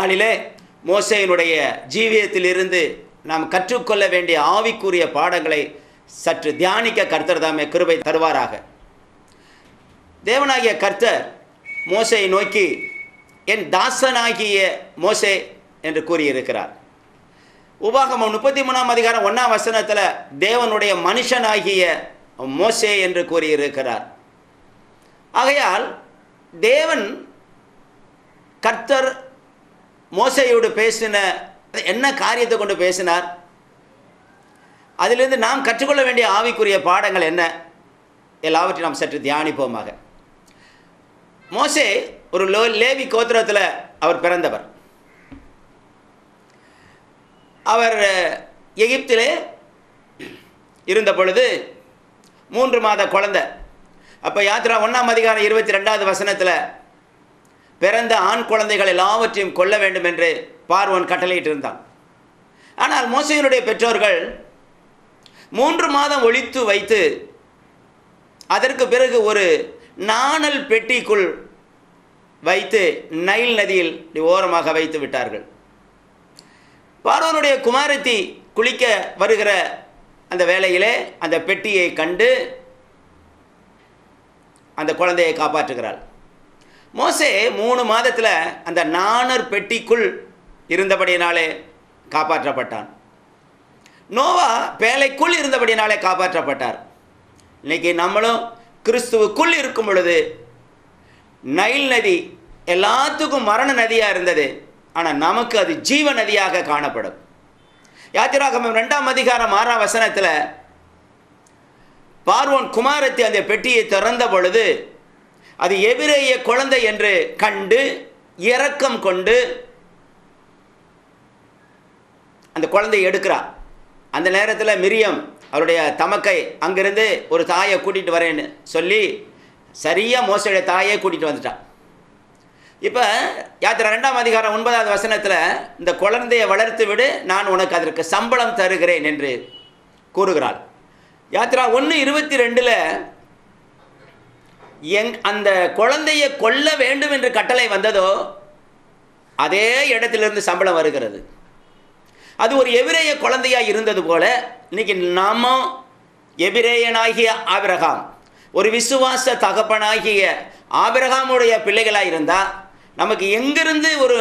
நாளிலே மோசையினுடைய ஜீவியத்திலிருந்து நாம் கற்றுக்கொள்ள வேண்டிய ஆவிக்குரிய பாடங்களை சற்று தியானிக்க கர்த்தர் தாமே கிருபை தருவாராக தேவனாகிய கர்த்தர் மோசையை நோக்கி என் தாசனாகிய மோசே என்று கூறியிருக்கிறார் உபாகமம் முப்பத்தி மூணாம் அதிகாரம் ஒன்றாம் வசனத்தில் தேவனுடைய மனுஷனாகிய மோசே என்று கூறியிருக்கிறார் ஆகையால் தேவன் கர்த்தர் மோசையோடு பேசின என்ன காரியத்தை கொண்டு பேசினார் அதிலிருந்து நாம் கற்றுக்கொள்ள வேண்டிய ஆவிக்குரிய பாடங்கள் என்ன எல்லாவற்றையும் நாம் சற்று தியானிப்போமாக மோசே ஒரு லோ லேவி கோத்திரத்தில் அவர் பிறந்தவர் அவர் எகிப்திலே இருந்த பொழுது மூன்று மாத குழந்தை அப்போ யாத்திரா ஒன்றாம் அதிகாரம் இருபத்தி ரெண்டாவது வசனத்தில் பிறந்த ஆண் குழந்தைகள் எல்லாவற்றையும் கொல்ல வேண்டும் என்று பார்வன் கட்டளையிட்டு இருந்தான் ஆனால் மோசையினுடைய பெற்றோர்கள் மூன்று மாதம் ஒழித்து வைத்து அதற்கு பிறகு ஒரு நாணல் பெட்டிக்குள் வைத்து நைல் நதியில் இப்படி ஓரமாக வைத்து விட்டார்கள் பார்வனுடைய குமாரத்தி குளிக்க வருகிற அந்த வேளையிலே அந்த பெட்டியை கண்டு அந்த குழந்தையை காப்பாற்றுகிறாள் மோசே மூணு மாதத்தில் அந்த நாணர் பெட்டிக்குள் இருந்தபடியினாலே காப்பாற்றப்பட்டான் நோவா பேழைக்குள் இருந்தபடினாலே காப்பாற்றப்பட்டார் இன்னைக்கு நம்மளும் கிறிஸ்துவுக்குள் இருக்கும் பொழுது நைல் நதி எல்லாத்துக்கும் மரண நதியாக இருந்தது ஆனால் நமக்கு அது ஜீவ நதியாக காணப்படும் யாத்திராகமம் ரெண்டாம் அதிகாரம் ஆறாம் வசனத்தில் பார்வோன் குமாரத்தி அந்த பெட்டியை திறந்த பொழுது அது எபிரேய குழந்தை என்று கண்டு இரக்கம் கொண்டு அந்த குழந்தையை எடுக்கிறா அந்த நேரத்தில் மிரியம் அவருடைய தமக்கை அங்கிருந்து ஒரு தாயை கூட்டிகிட்டு வரேன்னு சொல்லி சரியாக மோசையுடைய தாயை கூட்டிகிட்டு வந்துட்டான் இப்போ யாத்திரை ரெண்டாம் அதிகாரம் ஒன்பதாவது வசனத்தில் இந்த குழந்தையை வளர்த்து விடு நான் உனக்கு அதற்கு சம்பளம் தருகிறேன் என்று கூறுகிறாள் யாத்திரா ஒன்று இருபத்தி ரெண்டில் எங் அந்த குழந்தையை கொல்ல வேண்டும் என்று கட்டளை வந்ததோ அதே இடத்திலிருந்து சம்பளம் வருகிறது அது ஒரு எபிரேய குழந்தையாக இருந்தது போல இன்னைக்கு நாம எபிரேயனாகிய ஆபிரகாம் ஒரு விசுவாச தகப்பனாகிய ஆபிரகாமுடைய பிள்ளைகளாக இருந்தால் நமக்கு எங்கிருந்து ஒரு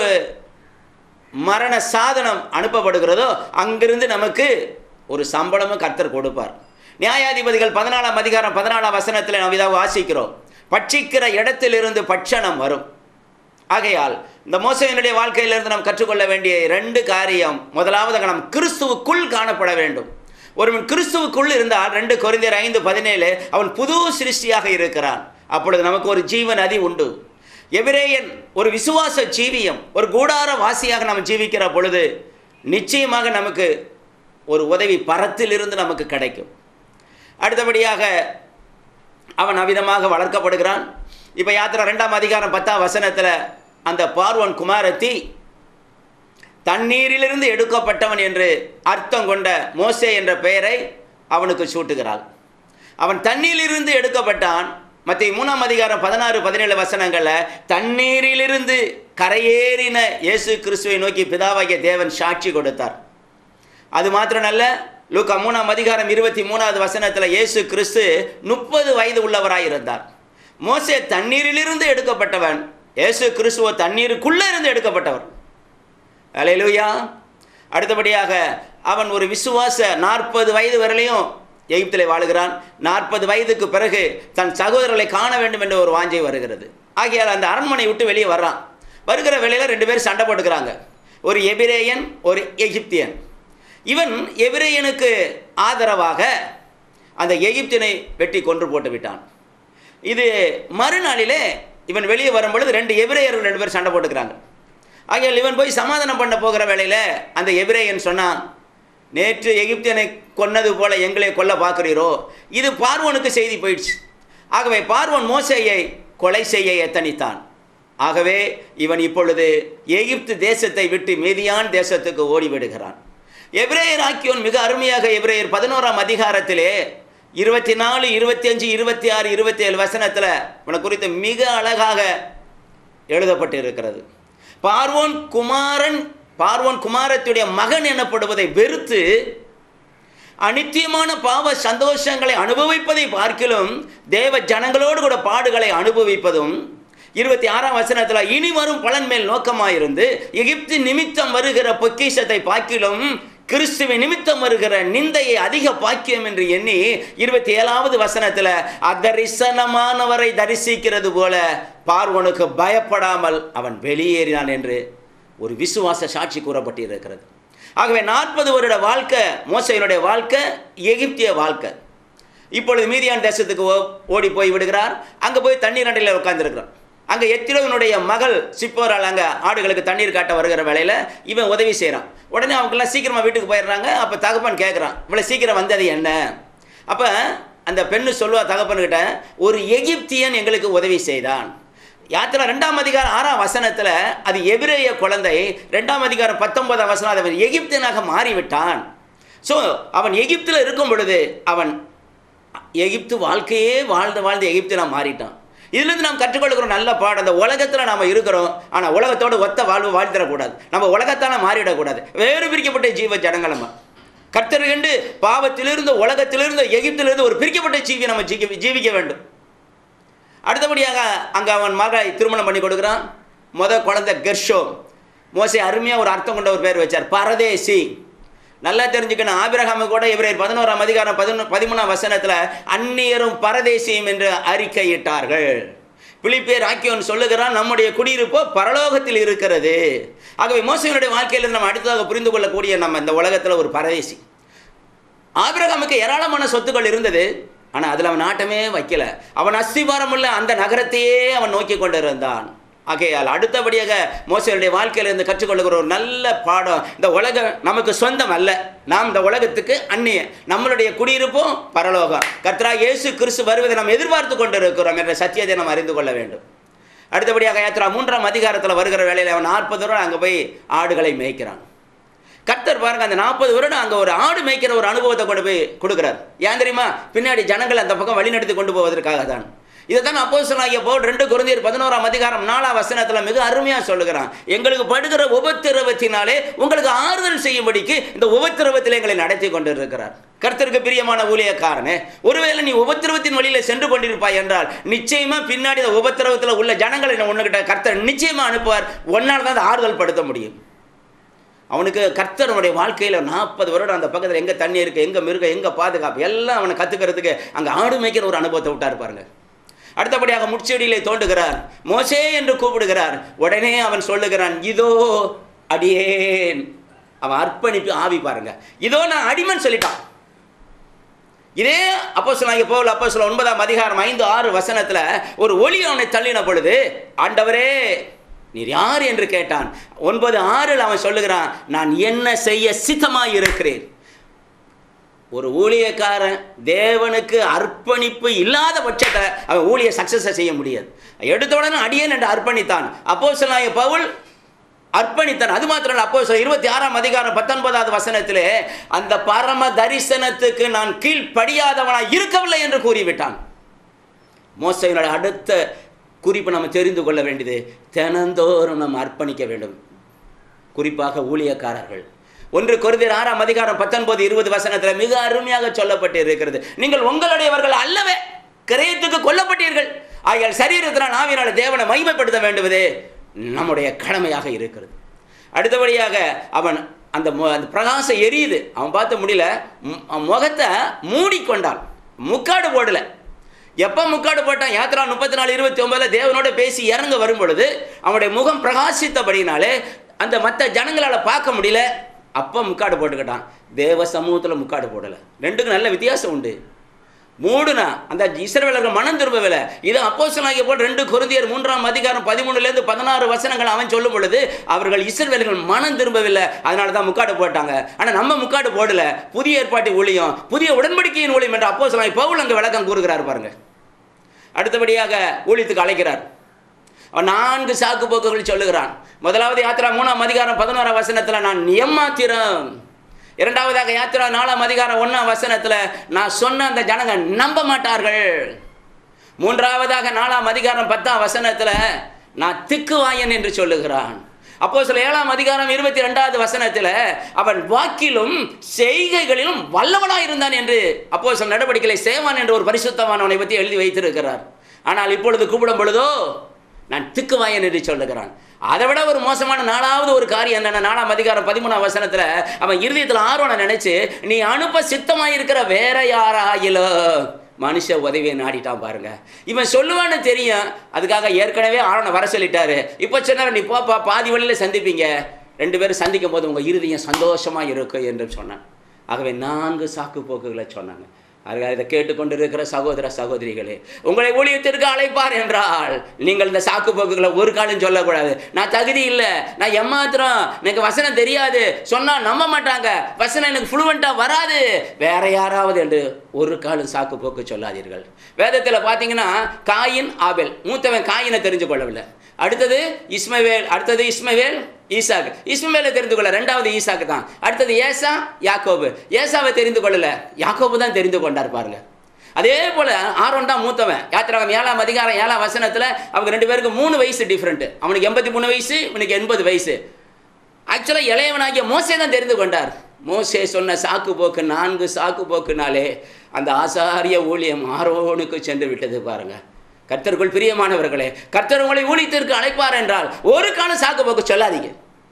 மரண சாதனம் அனுப்பப்படுகிறதோ அங்கிருந்து நமக்கு ஒரு சம்பளமும் கர்த்தர் கொடுப்பார் நியாயாதிபதிகள் பதினாலாம் அதிகாரம் பதினாலாம் வசனத்தில் நாம் இதாக வாசிக்கிறோம் பட்சிக்கிற இடத்திலிருந்து பட்சணம் வரும் ஆகையால் இந்த மோசையினுடைய வாழ்க்கையிலிருந்து நாம் கற்றுக்கொள்ள வேண்டிய ரெண்டு காரியம் முதலாவது நாம் கிறிஸ்துவுக்குள் காணப்பட வேண்டும் ஒருவன் கிறிஸ்துவுக்குள் இருந்தால் ரெண்டு குறைந்தர் ஐந்து பதினேழு அவன் புது சிருஷ்டியாக இருக்கிறான் அப்பொழுது நமக்கு ஒரு ஜீவன் அதி உண்டு எபிரேயன் ஒரு விசுவாச ஜீவியம் ஒரு கூடார வாசியாக நாம் ஜீவிக்கிற பொழுது நிச்சயமாக நமக்கு ஒரு உதவி பரத்திலிருந்து நமக்கு கிடைக்கும் அடுத்தபடியாக அவன் அவிதமாக வளர்க்கப்படுகிறான் இப்போ யாத்திரை ரெண்டாம் அதிகாரம் பத்தாம் வசனத்தில் அந்த பார்வன் குமாரத்தி தண்ணீரிலிருந்து எடுக்கப்பட்டவன் என்று அர்த்தம் கொண்ட மோசே என்ற பெயரை அவனுக்கு சூட்டுகிறாள் அவன் தண்ணீரிலிருந்து எடுக்கப்பட்டான் மற்ற மூணாம் அதிகாரம் பதினாறு பதினேழு வசனங்களில் தண்ணீரிலிருந்து கரையேறின இயேசு கிறிஸ்துவை நோக்கி பிதாவாகிய தேவன் சாட்சி கொடுத்தார் அது மாத்திரமல்ல லூக்கா மூணாம் அதிகாரம் இருபத்தி மூணாவது வசனத்தில் இயேசு கிறிஸ்து முப்பது வயது உள்ளவராய் இருந்தார் மோசே தண்ணீரிலிருந்து எடுக்கப்பட்டவன் இயேசு கிறிஸ்துவ தண்ணீருக்குள்ளே இருந்து எடுக்கப்பட்டவர் அலையிலுயா அடுத்தபடியாக அவன் ஒரு விசுவாச நாற்பது வயது வரையிலையும் எகிப்தில் வாழுகிறான் நாற்பது வயதுக்கு பிறகு தன் சகோதரர்களை காண வேண்டும் என்ற ஒரு வாஞ்சை வருகிறது ஆகையால் அந்த அரண்மனை விட்டு வெளியே வர்றான் வருகிற வேளையில் ரெண்டு பேரும் சண்டை போட்டுக்கிறாங்க ஒரு எபிரேயன் ஒரு எகிப்தியன் இவன் எபிரேயனுக்கு ஆதரவாக அந்த எகிப்தினை வெட்டி கொன்று போட்டு விட்டான் இது மறுநாளிலே இவன் வெளியே வரும் பொழுது ரெண்டு எபிரேயர்கள் ரெண்டு பேர் சண்டை போட்டுக்கிறாங்க ஆகையால் இவன் போய் சமாதானம் பண்ண போகிற வேளையில் அந்த எபிரேயன் சொன்னான் நேற்று எகிப்தியனை கொன்னது போல எங்களை கொல்ல பார்க்குறீரோ இது பார்வோனுக்கு செய்தி போயிடுச்சு ஆகவே பார்வோன் மோசையை கொலை செய்ய எத்தனித்தான் ஆகவே இவன் இப்பொழுது எகிப்து தேசத்தை விட்டு மீதியான் தேசத்துக்கு ஓடிவிடுகிறான் எபிரேயர் ஆக்கியோன் மிக அருமையாக எபிரேயர் பதினோராம் அதிகாரத்திலே இருபத்தி நாலு இருபத்தி அஞ்சு இருபத்தி ஆறு இருபத்தி ஏழு வசனத்தில் உன குறித்து மிக அழகாக எழுதப்பட்டு இருக்கிறது பார்வோன் குமாரன் பார்வோன் குமாரத்துடைய மகன் எனப்படுவதை வெறுத்து அனித்தியமான பாவ சந்தோஷங்களை அனுபவிப்பதை பார்க்கிலும் தேவ ஜனங்களோடு கூட பாடுகளை அனுபவிப்பதும் இருபத்தி ஆறாம் வசனத்தில் இனி வரும் பலன் மேல் நோக்கமாயிருந்து எகிப்து நிமித்தம் வருகிற பொக்கிஷத்தை பார்க்கிலும் கிறிஸ்துவின் நிமித்தம் வருகிற நிந்தையை அதிக பாக்கியம் என்று எண்ணி இருபத்தி ஏழாவது வசனத்தில் அதரிசனமானவரை தரிசிக்கிறது போல பார்வனுக்கு பயப்படாமல் அவன் வெளியேறினான் என்று ஒரு விசுவாச சாட்சி கூறப்பட்டிருக்கிறது ஆகவே நாற்பது வருட வாழ்க்கை மோசையினுடைய வாழ்க்கை எகிப்திய வாழ்க்கை இப்பொழுது மீதியான் தேசத்துக்கு ஓ- ஓடி போய் விடுகிறார் அங்கே போய் தண்ணீர் அண்டையில் உட்கார்ந்துருக்கிறான் அங்கே எத்திரோவினுடைய மகள் சிப்போரால் அங்கே ஆடுகளுக்கு தண்ணீர் காட்ட வருகிற வேலையில் இவன் உதவி செய்கிறான் உடனே அவங்கெல்லாம் சீக்கிரமாக வீட்டுக்கு போயிடுறாங்க அப்போ தகப்பன் கேட்குறான் இவ்வளோ சீக்கிரம் வந்தது என்ன அப்போ அந்த பெண்ணு சொல்லுவா தகப்பன்கிட்ட ஒரு எகிப்தியன் எங்களுக்கு உதவி செய்தான் யாத்திரா ரெண்டாம் அதிகாரம் ஆறாம் வசனத்தில் அது எபிரேய குழந்தை ரெண்டாம் அதிகாரம் பத்தொன்பதாம் வசனம் அது அவன் எகிப்தியனாக மாறிவிட்டான் ஸோ அவன் எகிப்தில் இருக்கும் பொழுது அவன் எகிப்து வாழ்க்கையே வாழ்ந்து வாழ்ந்து எகிப்தியனாக மாறிட்டான் இதுலேருந்து நாம் கற்றுக்கொள்கிற நல்ல பாடம் அந்த உலகத்தில் நாம் இருக்கிறோம் ஆனால் உலகத்தோடு ஒத்த வாழ்வு வாழ்த்திடக்கூடாது நம்ம உலகத்தால் மாறிடக்கூடாது வேறு பிரிக்கப்பட்ட ஜீவ ஜனங்கள் நம்ம கர்த்தர் கண்டு பாவத்திலிருந்து உலகத்திலிருந்து எகிப்திலிருந்து ஒரு பிரிக்கப்பட்ட ஜீவியை நம்ம ஜீவி ஜீவிக்க வேண்டும் அடுத்தபடியாக அங்கே அவன் மகளை திருமணம் பண்ணி கொடுக்குறான் முத குழந்தை கெர்ஷோ மோசே அருமையாக ஒரு அர்த்தம் கொண்ட ஒரு பேர் வச்சார் பரதேசி நல்லா தெரிஞ்சுக்கணும் ஆபிரகாமு கூட இவரர் பதினோராம் அதிகாரம் பதினொ பதிமூணாம் வசனத்தில் அந்நியரும் பரதேசியும் என்று அறிக்கையிட்டார்கள் பிலிப்பேர் ஆக்கியோன் சொல்லுகிறான் நம்முடைய குடியிருப்போ பரலோகத்தில் இருக்கிறது ஆகவே மோசையினுடைய வாழ்க்கையிலிருந்து நம்ம அடுத்ததாக புரிந்து கொள்ளக்கூடிய நம்ம இந்த உலகத்தில் ஒரு பரதேசி ஆபிரகாமுக்கு ஏராளமான சொத்துக்கள் இருந்தது ஆனால் அதில் அவன் நாட்டமே வைக்கல அவன் அஸ்திபாரமுள்ள அந்த நகரத்தையே அவன் நோக்கி கொண்டிருந்தான் ஆகையால் அடுத்தபடியாக மோசையுடைய வாழ்க்கையிலிருந்து கற்றுக்கொள்ளுகிற ஒரு நல்ல பாடம் இந்த உலகம் நமக்கு சொந்தம் அல்ல நாம் இந்த உலகத்துக்கு அந்நிய நம்மளுடைய குடியிருப்பும் பரலோகம் கர்த்தரா இயேசு கிறிஸ்து வருவதை நாம் எதிர்பார்த்து கொண்டிருக்கிறோம் என்ற சத்தியத்தை நாம் அறிந்து கொள்ள வேண்டும் அடுத்தபடியாக யாத்திரா மூன்றாம் அதிகாரத்தில் வருகிற வேளையில் அவன் நாற்பது வருடம் அங்கே போய் ஆடுகளை மேய்க்கிறான் கர்த்தர் பாருங்க அந்த நாற்பது வருடம் அங்கே ஒரு ஆடு மேய்க்கிற ஒரு அனுபவத்தை கொண்டு போய் கொடுக்குறார் ஏன் தெரியுமா பின்னாடி ஜனங்கள் அந்த பக்கம் வழிநடத்தி கொண்டு போவதற்காக தான் இதை தான் அப்போஸ்தலனாகிய பவுல் ரெண்டு குருந்தியர் பதினோராம் அதிகாரம் நாலாம் வசனத்தில் மிக அருமையாக சொல்லுகிறான் எங்களுக்கு படுகிற உபத்திரவத்தினாலே உங்களுக்கு ஆறுதல் செய்யும்படிக்கு இந்த உபத்திரவத்தில் எங்களை நடத்தி கொண்டிருக்கிறார் கர்த்தருக்கு பிரியமான ஊழியக்காரனே ஒருவேளை நீ உபத்திரவத்தின் வழியில சென்று கொண்டிருப்பாய் என்றால் நிச்சயமா பின்னாடி இந்த உபத்திரவத்தில் உள்ள ஜனங்களை உன்னுகிட்ட கர்த்தர் நிச்சயமா அனுப்புவார் ஒன்னால் தான் அதை ஆறுதல் படுத்த முடியும் அவனுக்கு கர்த்தருடைய வாழ்க்கையில் நாற்பது வருடம் அந்த பக்கத்தில் எங்கே தண்ணி இருக்குது எங்கே மிருகம் எங்கே பாதுகாப்பு எல்லாம் அவனை கற்றுக்கிறதுக்கு அங்கே ஆடு மேய்க்கிற ஒரு அனுபவத்தை விட்டார் பாருங்க அடுத்தபடியாக முட்செடியிலே தோண்டுகிறார் மோசே என்று கூப்பிடுகிறார் உடனே அவன் சொல்லுகிறான் இதோ அடியேன் அவன் அர்ப்பணிப்பு ஆவி பாருங்க இதோ நான் அடிமன் சொல்லிட்டான் இதே அப்போ சொல்லாங்க போல் அப்போ சொல்ல ஒன்பதாம் அதிகாரம் ஐந்து ஆறு வசனத்தில் ஒரு ஒளி அவனை தள்ளின பொழுது ஆண்டவரே நீர் யார் என்று கேட்டான் ஒன்பது ஆறில் அவன் சொல்லுகிறான் நான் என்ன செய்ய சித்தமாய் இருக்கிறேன் ஒரு ஊழியக்காரன் தேவனுக்கு அர்ப்பணிப்பு இல்லாத பட்சத்தை அவன் ஊழிய சக்சஸை செய்ய முடியாது எடுத்த உடனே அடியேன் என்று அர்ப்பணித்தான் அப்போ சொல்லாங்க பவுல் அர்ப்பணித்தான் அது மாத்திரம் அப்போ இருபத்தி ஆறாம் அதிகாரம் பத்தொன்பதாவது வசனத்திலே அந்த பரம தரிசனத்துக்கு நான் கீழ்ப்படியாதவனாய் இருக்கவில்லை என்று கூறிவிட்டான் மோசையினுடைய அடுத்த குறிப்பு நம்ம தெரிந்து கொள்ள வேண்டியது தினந்தோறும் நம்ம அர்ப்பணிக்க வேண்டும் குறிப்பாக ஊழியக்காரர்கள் ஒன்று கொரிந்தியர் ஆறாம் அதிகாரம் பத்தொன்பது இருபது வசனத்தில் மிக அருமையாக சொல்லப்பட்டு இருக்கிறது நீங்கள் உங்களுடையவர்கள் அல்லவே கிரயத்துக்கு கொல்லப்பட்டீர்கள் ஆகியால் சரீரத்தினால் ஆவியினால் தேவனை மகிமைப்படுத்த வேண்டுவதே நம்முடைய கடமையாக இருக்கிறது அடுத்தபடியாக அவன் அந்த மு- அந்த பிரகாசம் எரியுது அவன் பார்த்த முடியல மு- அவன் முகத்தை மூடிக்கொண்டான் முக்காடு போடல எப்போ முக்காடு போட்டான் யாத்திரா முப்பத்தி நாலு இருபத்தி ஒன்பதுல தேவனோட பேசி இறங்க வரும் பொழுது அவனுடைய முகம் பிரகாசித்தபடினாலே அந்த மற்ற ஜனங்களால் பார்க்க முடியல அப்போ முக்காடு போட்டுக்கிட்டான் தேவ சமூகத்தில் முக்காடு போடலை ரெண்டுக்கும் நல்ல வித்தியாசம் உண்டு மூடுனா அந்த இஸ்ரவேலர்கள் மனம் திரும்பவில்லை இது அப்போஸ்தலனாகிய போல் ரெண்டு குருந்தியர் மூன்றாம் அதிகாரம் பதிமூணுலேருந்து பதினாறு வசனங்கள் அவன் சொல்லும் பொழுது அவர்கள் இஸ்ரவேலர்கள் மனம் திரும்பவில்லை அதனால தான் முக்காடு போட்டாங்க ஆனால் நம்ம முக்காடு போடல புதிய ஏற்பாட்டு ஊழியம் புதிய உடன்படிக்கையின் ஊழியம் என்று அப்போஸ்தலனாகிய பவுல் அங்கே விளக்கம் கூறுகிறார் பாருங்க அடுத்தபடியாக ஊழியத்துக்கு அழைக்கிறார் அவன் நான்கு சாக்கு போக்குகள் சொல்லுகிறான் முதலாவது யாத்திரா மூணாம் அதிகாரம் பதினோராம் வசனத்தில் நான் எம்மாத்திரம் இரண்டாவதாக யாத்திரா நாலாம் அதிகாரம் ஒன்றாம் வசனத்தில் நான் சொன்ன அந்த ஜனங்க நம்ப மாட்டார்கள் மூன்றாவதாக நாலாம் அதிகாரம் பத்தாம் வசனத்தில் நான் திக்குவாயன் என்று சொல்லுகிறான் அப்போ சில ஏழாம் அதிகாரம் இருபத்தி ரெண்டாவது வசனத்தில் அவன் வாக்கிலும் செய்கைகளிலும் வல்லவனாய் இருந்தான் என்று அப்போ சில நடவடிக்கைகளை சேவான் என்ற ஒரு பரிசுத்தமானவனை பற்றி எழுதி வைத்திருக்கிறார் ஆனால் இப்பொழுது கூப்பிடும் பொழுதோ நான் திக்குவாயன் என்று சொல்லுகிறான் அதை விட ஒரு மோசமான நாலாவது ஒரு காரியம் என்னென்ன நாலாம் அதிகாரம் பதிமூணாம் வசனத்தில் அவன் இருதயத்தில் ஆர்வனை நினைச்சு நீ அனுப்ப சித்தமாயிருக்கிற வேற யாராயிலும் மனுஷ உதவியை நாடிட்டான் பாருங்க இவன் சொல்லுவான்னு தெரியும் அதுக்காக ஏற்கனவே ஆரணை வர சொல்லிட்டாரு இப்போ சொன்னார் நீ போப்பா பாதி வழியில் சந்திப்பீங்க ரெண்டு பேரும் சந்திக்கும் போது உங்கள் இருதயம் சந்தோஷமா இருக்கும் என்று சொன்னான் ஆகவே நான்கு சாக்கு போக்குகளை சொன்னாங்க அதுக்காக இதை கேட்டுக்கொண்டிருக்கிற சகோதர சகோதரிகளே உங்களை ஊழியத்திற்கு அழைப்பார் என்றால் நீங்கள் இந்த சாக்கு போக்குகளை ஒரு காலம் சொல்லக்கூடாது நான் தகுதி இல்லை நான் ஏமாத்திரம் எனக்கு வசனம் தெரியாது சொன்னால் நம்ப மாட்டாங்க வசனம் எனக்கு ஃப்ளூவெண்ட்டாக வராது வேற யாராவது என்று ஒரு காலம் சாக்கு போக்கு சொல்லாதீர்கள் வேதத்தில் பார்த்தீங்கன்னா காயின் ஆபேல் மூத்தவன் காயினை தெரிஞ்சு கொள்ளவில்லை அடுத்தது இஸ்மவேல் அடுத்தது இஸ்மவேல் ஈசாக்கு இஸ்மவேலை தெரிந்து கொள்ள ரெண்டாவது ஈசாக்கு தான் அடுத்தது ஏசா யாக்கோபு ஏசாவை தெரிந்து கொள்ளல யாக்கோபு தான் தெரிந்து கொண்டார் பாருங்க அதே போல ஆரோன் தான் மூத்தவன் யாத்திராகம் ஏழாம் அதிகாரம் ஏழாம் வசனத்தில் அவங்க ரெண்டு பேருக்கு மூணு வயசு டிஃப்ரெண்ட் அவனுக்கு எண்பத்தி மூணு வயசு இவனுக்கு எண்பது வயசு ஆக்சுவலாக இளையவனாகிய மோசே தான் தெரிந்து கொண்டார் மோசே சொன்ன சாக்கு போக்கு நான்கு சாக்கு போக்குனாலே அந்த ஆசாரிய ஊழியம் ஆரோனுக்கு சென்று விட்டது பாருங்க கர்த்தருக்குள் பிரியமானவர்களே கர்த்தர் உங்களை ஊழியத்திற்கு அழைப்பார் என்றால் ஒரு காலம் சாக்கு போக்கு சொல்லாதீங்க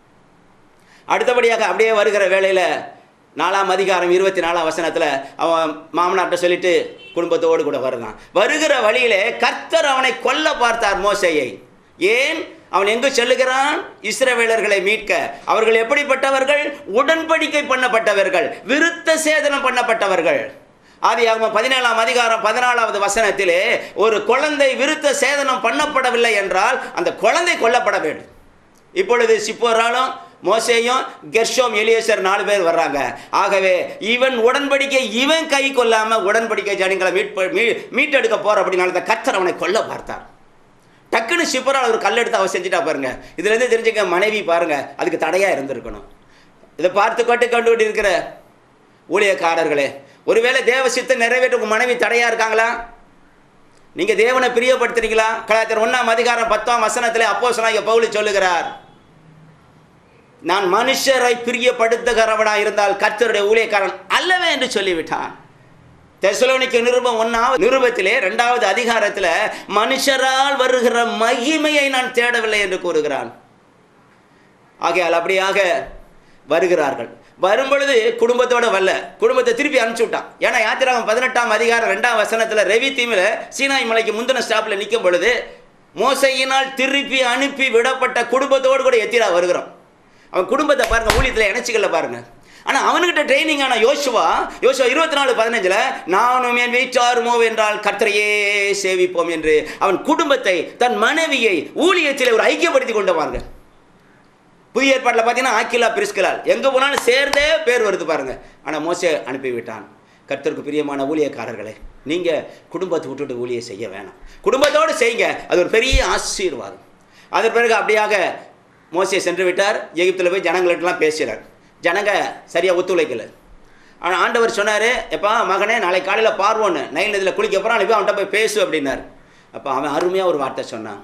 அடுத்தபடியாக அப்படியே வருகிற வேளையில் நாலாம் அதிகாரம் இருபத்தி நாலாம் வசனத்தில் அவன் மாமனார்ட்ட சொல்லிட்டு குடும்பத்தோடு கூட வருகிறான் வருகிற வழியிலே கர்த்தர் அவனை கொல்ல பார்த்தார் மோசையை ஏன் அவன் எங்கு செல்லுகிறான் இஸ்ரவேலர்களை மீட்க அவர்கள் எப்படிப்பட்டவர்கள் உடன்படிக்கை பண்ணப்பட்டவர்கள் விருத்த சேதனம் பண்ணப்பட்டவர்கள் ஆதியாகமம் பதினேழாம் அதிகாரம் பதினாலாவது வசனத்திலே ஒரு குழந்தை விருத்த சேதனம் பண்ணப்படவில்லை என்றால் அந்த குழந்தை கொல்லப்பட வேண்டும் இப்பொழுது சிப்போராலும் மோசேயும் கெர்ஷோம் எலியேசர் நாலு பேர் வர்றாங்க ஆகவே இவன் உடன்படிக்கை இவன் கை கொள்ளாம உடன்படிக்கை ஜனங்களை மீட்ப மீ மீட்டெடுக்க போற அப்படின்னால அந்த கர்த்தர் அவனை கொல்ல பார்த்தார் டக்குன்னு சிப்பரால் ஒரு கல் எடுத்து அவன் செஞ்சுட்டா பாருங்க இதுல இருந்து தெரிஞ்சுக்க மனைவி பாருங்க அதுக்கு தடையா இருந்திருக்கணும் இதை பார்த்து கொட்டு கண்டு இருக்கிற ஊழியக்காரர்களே ஒருவேளை தேவ சித்தை நிறைவேற்ற உங்க மனைவி தடையா இருக்காங்களா நீங்க தேவனை பிரியப்படுத்துறீங்களா கலாச்சாரம் ஒன்னாம் அதிகாரம் பத்தாம் வசனத்திலே அப்போ சொன்னாங்க பவுலி சொல்லுகிறார் நான் மனுஷரை பிரியப்படுத்துகிறவனா இருந்தால் கர்த்தருடைய ஊழியக்காரன் அல்லவே என்று சொல்லிவிட்டான் தெசலோனிக்க நிருபம் ஒன்னாவது நிருபத்திலே இரண்டாவது அதிகாரத்தில் மனுஷரால் வருகிற மகிமையை நான் தேடவில்லை என்று கூறுகிறான் ஆகையால் அப்படியாக வருகிறார்கள் வரும்பொழுது குடும்பத்தோட வரல குடும்பத்தை திருப்பி அனுப்பிச்சு விட்டான் ஏன்னா யாத்திராகம் பதினெட்டாம் அதிகாரம் ரெண்டாம் வசனத்தில் ரவி தீமில் சீனாய் மலைக்கு முந்தின ஸ்டாப்பில் நிற்கும் பொழுது மோசையினால் திருப்பி அனுப்பி விடப்பட்ட குடும்பத்தோடு கூட எத்திரா வருகிறோம் அவன் குடும்பத்தை பாருங்க ஊழியத்தில் இணைச்சிக்கல பாருங்க ஆனால் அவனுக்கிட்ட ட்ரைனிங் ஆன யோசுவா யோசுவா இருபத்தி நாலு பதினஞ்சில் நானும் என் வீட்டாருமோ என்றால் கர்த்தரையே சேவிப்போம் என்று அவன் குடும்பத்தை தன் மனைவியை ஊழியத்தில் ஒரு ஐக்கியப்படுத்தி கொண்டு வாங்க புதிய ஏற்பாட்டில் பார்த்தீங்கன்னா ஆக்கிலா பிரிஸ்கலால் எங்கே போனாலும் சேர்ந்தே பேர் வருது பாருங்க ஆனால் மோசே அனுப்பிவிட்டான் கர்த்தருக்கு பிரியமான ஊழியக்காரர்களே நீங்கள் குடும்பத்தை விட்டுட்டு ஊழியை செய்ய வேணாம் குடும்பத்தோடு செய்யுங்க அது ஒரு பெரிய ஆசீர்வாதம் அதன் பிறகு அப்படியாக மோசே சென்று விட்டார் எகிப்தில் போய் ஜனங்கள்ட்டலாம் பேசுகிறார் ஜனங்க சரியாக ஒத்துழைக்கல ஆனால் ஆண்டவர் சொன்னார் எப்பா மகனே நாளை காலையில் பார்வோன்னு நைல் நதியில் குளிக்க போகிறான் போய் அவன்கிட்ட போய் பேசு அப்படின்னார் அப்போ அவன் அருமையாக ஒரு வார்த்தை சொன்னான்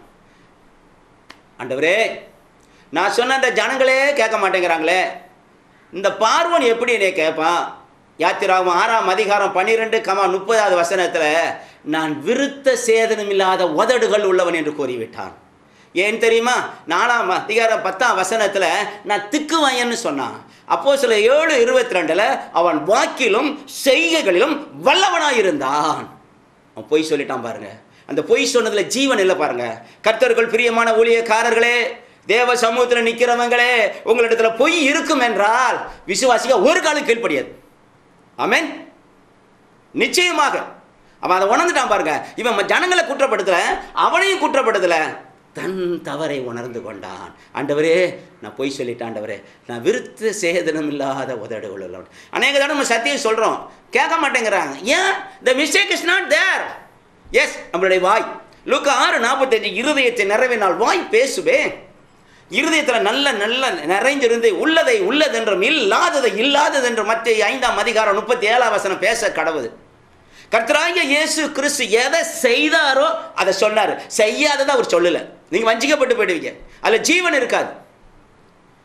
ஆண்டவரே நான் சொன்ன அந்த ஜனங்களே கேட்க மாட்டேங்கிறாங்களே இந்த பார்வன் எப்படி என்னை கேட்பான் யாத்திராகும் ஆறாம் அதிகாரம் பன்னிரெண்டு கமா முப்பதாவது வசனத்தில் நான் விருத்த சேதனம் இல்லாத உதடுகள் உள்ளவன் என்று கூறிவிட்டான் ஏன் தெரியுமா நாலாம் அதிகாரம் பத்தாம் வசனத்தில் நான் திக்குவாயன்னு சொன்னான் அப்போ சில ஏழு இருபத்தி ரெண்டில் அவன் வாக்கிலும் செய்கைகளிலும் வல்லவனாயிருந்தான் அவன் பொய் சொல்லிட்டான் பாருங்க அந்த பொய் சொன்னதுல ஜீவன் இல்லை பாருங்க கர்த்தர்கள் பிரியமான ஊழியக்காரர்களே தேவ சமூகத்தில் நிற்கிறவங்களே உங்களிடத்துல பொய் இருக்கும் என்றால் விசுவாசிக ஒரு காலம் கீழ்ப்படியாது ஆமென் நிச்சயமாக அவன் அதை உணர்ந்துட்டான் பாருங்க இவன் ஜனங்களை குற்றப்படுத்தல அவனையும் குற்றப்படுத்தல தன் தவறை உணர்ந்து கொண்டான் ஆண்டவரே நான் பொய் சொல்லிட்டேன் ஆண்டவரே நான் விருத்த சேதனம் இல்லாத உதடுகள் உள்ளவன் அநேக தடவை நம்ம சத்தியம் சொல்கிறோம் கேட்க மாட்டேங்கிறாங்க ஏன் the mistake is not there as நம்மளுடைய வாய் லுக்க ஆறு நாற்பத்தஞ்சு இருதயத்தை நிறைவினால் வாய் பேசுவேன் இருதயத்தில் நல்ல நல்ல நிறைஞ்சிருந்து உள்ளதை உள்ளதென்றும் இல்லாததை இல்லாததென்றும் மற்ற ஐந்தாம் அதிகாரம் முப்பத்தி ஏழாம் வசனம் பேச கடவுது கர்த்தராகிய இயேசு கிறிஸ்து எதை செய்தாரோ அதை சொன்னார் செய்யாததை அவர் சொல்லலை நீங்கள் வஞ்சிக்கப்பட்டு போயிடுவீங்க அதில் ஜீவன் இருக்காது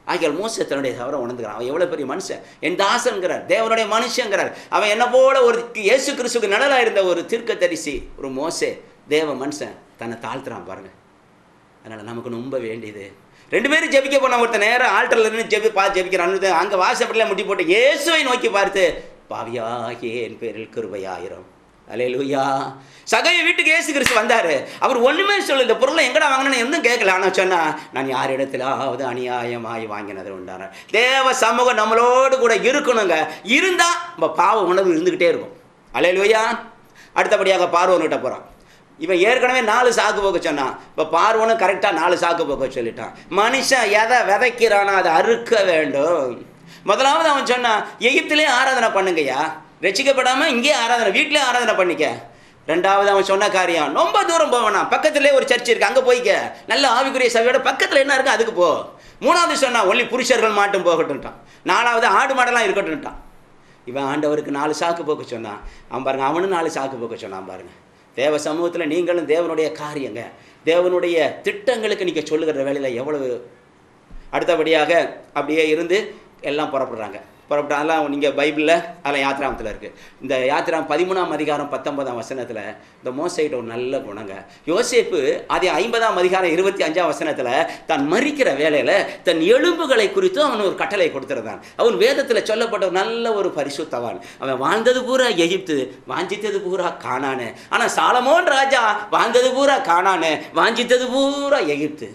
ஆகியால் மோச தன்னுடைய தவறை உணர்ந்துக்கிறான் அவன் எவ்வளோ பெரிய மனுஷன் என் தாசன்கிறார் தேவனுடைய மனுஷங்கிறார் அவன் என்ன போல ஒரு இயேசு கிறிஸ்துக்கு நிழலாக இருந்த ஒரு தீர்க்க தரிசி ஒரு மோசே தேவ மனுஷன் தன்னை தாழ்த்துறான் பாருங்க அதனால் நமக்கு ரொம்ப வேண்டியது ரெண்டு பேரும் ஜெபிக்க போன ஒருத்தன் நேரம் ஆல்டர்ல இருந்து ஜெபி பார்த்து ஜெபிக்கிறான் அங்கே வாசப்படியில் முட்டி போட்டு இயேசுவை நோக்கி பார்த்து பாவியாகிய என் பேரில் கிருபையாயிரம் அலே லூயா சகைய வீட்டுக்கு ஏசு கிறிஸ்து வந்தாரு அவர் ஒண்ணுமே சொல்லல இந்த பொருளை எங்கடா வாங்கினேன்னு எதுவும் கேட்கல ஆனால் சொன்னா நான் யார் இடத்திலாவது அநியாயமாய் வாங்கினது உண்டான தேவ சமூகம் நம்மளோடு கூட இருக்கணுங்க இருந்தா நம்ம பாவ உணர்வு இருந்துகிட்டே இருக்கும் அலே லூயா அடுத்தபடியாக பார்வன்கிட்ட போறான் இவன் ஏற்கனவே நாலு சாக்கு போக்க சொன்னான் இப்போ பார்வனும் கரெக்டாக நாலு சாக்கு போக்க சொல்லிட்டான் மனுஷன் எதை விதைக்கிறானோ அதை அறுக்க வேண்டும் முதலாவது அவன் சொன்னான் எகிப்திலே ஆராதனை பண்ணுங்கய்யா ரசிக்கப்படாமல் இங்கேயே ஆராதனை வீட்டிலே ஆராதனை பண்ணிக்க ரெண்டாவது அவன் சொன்ன காரியம் ரொம்ப தூரம் போவேனா பக்கத்திலே ஒரு சர்ச் இருக்கு அங்கே போய்க்க நல்ல ஆவிக்குரிய சபையோட பக்கத்தில் என்ன இருக்கு அதுக்கு போ மூணாவது சொன்னா ஒன்லி புருஷர்கள் மாட்டும் போகட்டும்ட்டான் நாலாவது ஆடு மாடெல்லாம் இருக்கட்டும்ட்டான் இவன் ஆண்டவருக்கு நாலு சாக்கு போக்க சொன்னான் அவன் பாருங்க அவனும் நாலு சாக்கு போக்க சொன்னான் பாருங்க தேவ சமூகத்தில் நீங்களும் தேவனுடைய காரியங்க தேவனுடைய திட்டங்களுக்கு நீங்கள் சொல்லுகிற வேலையில் எவ்வளவு அடுத்தபடியாக அப்படியே இருந்து எல்லாம் புறப்படுறாங்க புறப்பட்டு அதெல்லாம் நீங்கள் பைபிளில் அதெல்லாம் யாத்திராமத்தில் இருக்குது இந்த யாத்திராம் பதிமூணாம் அதிகாரம் பத்தொன்பதாம் வசனத்தில் இந்த மோசைகிட்ட ஒரு நல்ல குணங்க யோசேப்பு அதே ஐம்பதாம் அதிகாரம் இருபத்தி அஞ்சாம் வசனத்தில் தான் மறிக்கிற வேலையில் தன் எலும்புகளை குறித்து அவன் ஒரு கட்டளை கொடுத்துருந்தான் அவன் வேதத்தில் சொல்லப்பட்ட ஒரு நல்ல ஒரு பரிசுத்தவான் அவன் வாழ்ந்தது பூரா எகிப்து வாஞ்சித்தது பூரா காணானு ஆனால் சாலமோன் ராஜா வாழ்ந்தது பூரா காணானு வாஞ்சித்தது பூரா எகிப்து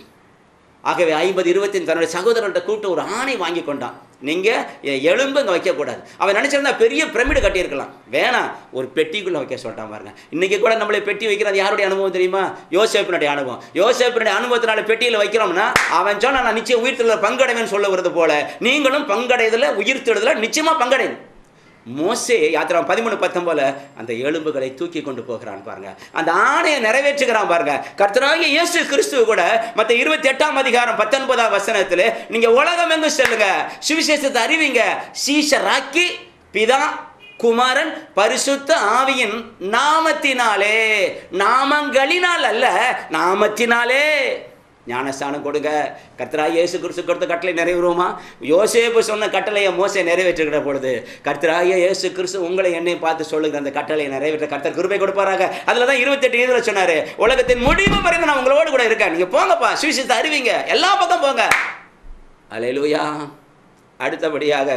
ஆகவே ஐம்பது இருபத்தி தன்னுடைய சகோதரன்ட்ட கூப்பிட்டு ஒரு ஆணை வாங்கி கொண்டான் நீங்கள் எலும்பு அங்கே வைக்கக்கூடாது அவன் நினச்சிருந்தா பெரிய பிரமிடு கட்டியிருக்கலாம் வேணாம் ஒரு பெட்டிக்குள்ளே வைக்க சொல்லிட்டான் பாருங்க இன்றைக்கி கூட நம்மளை பெட்டி வைக்கிறது யாருடைய அனுபவம் தெரியுமா யோசேப்பினுடைய அனுபவம் யோசேப்பினுடைய அனுபவத்தினால பெட்டியில் வைக்கிறோம்னா அவன் சொன்னா நான் நிச்சயம் உயிர்த்தெழுதல பங்கடைவேன்னு சொல்ல வருது போல நீங்களும் பங்கடைதல உயிர்த்தெழுதல நிச்சயமாக பங்கடையும் மோசே யாத்திரா பதிமூணு பத்தொம்போல அந்த எலும்புகளை தூக்கி கொண்டு போகிறான் பாருங்க அந்த ஆணையை நிறைவேற்றுகிறான் பாருங்க கர்த்தராகிய இயேசு கிறிஸ்துவ கூட மற்ற இருபத்தி எட்டாம் அதிகாரம் பத்தொன்பதாம் வசனத்தில் நீங்க உலகம் எங்கும் செல்லுங்க சுவிசேஷத்தை அறிவிங்க சீஷராக்கி பிதா குமாரன் பரிசுத்த ஆவியின் நாமத்தினாலே நாமங்களினால் அல்ல நாமத்தினாலே ஞானஸ்தானம் கொடுங்க கர்த்தராக இயேசு கிறிஸ்து கொடுத்த கட்டளை நிறைவேறுமா யோசேப்பு சொன்ன கட்டளையை மோசை நிறைவேற்றுகிற பொழுது கர்த்தராகிய இயேசு கிறிஸ்து உங்களை என்னை பார்த்து சொல்லுகிற அந்த கட்டளையை நிறைவேற்ற கர்த்தர் கிருபை கொடுப்பாராக அதில் தான் இருபத்தெட்டு இதில் சொன்னார் உலகத்தின் முடிவு வரைக்கும் நான் உங்களோடு கூட இருக்கேன் நீங்கள் போங்கப்பா சுவிசேஷத்தை அறிவிங்க எல்லா பக்கம் போங்க அலையலூயா அடுத்தபடியாக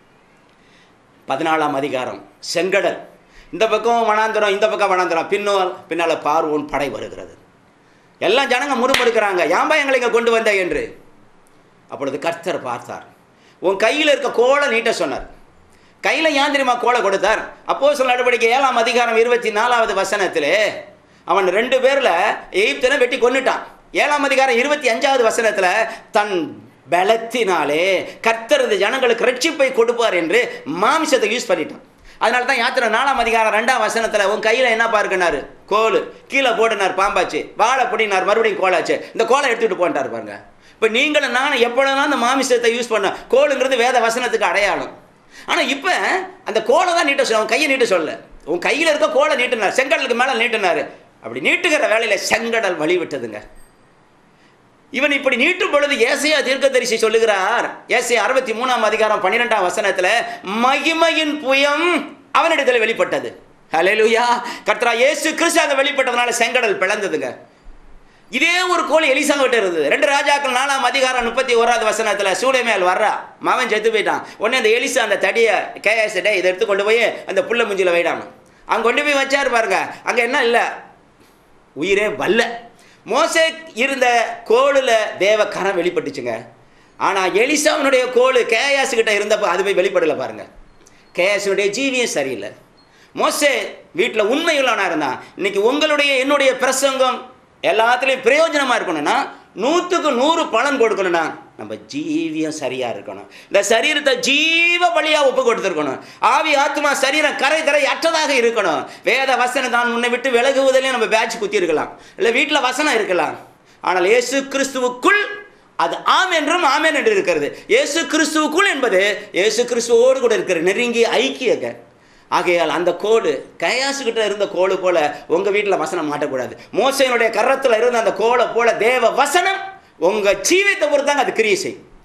பதினாலாம் அதிகாரம் செங்கடல் இந்த பக்கம் வனாந்திரம் இந்த பக்கம் வனாந்திரம் பின்னால் பின்னால் பார்வோன் படை வருகிறது எல்லாம் ஜனங்க முறுமுறுக்கிறாங்க ஏன்பா எங்களை இங்கே கொண்டு வந்த என்று அப்பொழுது கர்த்தர் பார்த்தார் உன் கையில் இருக்க கோலை நீட்ட சொன்னார் கையில் ஏன் தெரியுமா கோலை கொடுத்தார் அப்போ சொல்ல நடவடிக்கை ஏழாம் அதிகாரம் இருபத்தி நாலாவது வசனத்திலே அவன் ரெண்டு பேரில் எகிப்தனை வெட்டி கொன்னுட்டான் ஏழாம் அதிகாரம் இருபத்தி அஞ்சாவது வசனத்தில் தன் பலத்தினாலே கர்த்தர் இந்த ஜனங்களுக்கு ரட்சிப்பை கொடுப்பார் என்று மாமிசத்தை யூஸ் பண்ணிட்டான் அதனால தான் யாத்திரை நாலாம் அதிகாரம் ரெண்டாம் வசனத்தில் உன் கையில் என்ன பாருக்குனாரு கோல் கீழே போடுனார் பாம்பாச்சு வாழை பிடினார் மறுபடியும் கோலாச்சு இந்த கோலை எடுத்துகிட்டு போன்ட்டார் பாருங்க இப்போ நீங்களும் நானும் எப்பொழுதும் அந்த மாமிசத்தை யூஸ் பண்ண கோலுங்கிறது வேத வசனத்துக்கு அடையாளம் ஆனால் இப்போ அந்த கோலை தான் நீட்ட சொல்ல உன் கையை நீட்ட சொல்ல உன் கையில் இருக்க கோலை நீட்டினார் செங்கடலுக்கு மேலே நீட்டினார் அப்படி நீட்டுகிற வேலையில் செங்கடல் வழி விட்டதுங்க இவன் இப்படி நீட்டும் பொழுது ஏசையா தீர்க்கதரிசி சொல்லுகிறார் ஏசையா அறுபத்தி மூணாம் அதிகாரம் பன்னிரெண்டாம் வசனத்தில் மகிமையின் புயம் அவனிடத்தில் வெளிப்பட்டது ஹalleluya கர்த்தரா இயேசு கிறிஸ்து அங்கே வெளிப்பட்டதுனால செங்கடல் பிளந்ததுங்க இதே ஒரு கோழி எலிசாங்கிட்ட இருந்தது ரெண்டு ராஜாக்கள் நாலாம் அதிகாரம் முப்பத்தி ஓராவது வசனத்தில் சூளைமேல் வர்றா மவன் செத்து போயிட்டான் உடனே அந்த எலிசா அந்த தடியை கேஎஸ் டே இதை எடுத்து கொண்டு போய் அந்த புள்ள முஞ்சில வைடாம அங்கே கொண்டு போய் வச்சார் பாருங்க அங்கே என்ன இல்லை உயிரே வல்ல மோசே இருந்த கோளில் தேவ கரம் வெளிப்பட்டுச்சுங்க ஆனால் எலிசாவனுடைய கோல் கேயாசு கிட்ட இருந்தப்போ அது போய் வெளிப்படலை பாருங்க கேயாசுடைய ஜீவியம் சரியில்லை மோசே வீட்டில் உண்மையுள்ளவனாக இருந்தான் இன்னைக்கு உங்களுடைய என்னுடைய பிரசங்கம் எல்லாத்துலேயும் பிரயோஜனமாக இருக்கணும்னா நூற்றுக்கு நூறு பலன் கொடுக்கணும்னா நம்ம ஜீவியம் சரியாக இருக்கணும் இந்த சரீரத்தை ஜீவ வழியாக ஒப்பு கொடுத்துருக்கணும் ஆவி ஆத்மா சரீரம் கரை கரை அற்றதாக இருக்கணும் வேத வசனம் தான் உன்னை விட்டு விலகுவதிலே நம்ம பேட்ச் குத்தி இருக்கலாம் இல்லை வீட்டில் வசனம் இருக்கலாம் ஆனால் இயேசு கிறிஸ்துவுக்குள் அது ஆம் என்றும் ஆமேன் என்று இருக்கிறது இயேசு கிறிஸ்துவுக்குள் என்பது இயேசு கிறிஸ்துவோடு கூட இருக்கிற நெருங்கிய ஐக்கியங்க ஆகையால் அந்த கோடு கையாசுக்கிட்ட இருந்த கோடு போல உங்கள் வீட்டில் வசனம் மாட்டக்கூடாது மோசையனுடைய கரத்தில் இருந்த அந்த கோலை போல தேவ வசனம் உங்கள் ஜீவியத்தை பொறுத்தாங்க அது கிரியை செய்யும்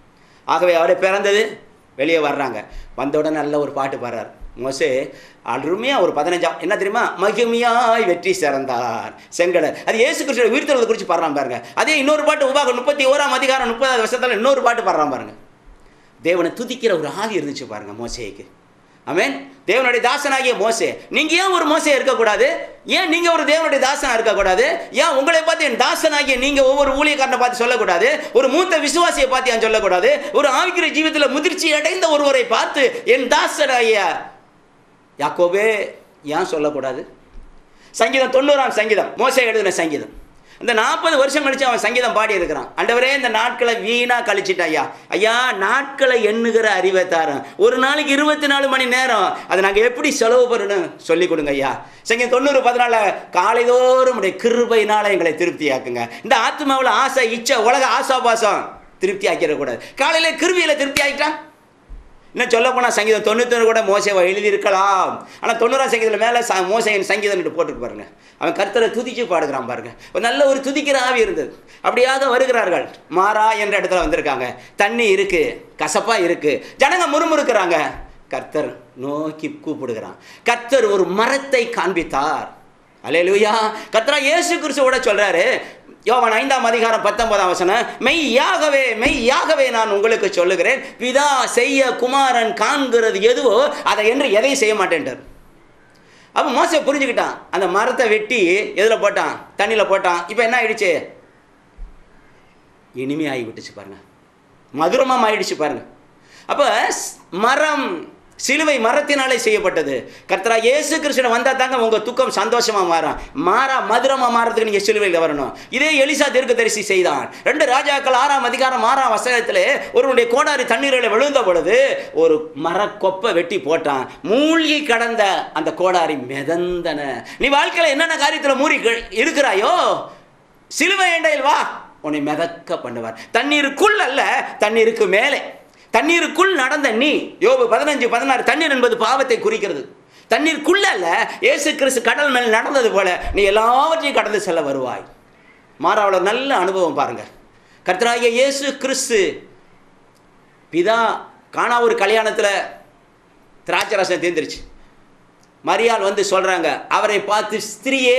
ஆகவே அவரை பிறந்தது வெளியே வர்றாங்க வந்த உடனே நல்ல ஒரு பாட்டு பாடுறார் மோசே அருமையாக ஒரு பதினஞ்சாம் என்ன தெரியுமா மகிமையாய் வெற்றி சிறந்தார் செங்கடல் அது இயேசு கிறிஸ்துவ உயிர்த்தெழுவதை குறித்து பாடுறான் பாருங்க அதே இன்னொரு பாட்டு உபாகம் முப்பத்தி ஓராம் அதிகாரம் முப்பதாவது வருஷத்தில் இன்னொரு பாட்டு பாடுறான் பாருங்க தேவனை துதிக்கிற ஒரு ஆவி இருந்துச்சு பாருங்க மோசேக்கு ஆமென் தேவனுடைய தாசனாகிய மோசே நீங்க ஏன் ஒரு மோசே இருக்கக்கூடாது ஏன் நீங்க ஒரு தேவனுடைய தாசனா இருக்கக்கூடாது ஏன் உங்களை பார்த்து என் தாசனாகிய நீங்க ஒவ்வொரு ஊழியக்காரனை பார்த்து சொல்லக்கூடாது ஒரு மூத்த விசுவாசியை பார்த்து ஏன் சொல்லக்கூடாது ஒரு ஆவிக்கிற ஜீவிதத்தில் முதிர்ச்சி அடைந்த ஒருவரை பார்த்து என் தாசனாகிய யாக்கோபே ஏன் சொல்லக்கூடாது சங்கீதம் தொண்ணூறாம் சங்கீதம் மோசே எழுதின சங்கீதம் இந்த நாற்பது வருஷம் கழிச்சு அவன் சங்கீதம் பாடி இருக்கிறான் ஆண்டவரே இந்த நாட்களை வீணா கழிச்சிட்ட ஐயா ஐயா நாட்களை எண்ணுகிற அறிவை தாரேன் ஒரு நாளைக்கு இருபத்தி நாலு மணி நேரம் அதை நாங்கள் எப்படி செலவு பண்ணணும் சொல்லி கொடுங்க ஐயா சங்கீதம் தொண்ணூறு பதினால காலைதோறும் உடைய கிருபையினால எங்களை திருப்தியாக்குங்க இந்த ஆத்மாவில் ஆசை இச்சை உலக ஆசாபாசம் திருப்தி ஆக்கிடக்கூடாது காலையில் கிருபியில் திருப்தி ஆகிட்டான் இன்னும் சொல்ல போனால் சங்கீதம் தொண்ணூத்தொன்று கூட மோசைவை எழுதியிருக்கலாம் ஆனால் தொண்ணூறாம் சங்கீதத்தில் மேலே ச மோசையின் சங்கீதம் போட்டுட்டு பாருங்க அவன் கர்த்தரை துதிச்சு பாடுகிறான் பாருங்க ஒரு நல்ல ஒரு துதிக்கிற ஆவி இருந்தது அப்படியாக வருகிறார்கள் மாறா என்ற இடத்துல வந்திருக்காங்க தண்ணி இருக்கு கசப்பா இருக்கு ஜனங்க முறுமுறுக்கிறாங்க கர்த்தர் நோக்கி கூப்பிடுகிறான் கர்த்தர் ஒரு மரத்தை காண்பித்தார் அலையலுயா கர்த்தரா இயேசு கிறிஸ்துவோட சொல்றாரு யோவான் ஐந்தாம் அதிகாரம் பத்தொன்பதாம் வசனம் மெய்யாகவே மெய்யாகவே நான் உங்களுக்கு சொல்லுகிறேன் பிதா செய்ய குமாரன் காண்கிறது எதுவோ அதை என்று எதையும் செய்ய மாட்டேன்ட்டார் அப்போ மோச புரிஞ்சுக்கிட்டான் அந்த மரத்தை வெட்டி எதில் போட்டான் தண்ணியில் போட்டான் இப்போ என்ன ஆயிடுச்சு இனிமையாகி விட்டுச்சு பாருங்க மதுரமாக ஆயிடுச்சு பாருங்க அப்போ மரம் சிலுவை மரத்தினாலே செய்யப்பட்டது கர்த்தரா இயேசு கிருஷ்ணன் வந்தால் தாங்க உங்கள் துக்கம் சந்தோஷமாக மாறும் மாறா மதுரமாக மாறதுக்கு நீங்கள் சிலுவையில் வரணும் இதே எலிசா தீர்க்கதரிசி செய்தான் ரெண்டு ராஜாக்கள் ஆறாம் அதிகாரம் ஆறாம் வசனத்தில் ஒருவனுடைய கோடாரி தண்ணீரில் விழுந்த பொழுது ஒரு மரக்கொப்பை வெட்டி போட்டான் மூழ்கி கடந்த அந்த கோடாரி மிதந்தன நீ வாழ்க்கையில் என்னென்ன காரியத்தில் மூறி கி- இருக்கிறாயோ சிலுவை எண்டையில் வா உன்னை மிதக்க பண்ணுவார் தண்ணீருக்குள் அல்ல தண்ணீருக்கு மேலே தண்ணீருக்குள் நடந்த நீ யோபு பதினஞ்சு பதினாறு தண்ணீர் என்பது பாவத்தை குறிக்கிறது தண்ணீருக்குள்ள அல்ல இயேசு கிறிஸ்து கடல் மேல் நடந்தது போல நீ எல்லாவற்றையும் கடந்து செல்ல வருவாய் மாறாவில் நல்ல அனுபவம் பாருங்க கர்த்தராகிய இயேசு கிறிஸ்து பிதா காணா ஒரு கல்யாணத்தில் திராட்சை ரசம் தீர்ந்துருச்சு மரியாள் வந்து சொல்றாங்க அவரை பார்த்து ஸ்திரியே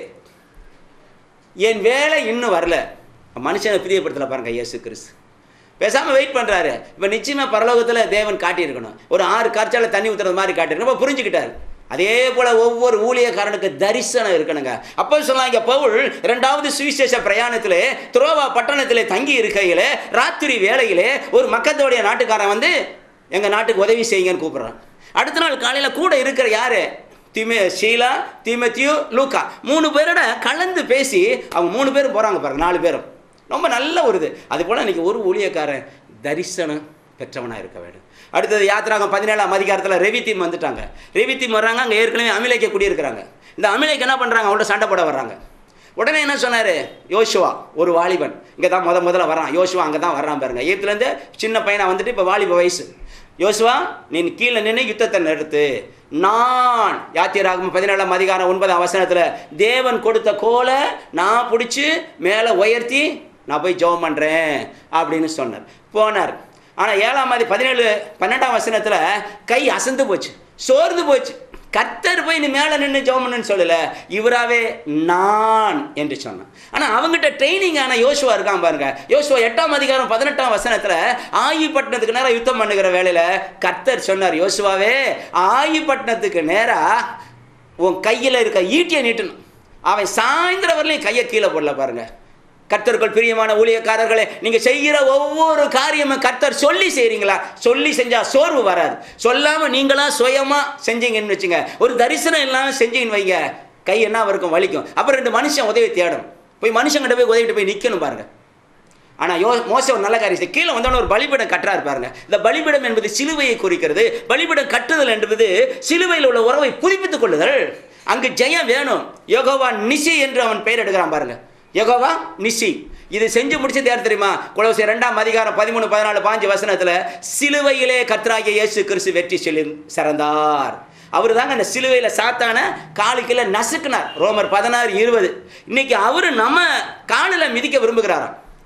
என் வேலை இன்னும் வரல மனுஷனை பிரியப்படுத்தல பாருங்க இயேசு கிறிஸ்து பேசாமல் வெயிட் பண்ணுறாரு இப்போ நிச்சயமாக பரலோகத்தில் தேவன் காட்டியிருக்கணும் ஒரு ஆறு கற்சால தண்ணி ஊற்றுறது மாதிரி காட்டியிருக்கணும் இப்போ புரிஞ்சுக்கிட்டாரு அதே போல் ஒவ்வொரு ஊழியக்காரனுக்கு தரிசனம் இருக்கணுங்க அப்போ சொன்னாங்க பவுல் இரண்டாவது சுவிசேஷ பிரயாணத்திலே துரோவா பட்டணத்திலே தங்கி இருக்கையிலே ராத்திரி வேளையிலே ஒரு மக்கத்தோடைய நாட்டுக்காரன் வந்து எங்கள் நாட்டுக்கு உதவி செய்யுங்கன்னு கூப்பிட்றான் அடுத்த நாள் காலையில் கூட இருக்கிற யாரு திமே ஷீலா திமத்தியு லூக்கா மூணு பேரோட கலந்து பேசி அவங்க மூணு பேரும் போகிறாங்க பாருங்க நாலு பேரும் ரொம்ப நல்ல ஒரு இது அது போல் இன்னைக்கு ஒரு ஊழியக்காரன் தரிசனம் பெற்றவனாக இருக்க வேண்டும் அடுத்தது யாத்திராகம் பதினேழாம் அதிகாரத்தில் ரெவி டீம் வந்துட்டாங்க ரெவி டீம் வர்றாங்க அங்கே ஏற்கனவே அமிலைக்க குடியிருக்கிறாங்க இந்த அமிலைக்கு என்ன பண்ணுறாங்க அவங்கள்ட்ட சண்டை போட வர்றாங்க உடனே என்ன சொன்னார் யோசுவா ஒரு வாலிபன் இங்கே தான் முத முதல்ல வரான் யோசுவா அங்கே தான் வர்றான் பாருங்க ஏத்துலேருந்து சின்ன பையனா வந்துட்டு இப்போ வாலிப வயசு யோசுவா நீ கீழே நின்று யுத்தத்தை நிறுத்து நான் யாத்திராகும் பதினேழாம் அதிகாரம் ஒன்பதாம் வசனத்தில் தேவன் கொடுத்த கோலை நான் பிடிச்சி மேலே உயர்த்தி நான் போய் ஜெபம் பண்ணுறேன் அப்படின்னு சொன்னார் போனார் ஆனால் ஏழாம் மாதி பதினேழு பன்னெண்டாம் வசனத்தில் கை அசந்து போச்சு சோர்ந்து போச்சு கர்த்தர் போய் நீ மேலே நின்று ஜெபம்னு சொல்லல இவராவே நான் என்று சொன்னான் ஆனால் அவங்ககிட்ட ட்ரைனிங் ஆன யோசுவா இருக்கான் பாருங்க யோசுவா எட்டாம் அதிகாரம் பதினெட்டாம் வசனத்தில் ஆயுப்பட்டினத்துக்கு நேரம் யுத்தம் பண்ணுகிற வேலையில் கர்த்தர் சொன்னார் யோசுவாவே ஆயுப்பட்டினத்துக்கு நேராக உன் கையில் இருக்க ஈட்டியை நீட்டணும் அவன் சாயந்தரம் வரலையும் கையை கீழே போடல பாருங்க கர்த்தர்கள் பிரியமான ஊழியக்காரர்களே நீங்க செய்கிற ஒவ்வொரு காரியமும் கர்த்தர் சொல்லி செய்றீங்களா சொல்லி செஞ்சா சோர்வு வராது சொல்லாம நீங்களா சுயமா செஞ்சீங்கன்னு வச்சுங்க ஒரு தரிசனம் இல்லாம செஞ்சீங்கன்னு வைங்க கை என்ன இருக்கும் வலிக்கும் அப்புறம் ரெண்டு மனுஷன் உதவி தேடணும் போய் மனுஷங்கிட்ட போய் உதவிட்டு போய் நிக்கணும் பாருங்க ஆனா யோ மோச ஒரு நல்ல காரியம் செய்ய கீழே வந்தவன ஒரு பலிபீடம் கட்டுறாரு பாருங்க இந்த பலிபீடம் என்பது சிலுவையை குறிக்கிறது பலிபீடம் கட்டுதல் என்பது சிலுவையில் உள்ள உறவை புதுப்பித்துக் கொள்ளுதல் அங்கு ஜெயம் வேணும் யோகோவா நிசி என்று அவன் பெயர் எடுக்கிறான் பாருங்க யெகோவா நிசி இது செஞ்சு முடிச்சது யார் தெரியுமா குலோசி ரெண்டாம் அதிகாரம் பதிமூணு பதினாலு பாஞ்சு வசனத்துல சிலுவையிலே கர்த்தராகிய இயேசு கிறிஸ்து வெற்றி சொல்லி சிறந்தார் அவர் தாங்க அந்த சிலுவையில் சாத்தான காலுக்குள்ள நசுக்குனார் ரோமர் பதினாறு இருபது இன்னைக்கு அவரு நம்ம காலில் மிதிக்க விரும்புகிறாராம்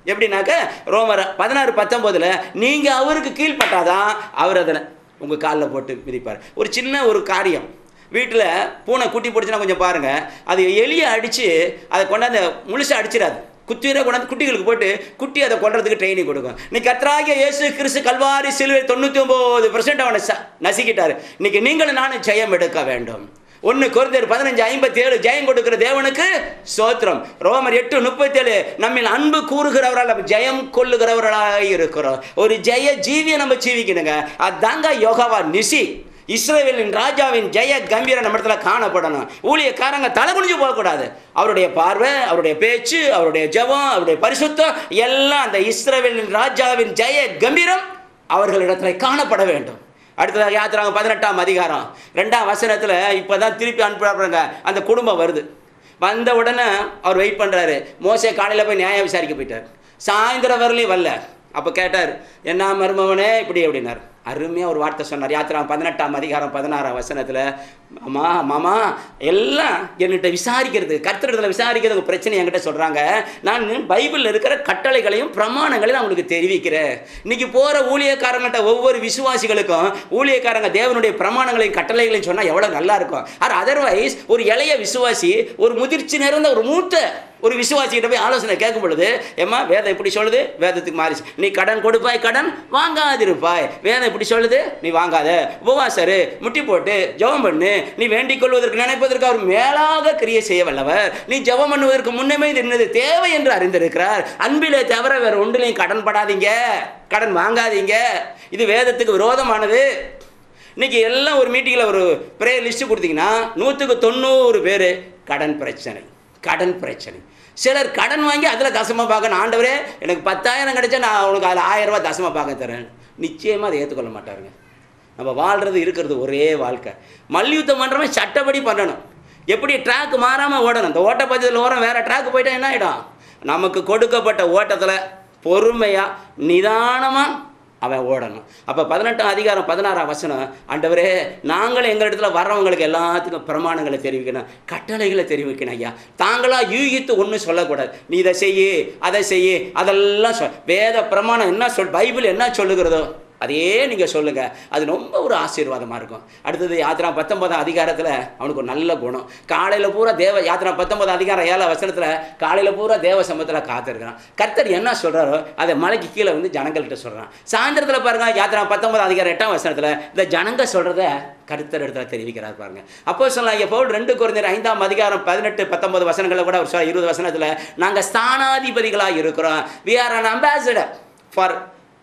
எப்படின்னாக்க ரோமர் பதினாறு பத்தொம்போதில் நீங்கள் அவருக்கு கீழ்ப்பட்டாதான் அவர் அதில் உங்கள் காலில் போட்டு மிதிப்பார் ஒரு சின்ன ஒரு காரியம் வீட்டில் பூனை குட்டி போட்டுச்சுன்னா கொஞ்சம் பாருங்கள் அது எலியை அடித்து அதை கொண்டாந்து முழுசாக அடிச்சிடாது குத்திரை கொண்டாந்து குட்டிகளுக்கு போட்டு குட்டி அதை கொல்றதுக்கு ட்ரைனிங் கொடுக்கும் இன்னைக்கு கத்ராகிய இயேசு கிறிஸ்து கல்வாரி சிலுவை தொண்ணூற்றி ஒம்பது பர்சன்ட் அவனை ச நசுக்கிட்டாரு இன்னைக்கு நீங்களும் நானும் ஜெயம் எடுக்க வேண்டும் ஒன்று குறைந்தர் பதினஞ்சு ஐம்பத்தி ஏழு ஜெயம் கொடுக்கிற தேவனுக்கு சோத்திரம் ரோமர் எட்டு முப்பத்தேழு நம்மில் அன்பு கூறுகிறவரால் நம்ம ஜெயம் கொள்ளுகிறவர்களாக இருக்கிறோம் ஒரு ஜெய ஜீவியை நம்ம ஜீவிக்கணுங்க அதாங்க யோகாவா நிசி இஸ்ரேலின் ராஜாவின் ஜெய கம்பீர நம்ம இடத்துல காணப்படணும் ஊழியக்காரங்க தலை குனிஞ்சு போகக்கூடாது அவருடைய பார்வை அவருடைய பேச்சு அவருடைய ஜெபம் அவருடைய பரிசுத்தம் எல்லாம் அந்த இஸ்ரேலின் ராஜாவின் ஜெய கம்பீரம் அவர்களிடத்துல காணப்பட வேண்டும் அடுத்ததாக யாத்திராங்க பதினெட்டாம் அதிகாரம் ரெண்டாம் வசனத்தில் இப்போ தான் திருப்பி அனுப்புறாங்க அந்த குடும்பம் வருது வந்த உடனே அவர் வெயிட் பண்ணுறாரு மோசே காலையில் போய் நியாயம் விசாரிக்க போயிட்டார் சாயந்தரம் வரலையும் வரல அப்போ கேட்டார் என்ன மருமவனே இப்படி அப்படின்னார் அருமையாக ஒரு வார்த்தை சொன்னார் யாத்திரா பதினெட்டாம் அதிகாரம் பதினாறாம் வசனத்தில் மாமா மாமா எல்லாம் என்கிட்ட விசாரிக்கிறது கர்த்தரிடத்தில் விசாரிக்கிறது உங்கள் பிரச்சனை என்கிட்ட சொல்கிறாங்க நான் பைபிளில் இருக்கிற கட்டளைகளையும் பிரமாணங்களையும் நான் உங்களுக்கு தெரிவிக்கிறேன் இன்னைக்கு போகிற ஊழியக்காரங்கள்ட்ட ஒவ்வொரு விசுவாசிகளுக்கும் ஊழியக்காரங்க தேவனுடைய பிரமாணங்களையும் கட்டளைகளையும் சொன்னால் எவ்வளோ நல்லா இருக்கும் ஆர் அதர்வைஸ் ஒரு இளைய விசுவாசி ஒரு முதிர்ச்சி நிறைந்த ஒரு மூத்த ஒரு விசுவாசிகிட்ட போய் ஆலோசனை கேட்கும் பொழுது ஏம்மா வேதம் இப்படி சொல்லுது வேதத்துக்கு மாறிச்சு நீ கடன் கொடுப்பாய் கடன் வாங்காதிருப்பாய் வேதம் இப்படி சொல்லுது நீ வாங்காத உபவாசரு முட்டி போட்டு ஜெபம் பண்ணு நீ வேண்டிக் கொள்வதற்கு நினைப்பதற்கு அவர் மேலாக கிரியை செய்ய வல்லவர் நீ ஜெபம் பண்ணுவதற்கு முன்னமே இது என்னது தேவை என்று அறிந்திருக்கிறார் அன்பிலே தவிர வேற ஒன்றிலையும் கடன் படாதீங்க கடன் வாங்காதீங்க இது வேதத்துக்கு விரோதமானது இன்னைக்கு எல்லாம் ஒரு மீட்டிங்கில் ஒரு ப்ரேயர் லிஸ்ட்டு கொடுத்தீங்கன்னா நூற்றுக்கு தொண்ணூறு பேர் கடன் பிரச்சனை கடன் பிரச்சனை சிலர் கடன் வாங்கி அதில் தசம பார்க்கணும் ஆண்டவரே எனக்கு பத்தாயிரம் கிடைச்சா நான் உனக்கு அதில் ஆயிரம் ரூபாய் தசம பார்க்க தரேன் நிச்சயமாக அதை ஏற்றுக்கொள்ள மாட்டாருங்க நம்ம வாழ்கிறது இருக்கிறது ஒரே வாழ்க்கை மல்யுத்தம் பண்ணுறவன் சட்டப்படி பண்ணணும் எப்படி ட்ராக் மாறாமல் ஓடணும் இந்த ஓட்டப்பந்தயத்தில் ஓரம் வேறு ட்ராக் போயிட்டா என்ன ஆகிடும் நமக்கு கொடுக்கப்பட்ட ஓட்டத்தில் பொறுமையாக நிதானமாக அவன் ஓடணும் அப்போ பதினெட்டாம் அதிகாரம் பதினாறாம் வசனம் ஆண்டவரே நாங்கள் எங்கள் இடத்துல வர்றவங்களுக்கு எல்லாத்துக்கும் பிரமாணங்களை தெரிவிக்கணும் கட்டளைகளை தெரிவிக்கணும் ஐயா தாங்களா யூகித்து ஒன்றும் சொல்லக்கூடாது நீ இதை செய்யு அதை செய்யு அதெல்லாம் சொல் வேத பிரமாணம் என்ன சொல் பைபிள் என்ன சொல்லுகிறதோ அதையே நீங்கள் சொல்லுங்கள் அது ரொம்ப ஒரு ஆசீர்வாதமாக இருக்கும் அடுத்தது யாத்திரா பத்தொன்பதாம் அதிகாரத்தில் அவனுக்கு ஒரு நல்ல குணம் காலையில் பூரா தேவ யாத்திரா பத்தொன்பதாம் அதிகாரம் ஏழாம் வசனத்தில் காலையில் பூரா தேவ சமூகத்தில் காத்திருக்கிறான் கர்த்தர் என்ன சொல்கிறாரோ அதை மலைக்கு கீழே வந்து ஜனங்கள்கிட்ட சொல்கிறான் சாயந்தரத்தில் பாருங்க யாத்திரா பத்தொன்பதாம் அதிகாரம் எட்டாம் வசனத்தில் இந்த ஜனங்க சொல்கிறத கருத்தர் இடத்துல தெரிவிக்கிறார் பாருங்க அப்போ சொல்லலாம் இங்கே பவுல் ரெண்டு குறைந்தர் ஐந்தாம் அதிகாரம் பதினெட்டு பத்தொன்பது வசனங்களை கூட அவர் சொல்ல இருபது வசனத்தில் நாங்கள் ஸ்தானாதிபதிகளாக இருக்கிறோம் we are an ambassador for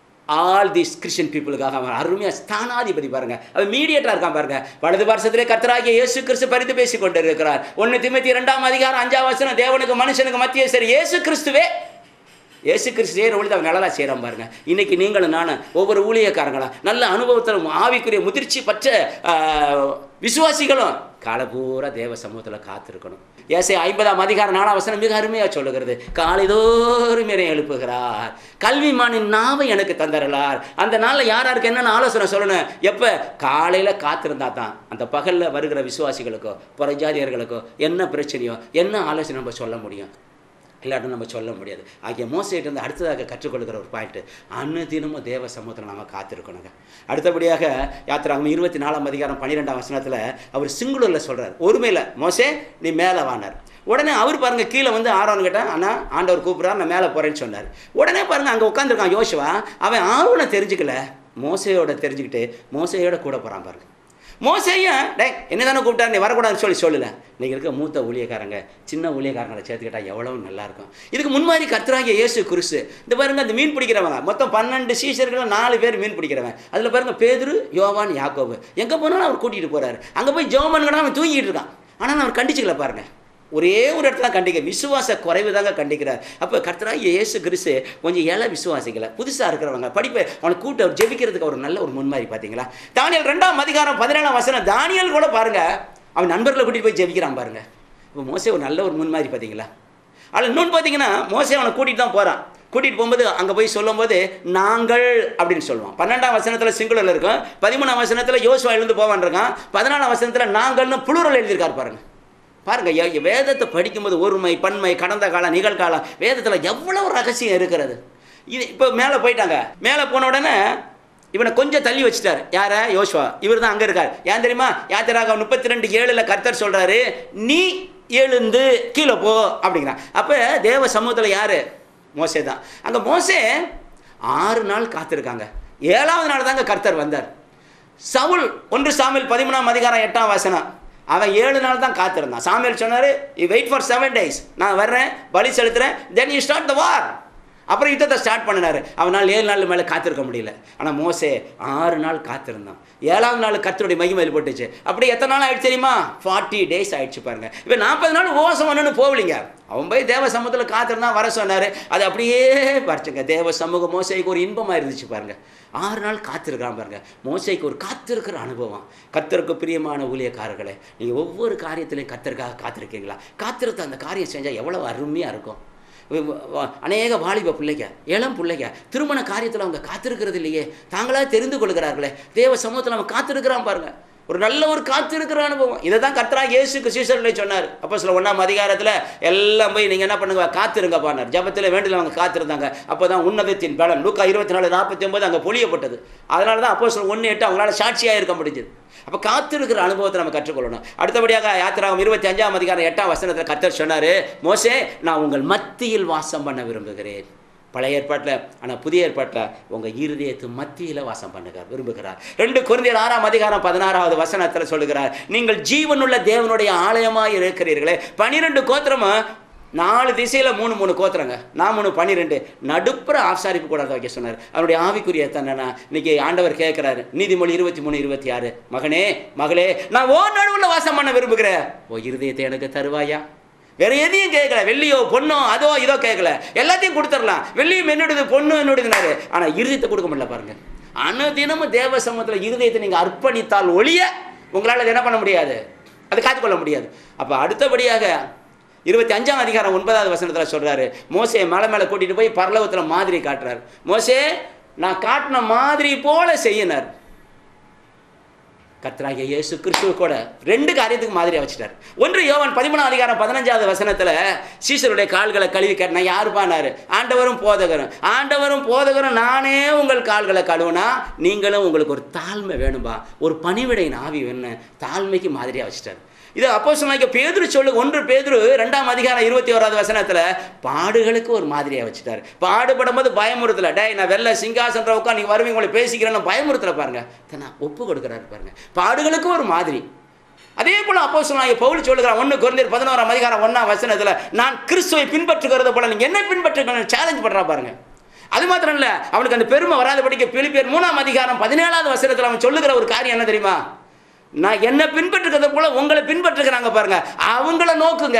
all this Christian பீப்புளுக்காக அவன் அருமையாக ஸ்தானாதிபதி பாருங்க அவன் மீடியேட்டராக இருக்கான் பாருங்க வலது வருஷத்திலே கர்த்தராகிய இயேசு கிறிஸ்து பரிந்து பேசி கொண்டு இருக்கிறார் ஒன்று திமுத்தி இரண்டாம் அதிகாரம் அஞ்சாம் வசனம் தேவனுக்கு மனுஷனுக்கு மத்திய சரி இயேசு கிறிஸ்துவே இயேசு கிறிஸ்து செய்கிற ஒளி அவன் நல்லா செய்கிறான் பாருங்க இன்னைக்கு நீங்களும் நானும் ஒவ்வொரு ஊழியக்காரங்களா நல்ல அனுபவத்தில் ஆவிக்குரிய முதிர்ச்சி பற்ற விசுவாசிகளும் காலபூரா தேவ சமூகத்தில் காத்திருக்கணும் ஏசை ஐம்பதாம் அதிகாரம் நாலாம் வசனம் மிக அருமையாக சொல்லுகிறது காலைதோறும் என்னை எழுப்புகிறார் கல்விமானின் நாவை எனக்கு தந்தரலார் அந்த நாளில் யார் யாருக்கு என்னென்ன ஆலோசனை சொல்லணும் எப்போ காலையில் காத்திருந்தா தான் அந்த பகலில் வருகிற விசுவாசிகளுக்கோ புறஜாதியர்களுக்கோ என்ன பிரச்சனையோ என்ன ஆலோசனை நம்ம சொல்ல முடியும் இல்லாட்டும் நம்ம சொல்ல முடியாது ஆகிய மோசையிட்டு இருந்து அடுத்ததாக கற்றுக்கொள்கிற ஒரு பாயிண்ட்டு அன்னதினமும் தேவ சமூகத்தில் நம்ம காத்திருக்கணுங்க அடுத்தபடியாக யாத்திராகும் இருபத்தி நாலாம் அதிகாரம் பன்னிரெண்டாம் வசனத்தில் அவர் சிங்குலரில் சொல்கிறார் ஒருமையில் மோசே நீ மேலே வானார் உடனே அவர் பாருங்க கீழே வந்து ஆரோன்னு கேட்டால் அண்ணா ஆண்டவர் கூப்பிட்றாரு நான் மேலே போகிறேன்னு சொன்னார் உடனே பாருங்க அங்கே உட்காந்துருக்கான் யோசுவா அவன் ஆர்வனை தெரிஞ்சுக்கல மோசையோட தெரிஞ்சுக்கிட்டு மோசையோட கூட போகிறான் பாருங்க மோசையும் டே என்ன தானே கூப்பிட்டாரு நீ வரக்கூடாதுன்னு சொல்லி சொல்லல இன்னைக்கு இருக்க மூத்த ஊழியக்காரங்க சின்ன ஊழியக்காரங்களை சேர்த்துக்கிட்டா எவ்வளவு நல்லா இருக்கும் இதுக்கு முன்மாதிரி கர்த்தராகிய இயேசு குருசு இந்த பாருங்க அந்த மீன் பிடிக்கிறவங்க மொத்தம் பன்னெண்டு சீஷர்கள் நாலு பேர் மீன் பிடிக்கிறவன் அதில் பாருங்க பேதுரு யோவான் யாக்கோபு எங்கே போனாலும் அவர் கூட்டிகிட்டு போறாரு அங்கே போய் ஜோம் பண்ணுங்கன்னா அவன் தூங்கிட்டு இருக்கான் ஆனால் அவர் கண்டிச்சுக்கல பாருங்க ஒரே ஒரு இடத்துல தான் கண்டிக்க விசுவாச குறைவு தாங்க கண்டிக்கிறார் அப்போ கர்த்தராக இயேசு கிறிஸ்து கொஞ்சம் ஏழை விசுவாசிக்கல புதுசாக இருக்கிறவங்க படிப்பை அவனுக்கு கூட்ட அவர் ஜெபிக்கிறதுக்கு ஒரு நல்ல ஒரு முன்மாதிரி பார்த்தீங்களா தானியல் ரெண்டாம் அதிகாரம் பதினேழாம் வசனம் தானியல் கூட பாருங்க அவன் நண்பர்களை கூட்டிகிட்டு போய் ஜெபிக்கிறான் பாருங்க இப்போ மோசே ஒரு நல்ல ஒரு முன்மாதிரி பார்த்தீங்களா அதில் இன்னொன்று பார்த்தீங்கன்னா மோசே அவனை கூட்டிகிட்டு தான் போகிறான் கூட்டிகிட்டு போகும்போது அங்கே போய் சொல்லும்போது நாங்கள் அப்படின்னு சொல்லுவான் பன்னெண்டாம் வசனத்தில் சிங்குலர் இருக்கும் பதிமூணாம் வசனத்தில் யோசுவா எழுந்து போவான் இருக்கான் பதினாலாம் வசனத்தில் நாங்கள்னு புளுரல் எழுதியிருக்காரு பாருங்க பாருங்க எ- வேதத்தை படிக்கும்போது ஒருமை பன்மை கடந்த காலம் நிகழ்காலம் வேதத்தில் எவ்வளவு ரகசியம் இருக்கிறது இது இப்போ மேலே போயிட்டாங்க மேலே போன உடனே இவனை கொஞ்சம் தள்ளி வச்சுட்டார் யார யோசுவா இவர் தான் அங்கே இருக்கார் ஏன் தெரியுமா யாத்திராக முப்பத்தி ரெண்டு ஏழில் கர்த்தர் சொல்கிறாரு நீ எழுந்து கீழே போ அப்படிங்கிறான் அப்போ தேவ சமூகத்தில் யார் மோசே தான் அங்கே மோசே ஆறு நாள் காத்திருக்காங்க ஏழாவது நாள் தாங்க கர்த்தர் வந்தார் சவுல் ஒன்று சாமியல் பதிமூணாம் அதிகாரம் எட்டாம் வசனம் அவன் ஏழு நாள் தான் காத்திருந்தான் சாமியல் சொன்னார் you wait for seven days நான் வர்றேன் பலி செலுத்துறேன் தென் யூ ஸ்டார்ட் த வார் அப்புறம் யுத்தத்தை ஸ்டார்ட் பண்ணினாரு அவனால் ஏழு நாள் மேலே காத்திருக்க முடியல ஆனால் மோசே ஆறு நாள் காத்திருந்தான் ஏழாவது நாள் கர்த்தருடைய மகிமை வெளிப்பட்டுச்சு அப்படி எத்தனை நாள் ஆயிடுச்சு தெரியுமா ஃபார்ட்டி டேஸ் ஆயிடுச்சு பாருங்க இப்போ நாற்பது நாள் உபவாசம் பண்ணணும்னு போகலிங்க அவன் போய் தேவ சமூகத்தில் காத்திருந்தான் வர சொன்னார் அது அப்படியே பறிச்சுங்க தேவ சமூகம் மோசைக்கு ஒரு இன்பமாக இருந்துச்சு பாருங்க ஆறு நாள் காத்திருக்கிறான் பாருங்க மோசைக்கு ஒரு காத்திருக்கிற அனுபவம் கத்தருக்கு பிரியமான ஊழியக்காரர்களே நீங்கள் ஒவ்வொரு காரியத்திலையும் கத்தருக்காக காத்திருக்கீங்களா காத்திருத்த அந்த காரியம் செஞ்சால் எவ்வளோ அருமையாக இருக்கும் வ- வ- அநேக வாலிப பிள்ளைங்க இளம் பிள்ளைங்க திருமண காரியத்தில் அவங்க காத்திருக்கிறது இல்லையே தாங்களாக தெரிந்து கொள்கிறார்களே தேவ சமூகத்தில் அவன் காத்திருக்கிறான் பாருங்க ஒரு நல்ல ஒரு காத்திருக்கிற அனுபவம் இதை தான் கர்த்தரா இயேசுக்கு சீசர்களே சொன்னார் அப்போ சில ஒன்றாம் அதிகாரத்தில் எல்லாம் போய் நீங்கள் என்ன பண்ணுங்க காத்திருங்கப்பானார் ஜபத்தில் வேண்டியில் அவங்க காத்திருந்தாங்க அப்போ தான் உன்னதத்தின் பலன் லூக்கா இருபத்தி நாலு நாற்பத்தி ஒன்பது அங்கே பொழியப்பட்டது அதனால தான் அப்போ சில ஒன்று எட்டு அவங்களால சாட்சியாக இருக்க முடிஞ்சது அப்போ காத்திருக்கிற அனுபவத்தை நம்ம கற்றுக்கொள்ளணும் அடுத்தபடியாக யாத்திராகம் இருபத்தி அஞ்சாம் அதிகாரம் எட்டாம் வசனத்தில் கர்த்தர் சொன்னார் மோசே நான் உங்கள் மத்தியில் வாசம் பண்ண விரும்புகிறேன் பழைய ஏற்பாட்டில் ஆனால் புதிய ஏற்பாட்டில் உங்கள் இருதயத்து மத்தியில் வாசம் பண்ணுங்க விரும்புகிறார் ரெண்டு குருந்தியர் ஆறாம் அதிகாரம் பதினாறாவது வசனத்தில் சொல்லுகிறார் நீங்கள் ஜீவனுள்ள தேவனுடைய ஆலயமாக இருக்கிறீர்களே பனிரெண்டு கோத்திரமும் நாலு திசையில் மூணு மூணு கோத்திரங்க நான் மூணு பன்னிரெண்டு நடுப்புற ஆசாரிப்பு கூடாத வைக்க சொன்னார் அவருடைய ஆவிக்குரிய தன்னனா இன்னைக்கு ஆண்டவர் கேட்குறாரு நீதிமொழி இருபத்தி மூணு இருபத்தி ஆறு மகனே மகளே நான் ஓ நடுவில் வாசம் பண்ண விரும்புகிறேன் ஓ இருதயத்தை எனக்கு தருவாயா வேற எதையும் கேட்கல வெள்ளியோ பொண்ணோ அதோ இதோ கேட்கல எல்லாத்தையும் கொடுத்துடலாம் வெள்ளியும் என்னுடையது பொண்ணு என்னுடையதுனாரு ஆனா இருதயத்தை கொடுக்க முடியல பாருங்க அனுதினமும் தேவ சமூகத்தில் இருதயத்தை நீங்க அர்ப்பணித்தால் ஒழிய உங்களால் அதை என்ன பண்ண முடியாது அதை காத்துக்கொள்ள முடியாது அப்ப அடுத்தபடியாக இருபத்தி அஞ்சாம் அதிகாரம் ஒன்பதாவது வசனத்தில் சொல்றாரு மோசே மலை மேலே கூட்டிட்டு போய் பரலோகத்தில் மாதிரி காட்டுறாரு மோசே நான் காட்டின மாதிரி போல செய்யினார் கர்த்தராகிய இயேசு கிறிஸ்துவ கூட ரெண்டு காரியத்துக்கு மாதிரியா வச்சுட்டார் ஒன்று யோவான் பதிமூணாம் அதிகாரம் பதினஞ்சாவது வசனத்துல சீசருடைய கால்களை கழுவி கேட்டேன் யாருப்பானாரு ஆண்டவரும் போதகரும் ஆண்டவரும் போதகரும் நானே உங்கள் கால்களை கழுவுனா நீங்களும் உங்களுக்கு ஒரு தாழ்மை வேணும்பா ஒரு பணிவிடையின் ஆவி வேணும் தாழ்மைக்கு மாதிரியா வச்சுட்டார் இது அப்போ சொன்னாங்க பேதுரு சொல்லு ஒன்று பேதுரு ரெண்டாம் அதிகாரம் இருபத்தி ஓராவது வசனத்துல பாடுகளுக்கு ஒரு மாதிரியா வச்சுட்டாரு பாடுபடும் போது பயமுறுத்தல டேய் நான் வெள்ள சிங்காசன்ற உட்காந்து நீங்க வருவீங்க உங்களை பேசிக்கிறேன்னு பயமுறுத்தல பாருங்க தன்னை ஒப்பு கொடுக்குறாரு பாருங்க பாடுகளுக்கு ஒரு மாதிரி அதே போல அப்போ சொன்னாங்க பவுல் சொல்லுகிறான் ஒன்று குறைந்தர் பதினோராம் அதிகாரம் ஒன்றாம் வசனத்துல நான் கிறிஸ்துவை பின்பற்றுகிறது போல நீங்க என்ன பின்பற்றுங்க சேலஞ்ச் பண்றா பாருங்க அது மாத்திரம் இல்ல அவனுக்கு அந்த பெருமை வராதபடிக்கு பிலிப்பியர் மூணாம் அதிகாரம் பதினேழாவது வசனத்துல அவன் சொல்லுகிற ஒரு காரியம் என்ன தெரியுமா நான் என்ன பின்பற்றுகிறத போல உங்களை பின்பற்றுகிறாங்க பாருங்க அவங்கள நோக்குங்க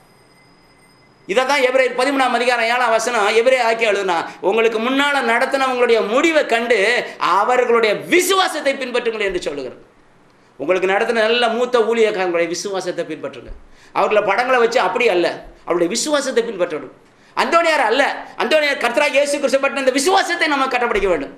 இதை தான் எபிரேயர் பதிமூணாம் அதிகாரம் ஏழாம் வசனம் எபிரே ஆக்கி எழுதுனா உங்களுக்கு முன்னால் நடத்தினவங்களுடைய முடிவை கண்டு அவர்களுடைய விசுவாசத்தை பின்பற்றுங்கள் என்று சொல்லுகிறார் உங்களுக்கு நடத்தின நல்ல மூத்த ஊழியக்காரங்களுடைய விசுவாசத்தை பின்பற்றுங்க அவர்களை படங்களை வச்சு அப்படி அல்ல அவருடைய விசுவாசத்தை பின்பற்றணும் அந்தோனியார் அல்ல அந்தோனியார் கர்த்தராக இயேசு கிறிஸ்து பற்றின இந்த விசுவாசத்தை நம்ம கட்டப்பிடிக்க வேண்டும்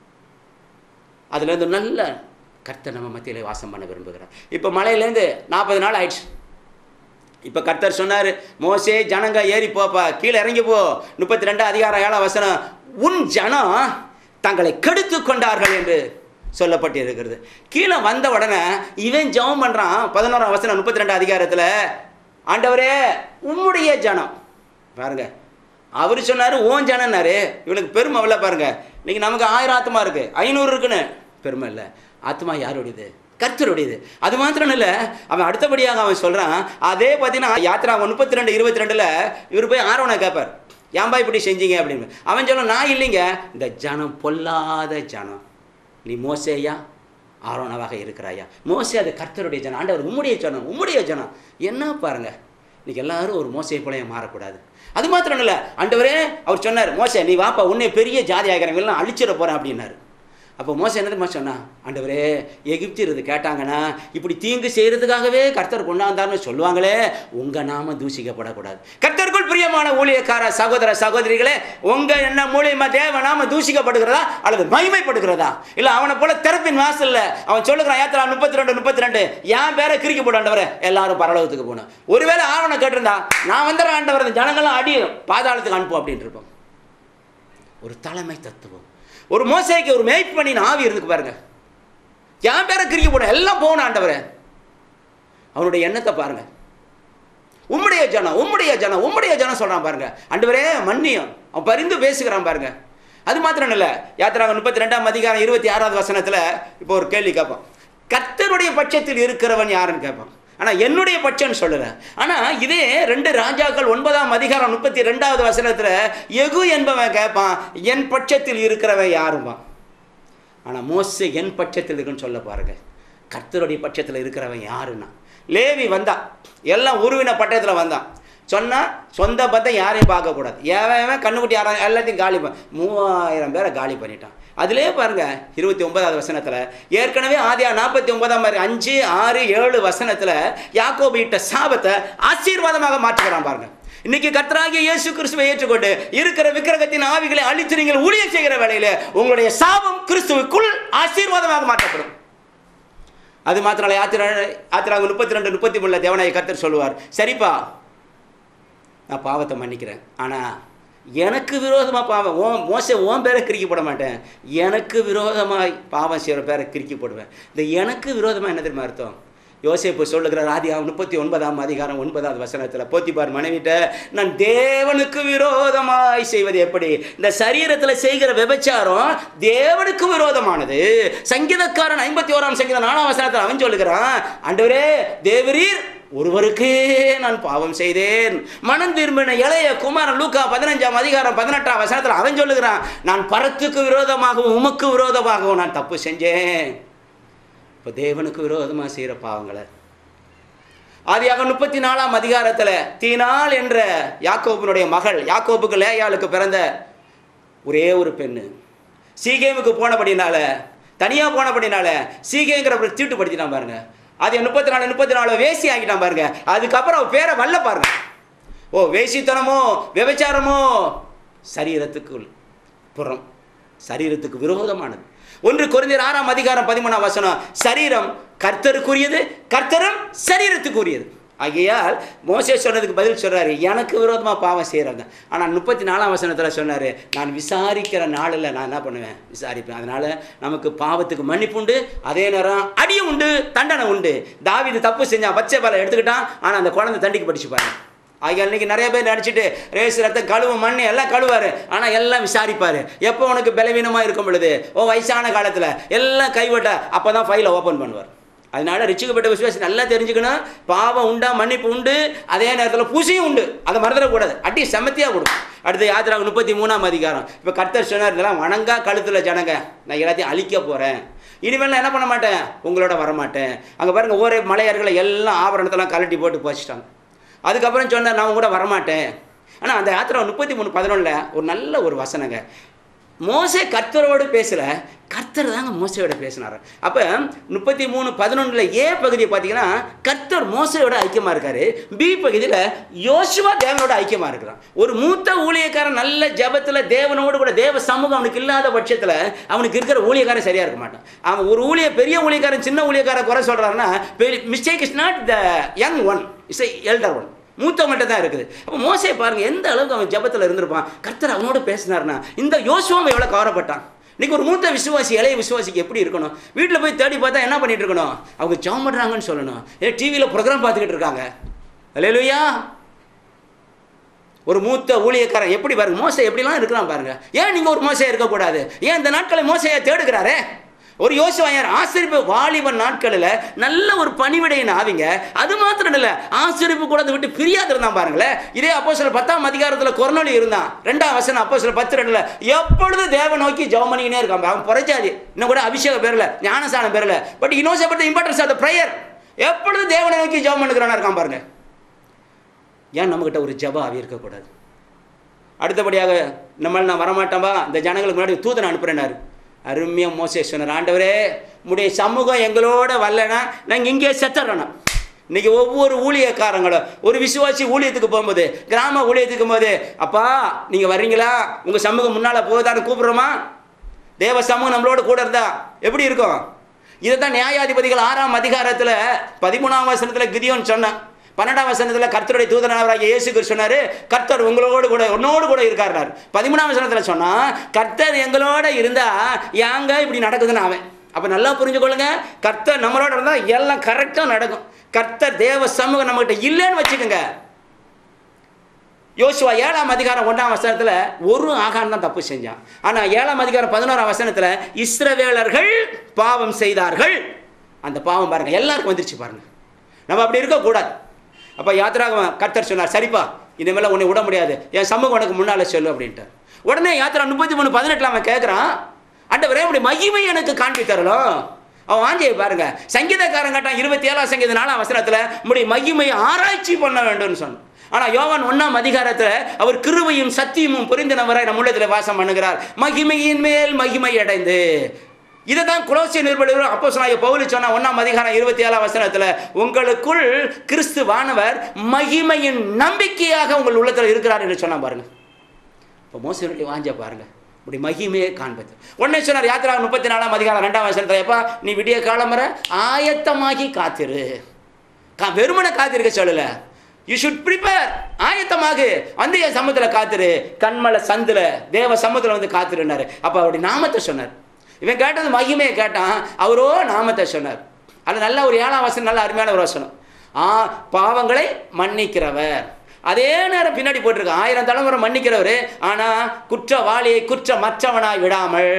அதுலேருந்து நல்ல கர்த்தர் நம்ம மத்தியில் வாசம் பண்ண விரும்புகிறார் இப்போ மலையிலேருந்து நாற்பது நாள் ஆயிடுச்சு இப்போ கர்த்தர் சொன்னார் மோசே ஜனங்க ஏறி போப்பா கீழே இறங்கி போ முப்பத்தி ரெண்டு அதிகாரம் ஏழாம் வசனம் உன் ஜனம் தங்களை கெடுத்து கொண்டார்கள் என்று சொல்லப்பட்டிருக்கிறது கீழே வந்த உடனே இவன் ஜெபம் பண்ணுறான் பதினோராம் வசனம் முப்பத்தி ரெண்டு அதிகாரத்தில் ஆண்டவரே உம்முடைய ஜனம் பாருங்க அவர் சொன்னார் ஓன் ஜனன்னாரு இவனுக்கு பெருமை இல்லை பாருங்க இன்னைக்கு நமக்கு ஆயிரம் ஆத்மா இருக்கு ஐநூறு இருக்குன்னு பெருமை இல்லை ஆத்மா யாருடையது கர்த்தருடையது அது மாத்திரம் இல்லை அவன் அடுத்தபடியாக அவன் சொல்கிறான் அதே பார்த்தீங்கன்னா யாத்திரா முப்பத்தி ரெண்டு இருபத்தி ரெண்டில் இவர் போய் ஆரோனை கேட்பார் ஏன்பா இப்படி செஞ்சீங்க அப்படின்னு அவன் சொல்ல நான் இல்லைங்க இந்த ஜனம் பொல்லாத ஜனம் நீ மோசேயா ஆரோனவாக இருக்கிறாயா மோசே அது கர்த்தருடைய ஜனம் ஆண்டவர் உம்முடைய ஜனம் உம்முடைய ஜனம் என்ன பாருங்க இன்னைக்கு எல்லாரும் ஒரு மோசையை போல மாறக்கூடாது அது மாத்திரம் இல்லை ஆண்டவரே அவர் சொன்னார் மோசே நீ வாப்பா உன்னை பெரிய ஜாதி ஆகிறவங்களாம் அழிச்சிட போகிறேன் அப்படின்னாரு அப்போ மோசம் என்ன தெரியுமா சொன்னா ஆண்டவரே எகிப்தியர் இது கேட்டாங்கன்னா இப்படி தீங்கு செய்யறதுக்காகவே கர்த்தர் கொண்டாந்தார்னு சொல்லுவாங்களே உங்க நாம தூசிக்கப்படக்கூடாது கர்த்தருக்குள் பிரியமான ஊழியக்கார சகோதர சகோதரிகளே உங்க என்ன மூலியமா தேவ நாம தூசிக்கப்படுகிறதா அல்லது மகிமைப்படுகிறதா இல்ல அவனை போல திறப்பின் வாசல்ல அவன் சொல்லுகிறான் ஏத்தரா முப்பத்தி ரெண்டு முப்பத்தி ரெண்டு என் பேரை கிறுக்கி போட்டு ஆண்டவரே எல்லாரும் பரலோகத்துக்கு போகணும் ஒருவேளை ஆவணை கேட்டிருந்தா நான் வந்துடுறேன் ஆண்டவர் இந்த ஜனங்கள்லாம் அடி பாதாளத்துக்கு அனுப்பும் அப்படின்ட்டு இருப்போம் ஒரு தலைமை தத்துவம் ஒரு மோசைக்கு ஒரு மேய்ப்பனின் ஆவி இருக்கு பாருங்க என் பேரை கிறுக்கி போட எல்லாம் போகணும் ஆண்டவரே அவனுடைய எண்ணத்தை பாருங்க உம்முடைய ஜனம் உம்முடைய ஜனம் உம்முடைய ஜனம் சொல்றான் பாருங்க ஆண்டவரே மன்னியம் அவன் பரிந்து பேசுகிறான் பாருங்க அது மாத்திரம் இல்லை யாத்திராங்க முப்பத்தி ரெண்டாம் அதிகாரம் இருபத்தி ஆறாவது வசனத்துல இப்போ ஒரு கேள்வி கேட்பான் கர்த்தருடைய பட்சத்தில் இருக்கிறவன் யாருன்னு கேட்பான் ஆனா என்னுடைய பட்சம்னு சொல்லல ஆனா இதே ரெண்டு ராஜாக்கள் ஒன்பதாம் அதிகாரம் முப்பத்தி ரெண்டாவது வசனத்துல எகு என்பவன் கேட்பான் என் பட்சத்தில் இருக்கிறவன் யாரும்பான் ஆனா மோசே என் பட்சத்தில் இருக்குன்னு சொல்ல பாருங்க கர்த்தருடைய பட்சத்தில் இருக்கிறவன் யாருன்னா லேவி வந்தான் எல்லாம் உருவின பட்டயத்தில் வந்தான் சொன்னா சொந்த பத்தம் யாரையும் பார்க்கக்கூடாது ஏவன் கண்ணுக்குட்டி யாரும் எல்லாத்தையும் காலி பண்ண மூவாயிரம் பேரை காலி பண்ணிட்டான் அதிலே பாருங்க இருபத்தி ஒன்பதாவது வசனத்தில் ஏற்கனவே ஆதியா நாற்பத்தி ஒன்பதாம் மாதிரி அஞ்சு ஆறு ஏழு வசனத்தில் யாக்கோபு இட்ட சாபத்தை ஆசீர்வாதமாக மாற்றுகிறான் பாருங்க இன்னைக்கு கர்த்தராகிய இயேசு கிறிஸ்துவை ஏற்றுக்கொண்டு இருக்கிற விக்கிரகத்தின் ஆவிகளை அழித்து நீங்கள் ஊழியம் செய்கிற வேளையில உங்களுடைய சாபம் கிறிஸ்துவுக்குள் ஆசீர்வாதமாக மாற்றப்படும் அது மாத்திரம் யாத்திரா யாத்திராங்க முப்பத்தி ரெண்டு முப்பத்தி மூணுல தேவனாய கர்த்தர் சொல்லுவார் சரிப்பா நான் பாவத்தை மன்னிக்கிறேன் ஆனால் எனக்கு விரோதமாக பாவம் ஓன் மோச ஓன் பேரை கிறுக்கி போட மாட்டேன் எனக்கு விரோதமாய் பாவம் செய்கிற பேரை கிறுக்கி போடுவேன் இந்த எனக்கு விரோதமாக என்ன தெரியுமா அர்த்தம் யோசேப்பு சொல்லுகிற ஆதியா முப்பத்தி ஒன்பதாம் அதிகாரம் ஒன்பதாவது வசனத்தில் போத்திப்பார் மனைவிட்ட நான் தேவனுக்கு விரோதமாய் செய்வது எப்படி இந்த சரீரத்தில் செய்கிற விபச்சாரம் தேவனுக்கு விரோதமானது சங்கீதக்காரன் ஐம்பத்தி ஓராம் சங்கீதம் நாலாம் வசனத்தில் அவன் சொல்லுகிறான் ஆண்டவரே தேவரீர் ஒருவருக்கே நான் பாவம் செய்தேன் மனம் திரும்பின இளைய குமாரன் லூக்கா பதினஞ்சாம் அதிகாரம் பதினெட்டாம் வசனத்தில் அவன் சொல்லுகிறான் நான் பரத்துக்கு விரோதமாகவும் உமக்கு விரோதமாகவும் நான் தப்பு செஞ்சேன் இப்போ தேவனுக்கு விரோதமாக செய்கிற பாவங்களை ஆதியாக முப்பத்தி நாலாம் அதிகாரத்தில் தீனாள் என்ற யாக்கோபினுடைய மகள் யாக்கோபுக்கு லேயாளுக்கு பிறந்த ஒரே ஒரு பெண்ணு சீகேமுக்கு போனபடினால தனியாக போனபடினால சீகேங்கிற ஒரு தீட்டு படுத்திட்டான் பாருங்க அது முப்பத்தி நாலு முப்பத்தி நாலு வேசி ஆகிட்டான் பாருங்க அதுக்கப்புறம் அவன் பேரை வல்ல பாருங்க ஓ வேசித்தனமோ விபச்சாரமோ சரீரத்துக்குள் புறம் சரீரத்துக்கு விரோதமானது ஒன்று குறைந்தர் ஆறாம் அதிகாரம் பதிமூணாம் வசனம் சரீரம் கர்த்தருக்குரியது கர்த்தரும் சரீரத்துக்குரியது ஆகையால் மோசே சொன்னதுக்கு பதில் சொல்றாரு எனக்கு விரோதமாக பாவம் செய்கிறாங்க ஆனால் முப்பத்தி நாலாம் வசனத்தில் சொன்னார் நான் விசாரிக்கிற நாளில் நான் என்ன பண்ணுவேன் விசாரிப்பேன் அதனால் நமக்கு பாவத்துக்கு மன்னிப்பு உண்டு அதே நேரம் அடியும் உண்டு தண்டனை உண்டு தாவிது தப்பு செஞ்சான் பச்சை பாலை எடுத்துக்கிட்டான் ஆனால் அந்த குழந்தை தண்டிக்கு படிச்சு பாருங்க ஆகிய இன்னைக்கு நிறைய பேர் நடிச்சிட்டு ரேஸ் ரத்தம் கழுவு மண் எல்லாம் கழுவாரு ஆனால் எல்லாம் விசாரிப்பார் எப்போ உனக்கு பலவீனமாக இருக்கும் பொழுது ஓ வயசான காலத்தில் எல்லாம் கைவிட்ட அப்போ தான் ஃபைலை ஓப்பன் பண்ணுவார் அதனால ரிச்சுக்கப்பட்ட விசுவாசி நல்லா தெரிஞ்சுக்கணும் பாவம் உண்டா மன்னிப்பு உண்டு அதே நேரத்தில் பூசியும் உண்டு அதை மறந்துடக்கூடாது அடி செமத்தியாக கொடுக்கும் அடுத்து யாத்திராங்க முப்பத்தி மூணாம் அதிகாரம் இப்போ கர்த்தர் சொன்னார் இதெல்லாம் வணங்கா கழுத்தில் ஜனங்க நான் எல்லாத்தையும் அழிக்க போகிறேன் இனிமேல் நான் என்ன பண்ண மாட்டேன் உங்களோட வரமாட்டேன் அங்கே பாருங்க ஒரே மலையார்களை எல்லாம் ஆபரணத்தெல்லாம் கழட்டி போட்டு போச்சுட்டாங்க அதுக்கப்புறம் சொன்னார் நான் உங்க கூட வரமாட்டேன் ஆனால் அந்த யாத்திரை முப்பத்தி மூணு பதினொன்றில் ஒரு நல்ல ஒரு வசனங்க மோசே கர்த்தரோடு பேசல கர்த்தர் தாங்க மோசையோட பேசினார் அப்போ முப்பத்தி மூணு பதினொன்றில் ஏ பகுதியை பார்த்தீங்கன்னா கர்த்தர் மோசையோட ஐக்கியமாக இருக்காரு பி பகுதியில் யோசுவா தேவனோட ஐக்கியமாக இருக்கிறான் ஒரு மூத்த ஊழியக்காரன் நல்ல ஜபத்தில் தேவனோடு கூட தேவ சமூகம் அவனுக்கு இல்லாத பட்சத்தில் அவனுக்கு இருக்கிற ஊழியக்காரன் சரியாக இருக்க மாட்டான் அவன் ஒரு ஊழிய பெரிய ஊழியக்காரன் சின்ன ஊழியக்காரன் குறை சொல்கிறாருன்னா mistake is not the young one is elder one மூத்தவங்கள்ட்ட தான் இருக்குது அப்போ மோசே பாருங்க எந்த அளவுக்கு அவன் ஜபத்தில் இருந்திருப்பான் கர்த்தர் அவனோட பேசினார்னா இந்த யோசுவாவை எவ்வளோ கவரப்பட்டான் இன்னைக்கு ஒரு மூத்த விசுவாசி இளைய விசுவாசிக்கு எப்படி இருக்கணும் வீட்டில் போய் தேடி பார்த்தா என்ன பண்ணிட்டு இருக்கணும் அவங்க ஜாம் பண்ணுறாங்கன்னு சொல்லணும் ஏ டிவியில் ப்ரோக்ராம் பார்த்துக்கிட்டு இருக்காங்க இல்லையா ஒரு மூத்த ஊழியக்காரன் எப்படி பாருங்க மோசை எப்படிலாம் இருக்கிறான் பாருங்க ஏன் நீங்கள் ஒரு மோசையா இருக்கக்கூடாது ஏன் இந்த நாட்களை மோசையை தேடுகிறாரே ஒரு யோசுவாயார் ஆசிரிப்பு வாலிப நாட்களில் நல்ல ஒரு பணிவிடையின் ஆவிங்க அது மாத்திரம் இல்லை ஆசிரிப்பு கூட அதை விட்டு பிரியாது இருந்தான் பாருங்களேன் இதே அப்போ சில பத்தாம் அதிகாரத்தில் கொரோனொலி இருந்தான் ரெண்டாம் வசனம் அப்போ சில பத்து ரெண்டுல எப்பொழுது தேவ நோக்கி ஜெபம் பண்ணிக்கினே இருக்கான் அவன் புறைச்சாதி இன்னும் கூட அபிஷேக பேரில் ஞானசானம் பேரில் but he knows about importance of the prayer எப்பொழுது தேவனை நோக்கி ஜெபம் பண்ணுகிறானா இருக்கான் பாருங்க ஏன் நம்மக்கிட்ட ஒரு ஜப ஆவி இருக்கக்கூடாது அடுத்தபடியாக நம்ம நான் வரமாட்டேன்பா இந்த ஜனங்களுக்கு முன்னாடி தூதனை அனுப்புறேனாரு அருமையாக மோசே சொன்னார் ஆண்டவரே உடைய சமூகம் எங்களோட வரலனா நாங்கள் இங்கே செத்துறணும் இன்னைக்கு ஒவ்வொரு ஊழியக்காரங்களும் ஒரு விசுவாசி ஊழியத்துக்கு போகும்போது கிராம ஊழியத்துக்கு போகும்போது அப்பா நீங்கள் வர்றீங்களா உங்கள் சமூகம் முன்னால் போகுதான்னு கூப்பிட்றோமா தேவ சமூகம் நம்மளோட கூட இருந்தா எப்படி இருக்கும் இதை தான் நியாயாதிபதிகள் ஆறாம் அதிகாரத்தில் பதிமூணாம் வசனத்தில் கிதியோன் சொன்னான் பன்னெண்டாம் வசனத்தில் கர்த்தருடைய தூதனவராகிய இயேசு கிறிஸ்து சொன்னாரு கர்த்தர் உங்களோடு கூட உன்னோடு கூட இருக்காருனார் பதிமூணாம் வசனத்தில் சொன்னா கர்த்தர் எங்களோட இருந்தா ஏங்க இப்படி நடக்குதுன்னு அவன் அப்போ நல்லா புரிஞ்சுக்கொள்ளுங்க கர்த்தர் நம்மளோட இருந்தால் எல்லாம் கரெக்டாக நடக்கும் கர்த்தர் தேவ சமூகம் நம்மகிட்ட இல்லைன்னு வச்சுக்கோங்க யோசுவா ஏழாம் அதிகாரம் ஒன்றாம் வசனத்தில் ஒரு ஆகான் தான் தப்பு செஞ்சான் ஆனால் ஏழாம் அதிகாரம் பதினோராம் வசனத்தில் இஸ்ரவேலர்கள் பாவம் செய்தார்கள் அந்த பாவம் பாருங்க எல்லாருக்கும் வந்துருச்சு பாருங்க நம்ம அப்படி இருக்கக்கூடாது அப்போ யாத்திராகவன் கர்த்தர் சொன்னார் சரிப்பா இனிமேல் உன்னை விட முடியாது என் சமூகம் உனக்கு முன்னால் சொல்லு அப்படின்ட்டு உடனே யாத்திரா முப்பத்தி மூணு பதினெட்டில் அவன் கேட்குறான் ஆண்டவரே உடைய மகிமை எனக்கு காண்பி தரலாம் அவன் வாஞ்சியை பாருங்க சங்கீதக்காரன் கேட்டான் இருபத்தி ஏழாம் சங்கீத நாலாம் வசனத்தில் உடைய மகிமையை ஆராய்ச்சி பண்ண வேண்டும்னு சொன்னான் ஆனால் யோவான் ஒன்றாம் அதிகாரத்தில் அவர் கிருபையும் சத்தியமும் புரிந்தனவராய் நம்ம உள்ளத்தில் வாசம் பண்ணுகிறார் மகிமையின் மேல் மகிமை அடைந்து இதை தான் குலோசிய நிருபர்கள் அப்போ சொன்னாங்க பவுலி சொன்னா ஒன்றாம் அதிகாரம் இருபத்தி ஏழாம் வசனத்தில் உங்களுக்குள் கிறிஸ்துவானவர் மகிமையின் நம்பிக்கையாக உங்கள் உள்ளத்தில் இருக்கிறார் என்று சொன்னா பாருங்க இப்போ மோசனுடைய வாஞ்ச பாருங்க இப்படி மகிமையை காண்பது உடனே சொன்னார் யாத்திரா முப்பத்தி நாலாம் அதிகாரம் ரெண்டாம் வசனத்தில் எப்பா நீ விடிய காலம் வர ஆயத்தமாகி காத்திரு கா வெறுமனை காத்திருக்க சொல்லல யூ ஷுட் ப்ரிப்பேர் ஆயத்தமாக வந்து என் சமூகத்தில் காத்துரு கண்மலை சந்தில் தேவ சமூகத்தில் வந்து காத்துருன்னாரு அப்போ அவருடைய நாமத்தை சொன்னார் இவன் கேட்டது மகிமையை கேட்டான் அவரோ நாமத்தை சொன்னார் அது நல்ல ஒரு ஏழாம் வசனம் நல்ல அருமையான ஒரு வசனம் ஆ பாவங்களை மன்னிக்கிறவர் அதே நேரம் பின்னாடி போட்டிருக்கு ஆயிரம் தலைமுறை மன்னிக்கிறவர் ஆனால் குற்றவாளியை குற்றமற்றவனாய் விடாமல்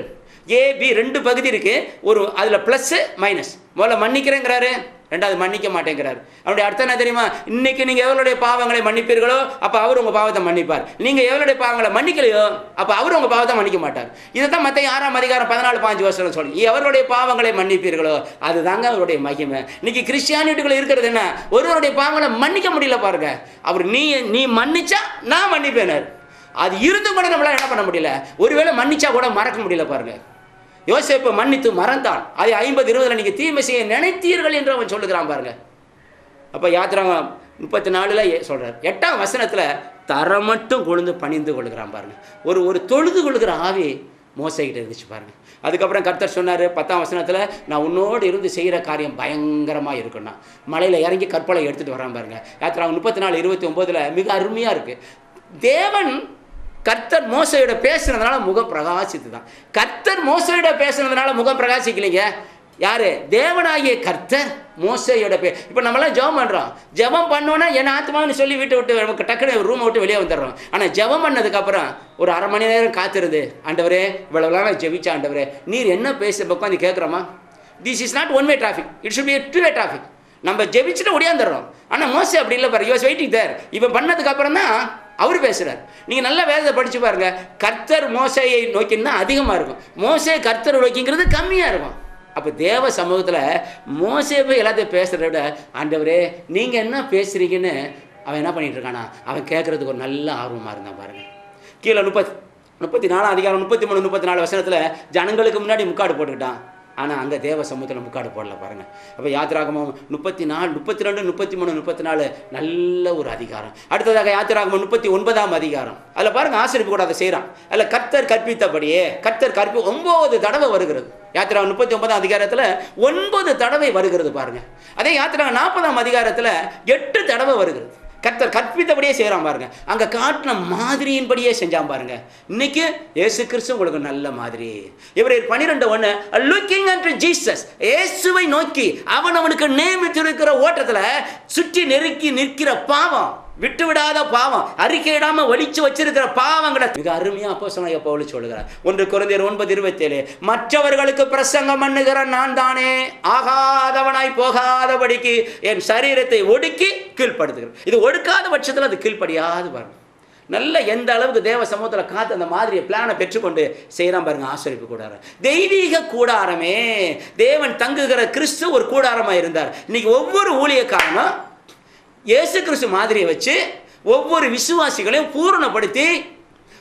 ஏ பி ரெண்டு பகுதி இருக்கு ஒரு அதில் ப்ளஸ்ஸு மைனஸ் முதல்ல மன்னிக்கிறேங்கிறாரு ரெண்டாவது மன்னிக்க மாட்டேங்கிறார் அவருடைய அர்த்தம் என்ன தெரியுமா இன்னைக்கு நீங்கள் எவருடைய பாவங்களை மன்னிப்பீர்களோ அப்போ அவர் உங்கள் பாவத்தை மன்னிப்பார் நீங்கள் எவருடைய பாவங்களை மன்னிக்கலையோ அப்போ அவர் உங்கள் பாவத்தை மன்னிக்க மாட்டார் இதை தான் மற்ற ஆறாம் அதிகாரம் பதினாலு பாஞ்சு வருஷம் சொல்லி எவருடைய பாவங்களை மன்னிப்பீர்களோ அதுதாங்க அவருடைய மகிமை இன்னைக்கு கிறிஸ்டியானிட்டிக்குள்ள இருக்கிறது என்ன ஒருவருடைய பாவங்களை மன்னிக்க முடியல பாருங்க அவர் நீ நீ மன்னிச்சா நான் மன்னிப்பேனர் அது இருந்து கூட நம்மளால என்ன பண்ண முடியல ஒருவேளை மன்னிச்சா கூட மறக்க முடியல பாருங்க யோசேப்பு மன்னித்து மறந்தான் அதை ஐம்பது இருபதுல நீங்க தீமை செய்ய நினைத்தீர்கள் என்று அவன் சொல்லுகிறான் பாருங்க அப்போ யாத்திராங்க முப்பத்தி நாலில் சொல்கிறார் எட்டாம் வசனத்தில் தர மட்டும் கொழுந்து பணிந்து கொள்கிறான் பாருங்க ஒரு ஒரு தொழுது கொள்கிற ஆவி மோசைக்கிட்ட இருந்துச்சு பாருங்க அதுக்கப்புறம் கர்த்தர் சொன்னார் பத்தாம் வசனத்தில் நான் உன்னோடு இருந்து செய்கிற காரியம் பயங்கரமாக இருக்குன்னா மலையில் இறங்கி கற்பலை எடுத்துகிட்டு வரான் பாருங்க யாத்திரா முப்பத்தி நாலு இருபத்தி ஒம்போதில் மிக அருமையாக இருக்குது தேவன் கர்த்தர் மோசையோட பேசுனதுனால முகம் பிரகாசித்து தான் கர்த்தர் மோசையோட பேசுனதுனால முகம் பிரகாசிக்கலைங்க யாரு தேவனாகிய கர்த்தர் மோசையோட பே இப்போ நம்மளாம் ஜெபம் பண்ணுறோம் ஜெபம் பண்ணோன்னா என் ஆத்மான்னு சொல்லி வீட்டை விட்டு நமக்கு டக்குனு ரூமை விட்டு வெளியே வந்துடுறோம் ஆனால் ஜெபம் பண்ணதுக்கப்புறம் ஒரு அரை மணி நேரம் காத்திருது ஆண்டவரே இவ்வளவுலாம் நான் ஜெபிச்ச ஆண்டவரே நீர் என்ன பேச உட்காந்து கேட்குறோமா this is not one way traffic it should be two way traffic நம்ம ஜெபிச்சுட்டு ஒடியாந்துடுறோம் ஆனால் மோசை அப்படி இல்லை பாரு யூஸ் வெயிட்டிங் தேர் இவன் பண்ணதுக்கு அப்புறம் தான் அவர் பேசுகிறார் நீங்கள் நல்ல வேதத்தை படித்து பாருங்க கர்த்தர் மோசையை நோக்கினா அதிகமாக இருக்கும் மோசை கர்த்தர் நோக்கிங்கிறது கம்மியாக இருக்கும் அப்போ தேவ சமூகத்தில் மோசே போய் எல்லாத்தையும் பேசுகிறத விட ஆண்டவரே நீங்கள் என்ன பேசுகிறீங்கன்னு அவன் என்ன பண்ணிட்டு இருக்கானா அவன் கேட்குறதுக்கு ஒரு நல்ல ஆர்வமாக இருந்தான் பாருங்க கீழே முப்பத்தி முப்பத்தி நாலாம் அதிகாரம் முப்பத்தி மூணு முப்பத்தி நாலு வருஷத்தில் ஜனங்களுக்கு முன்னாடி முக்காடு போட்டுக்கிட்டான் ஆனால் அங்கே தேவ சமூகத்தில் முக்காடு போடல பாருங்க அப்போ யாத்திராகமம் முப்பத்தி நாலு முப்பத்தி ரெண்டு முப்பத்தி மூணு முப்பத்தி நாலு நல்ல ஒரு அதிகாரம் அடுத்ததாக யாத்திராகமம் முப்பத்தி ஒன்பதாம் அதிகாரம் அதில் பாருங்க ஆசிரியப்பு கூட அதை செய்கிறான் அதில் கர்த்தர் கற்பித்தபடியே கர்த்தர் கற்பி ஒன்பது தடவை வருகிறது யாத்திரா முப்பத்தி ஒன்பதாம் அதிகாரத்தில் ஒன்பது தடவை வருகிறது பாருங்க அதே யாத்திரா நாற்பதாம் அதிகாரத்தில் எட்டு தடவை வருகிறது கர்த்தர் கற்பித்தபடியே செய்கிறான் பாருங்க அங்கே காட்டின மாதிரியின்படியே செஞ்சான் பாருங்க இன்னைக்கு இயேசு கிறிஸ்து உங்களுக்கு நல்ல மாதிரி இவர் பனிரெண்டு ஒன்று லுக்கிங் அண்ட் ஜீசஸ் இயேசுவை நோக்கி அவன் அவனுக்கு நியமித்திருக்கிற ஓட்டத்தில் சுற்றி நெருக்கி நிற்கிற பாவம் விட்டு விடாத பாவம் அறிக்கையிடாம ஒளிச்சு வச்சிருக்கிற பாவங்களை மிக அருமையா அப்போ சொன்ன பவுல் சொல்லுகிறார் ஒன்று குறைந்தர் ஒன்பது இருபத்தேழு மற்றவர்களுக்கு பிரசங்கம் பண்ணுகிற நான் தானே ஆகாதவனாய் போகாதபடிக்கு என் சரீரத்தை ஒடுக்கி கீழ்ப்படுத்துகிறேன் இது ஒடுக்காத பட்சத்தில் அது கீழ்ப்படியாது பாருங்க நல்ல எந்த அளவுக்கு தேவ சமூகத்தில் காத்து அந்த மாதிரி பிளானை பெற்றுக்கொண்டு செய்கிறான் பாருங்க ஆசிரியப்பு கூடாரம் தெய்வீக கூடாரமே தேவன் தங்குகிற கிறிஸ்து ஒரு கூடாரமாக இருந்தார் இன்னைக்கு ஒவ்வொரு ஊழியக்காரனும் இயேசு கிறிஸ்து மாதிரியை வச்சு ஒவ்வொரு விசுவாசிகளையும் பூரணப்படுத்தி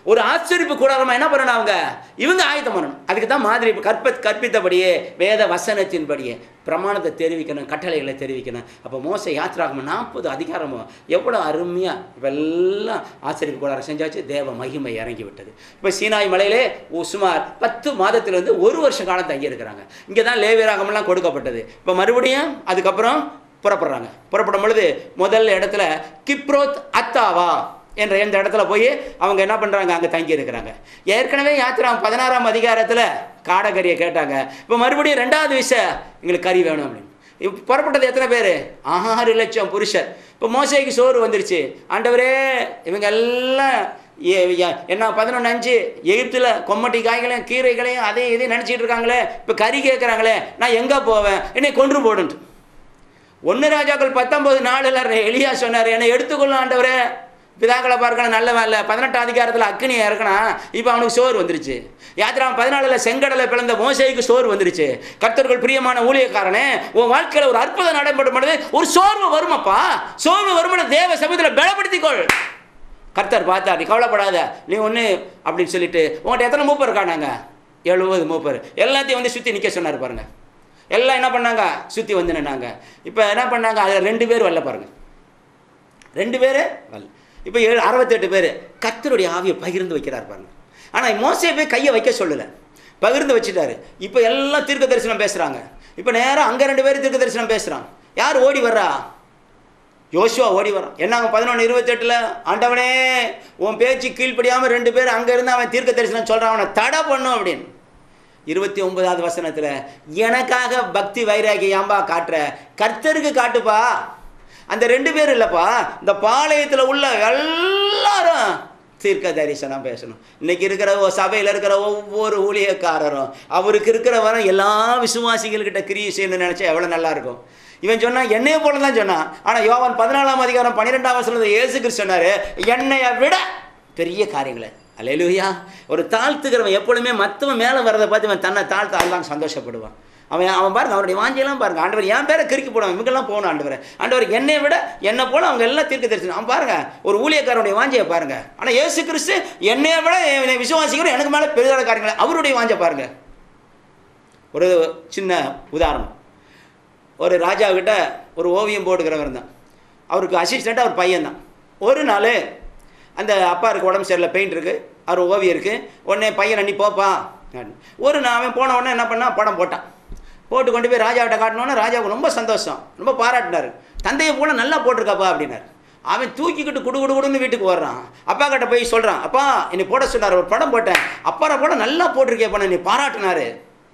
ஒரு ஆச்சரிப்பு கூடாரமா என்ன பண்ணணும் அவங்க இவங்க ஆயத்தம் பண்ணணும் அதுக்கு தான் மாதிரி கற்ப கற்பித்தபடியே வேத வசனத்தின்படியே பிரமாணத்தை தெரிவிக்கணும் கட்டளைகளை தெரிவிக்கணும் அப்போ மோச யாத்திராகம நாற்பது அதிகாரமும் எவ்வளோ அருமையாக இப்போ எல்லாம் ஆச்சரிப்பு கூடாரம் செஞ்சாச்சு தேவ மகிமை இறங்கி விட்டது இப்போ சீனாய் மலையிலே ஒ- சுமார் பத்து மாதத்திலிருந்து ஒரு வருஷ காலம் தங்கி இருக்கிறாங்க இங்கே தான் லேவியராகமெல்லாம் கொடுக்கப்பட்டது இப்போ மறுபடியும் அதுக்கப்புறம் புறப்படுறாங்க புறப்படும் பொழுது முதல் இடத்துல கிப்ரோத் அத்தாவா என்ற இந்த இடத்துல போய் அவங்க என்ன பண்ணுறாங்க அங்கே தங்கி இருக்கிறாங்க ஏற்கனவே யாத்திரா பதினாறாம் அதிகாரத்தில் காடகரியை கேட்டாங்க இப்போ மறுபடியும் ரெண்டாவது விஷயம் எங்களுக்கு கறி வேணும் அப்படின்னு இப்போ புறப்பட்டது எத்தனை பேர் ஆறு லட்சம் புருஷர் இப்போ மோசைக்கு சோறு வந்துருச்சு ஆண்டவரே இவங்க எல்லாம் ஏ- ஏ- என்ன பதினொன்று அஞ்சு எகிப்தில் கொம்மட்டி காய்களையும் கீரைகளையும் அதையும் இதையும் நினச்சிட்டு இருக்காங்களே இப்போ கறி கேட்குறாங்களே நான் எங்கே போவேன் என்னை கொன்று போடுன்ட்டு ஒன்று ராஜாக்கள் பத்தொன்பது நாளில் எலியா சொன்னார் என்னை எடுத்துக்கொள்ளும் ஆண்டவரே பிதாக்களை பார்க்கணும் நல்லவன் இல்லை பதினெட்டாம் அதிகாரத்தில் அக்னியை இறக்கணும் இப்போ அவனுக்கு சோறு வந்துருச்சு யாத்திரா பதினாலில் செங்கடலை பிளந்த மோசைக்கு சோறு வந்துருச்சு கர்த்தர்கள் பிரியமான ஊழியக்காரனே உன் வாழ்க்கையில் ஒரு அற்புதம் நடைபெறும் பொழுது ஒரு சோர்வு வருமப்பா சோர்வு வருமான தேவ சமூகத்தில் பலப்படுத்திக்கொள் கர்த்தர் பார்த்தார் நீ கவலைப்படாத நீ ஒன்று அப்படின்னு சொல்லிட்டு உங்கள்கிட்ட எத்தனை மூப்பர் இருக்கானாங்க எழுபது மூப்பர் எல்லாத்தையும் வந்து சுற்றி நிற்க சொன்னார் பாருங்க எல்லாம் என்ன பண்ணாங்க சுற்றி வந்து நின்னாங்க இப்போ என்ன பண்ணாங்க அதில் ரெண்டு பேர் வரல பாருங்க ரெண்டு பேர் வரல இப்போ ஏழு அறுபத்தெட்டு பேர் கர்த்தருடைய ஆவியை பகிர்ந்து வைக்கிறார் பாருங்க ஆனால் மோசே போய் கையை வைக்க சொல்லலை பகிர்ந்து வச்சுட்டாரு இப்போ எல்லாம் தீர்க்க தரிசனம் பேசுகிறாங்க இப்போ நேரா அங்கே ரெண்டு பேர் தீர்க்க தரிசனம் பேசுகிறான் யார் ஓடி வர்றா யோசுவா ஓடி வரான் என்ன பதினொன்று இருபத்தெட்டில் ஆண்டவனே உன் பேச்சு கீழ்ப்படியாமல் ரெண்டு பேர் அங்கே இருந்து அவன் தீர்க்க தரிசனம் சொல்கிறான் அவனை தடை பண்ணும் அப்படின்னு இருபத்தி ஒன்பதாவது வசனத்தில் எனக்காக பக்தி வைராகி ஏம்பா காட்டுற கர்த்தருக்கு காட்டுப்பா அந்த ரெண்டு பேர் இல்லைப்பா இந்த பாளையத்தில் உள்ள எல்லாரும் தீர்க்க தரிசனம் பேசணும் இன்னைக்கு இருக்கிற ஒ- சபையில் இருக்கிற ஒவ்வொரு ஊழியக்காரரும் அவருக்கு இருக்கிற வர எல்லா விசுவாசிகள்கிட்ட கிரியை செய்யணும்னு நினச்சா எவ்வளோ நல்லா இருக்கும் இவன் சொன்னா என்னைய போல தான் சொன்னான் ஆனால் யோவான் பதினாலாம் அதிகாரம் பன்னிரெண்டாம் வசனத்தில் இயேசு கிறிஸ்து சொன்னாரு என்னைய விட பெரிய காரியங்களை அல்லேலூயா ஒரு தாழ்த்துக்கிறவன் எப்பொழுதுமே மற்றவன் மேலே வரதை பார்த்து இவன் தன்னை தாழ்த்த அல்லாஹ் சந்தோஷப்படுவான் அவன் அவன் பாருங்க அவனுடைய வாஞ்சியெல்லாம் பாருங்க ஆண்டவர் என் பேரை கிறுக்கி போடுவான் இவங்கெல்லாம் போகணும் ஆண்டவர் ஆண்டவர் என்னை விட என்னை போல அவங்க எல்லாம் தீர்க்க தெரிச்சு அவன் பாருங்க ஒரு ஊழியக்காரனுடைய வாஞ்சியை பாருங்க ஆனால் இயேசு கிறிஸ்து என்னைய விட என்னை விசுவாசிக்கிறோம் எனக்கு மேலே பெரிதான காரியங்களை அவருடைய வாஞ்சை பாருங்க ஒரு சின்ன உதாரணம் ஒரு ராஜா கிட்ட ஒரு ஓவியம் போட்டுக்கிறவர் தான் அவருக்கு அசிஸ்டண்ட்டாக ஒரு பையன் தான் ஒரு நாள் அந்த அப்பாருக்கு உடம்பு சரியில்லை பெயிண்ட் இருக்குது அவர் ஓவியம் இருக்குது உடனே பையனை நீ போப்பா அப்படின்னு. ஒரு நாள் அவன் போன உடனே என்ன பண்ணான் படம் போட்டான் போட்டு கொண்டு போய் ராஜாவிட்ட காட்டினோன்னே ராஜாவுக்கு ரொம்ப சந்தோஷம் ரொம்ப பாராட்டினார் தந்தையை போல நல்லா போட்டிருக்காப்பா அப்படின்னாரு அவன் தூக்கிக்கிட்டு குடு குடு குடுன்னு வீட்டுக்கு வர்றான் அப்பா கிட்ட போய் சொல்கிறான் அப்பா என்னை போட சொன்னார் ஒரு படம் போட்டேன் அப்பாரை போட நல்லா போட்டிருக்கேப்பா நீ பாராட்டினாரு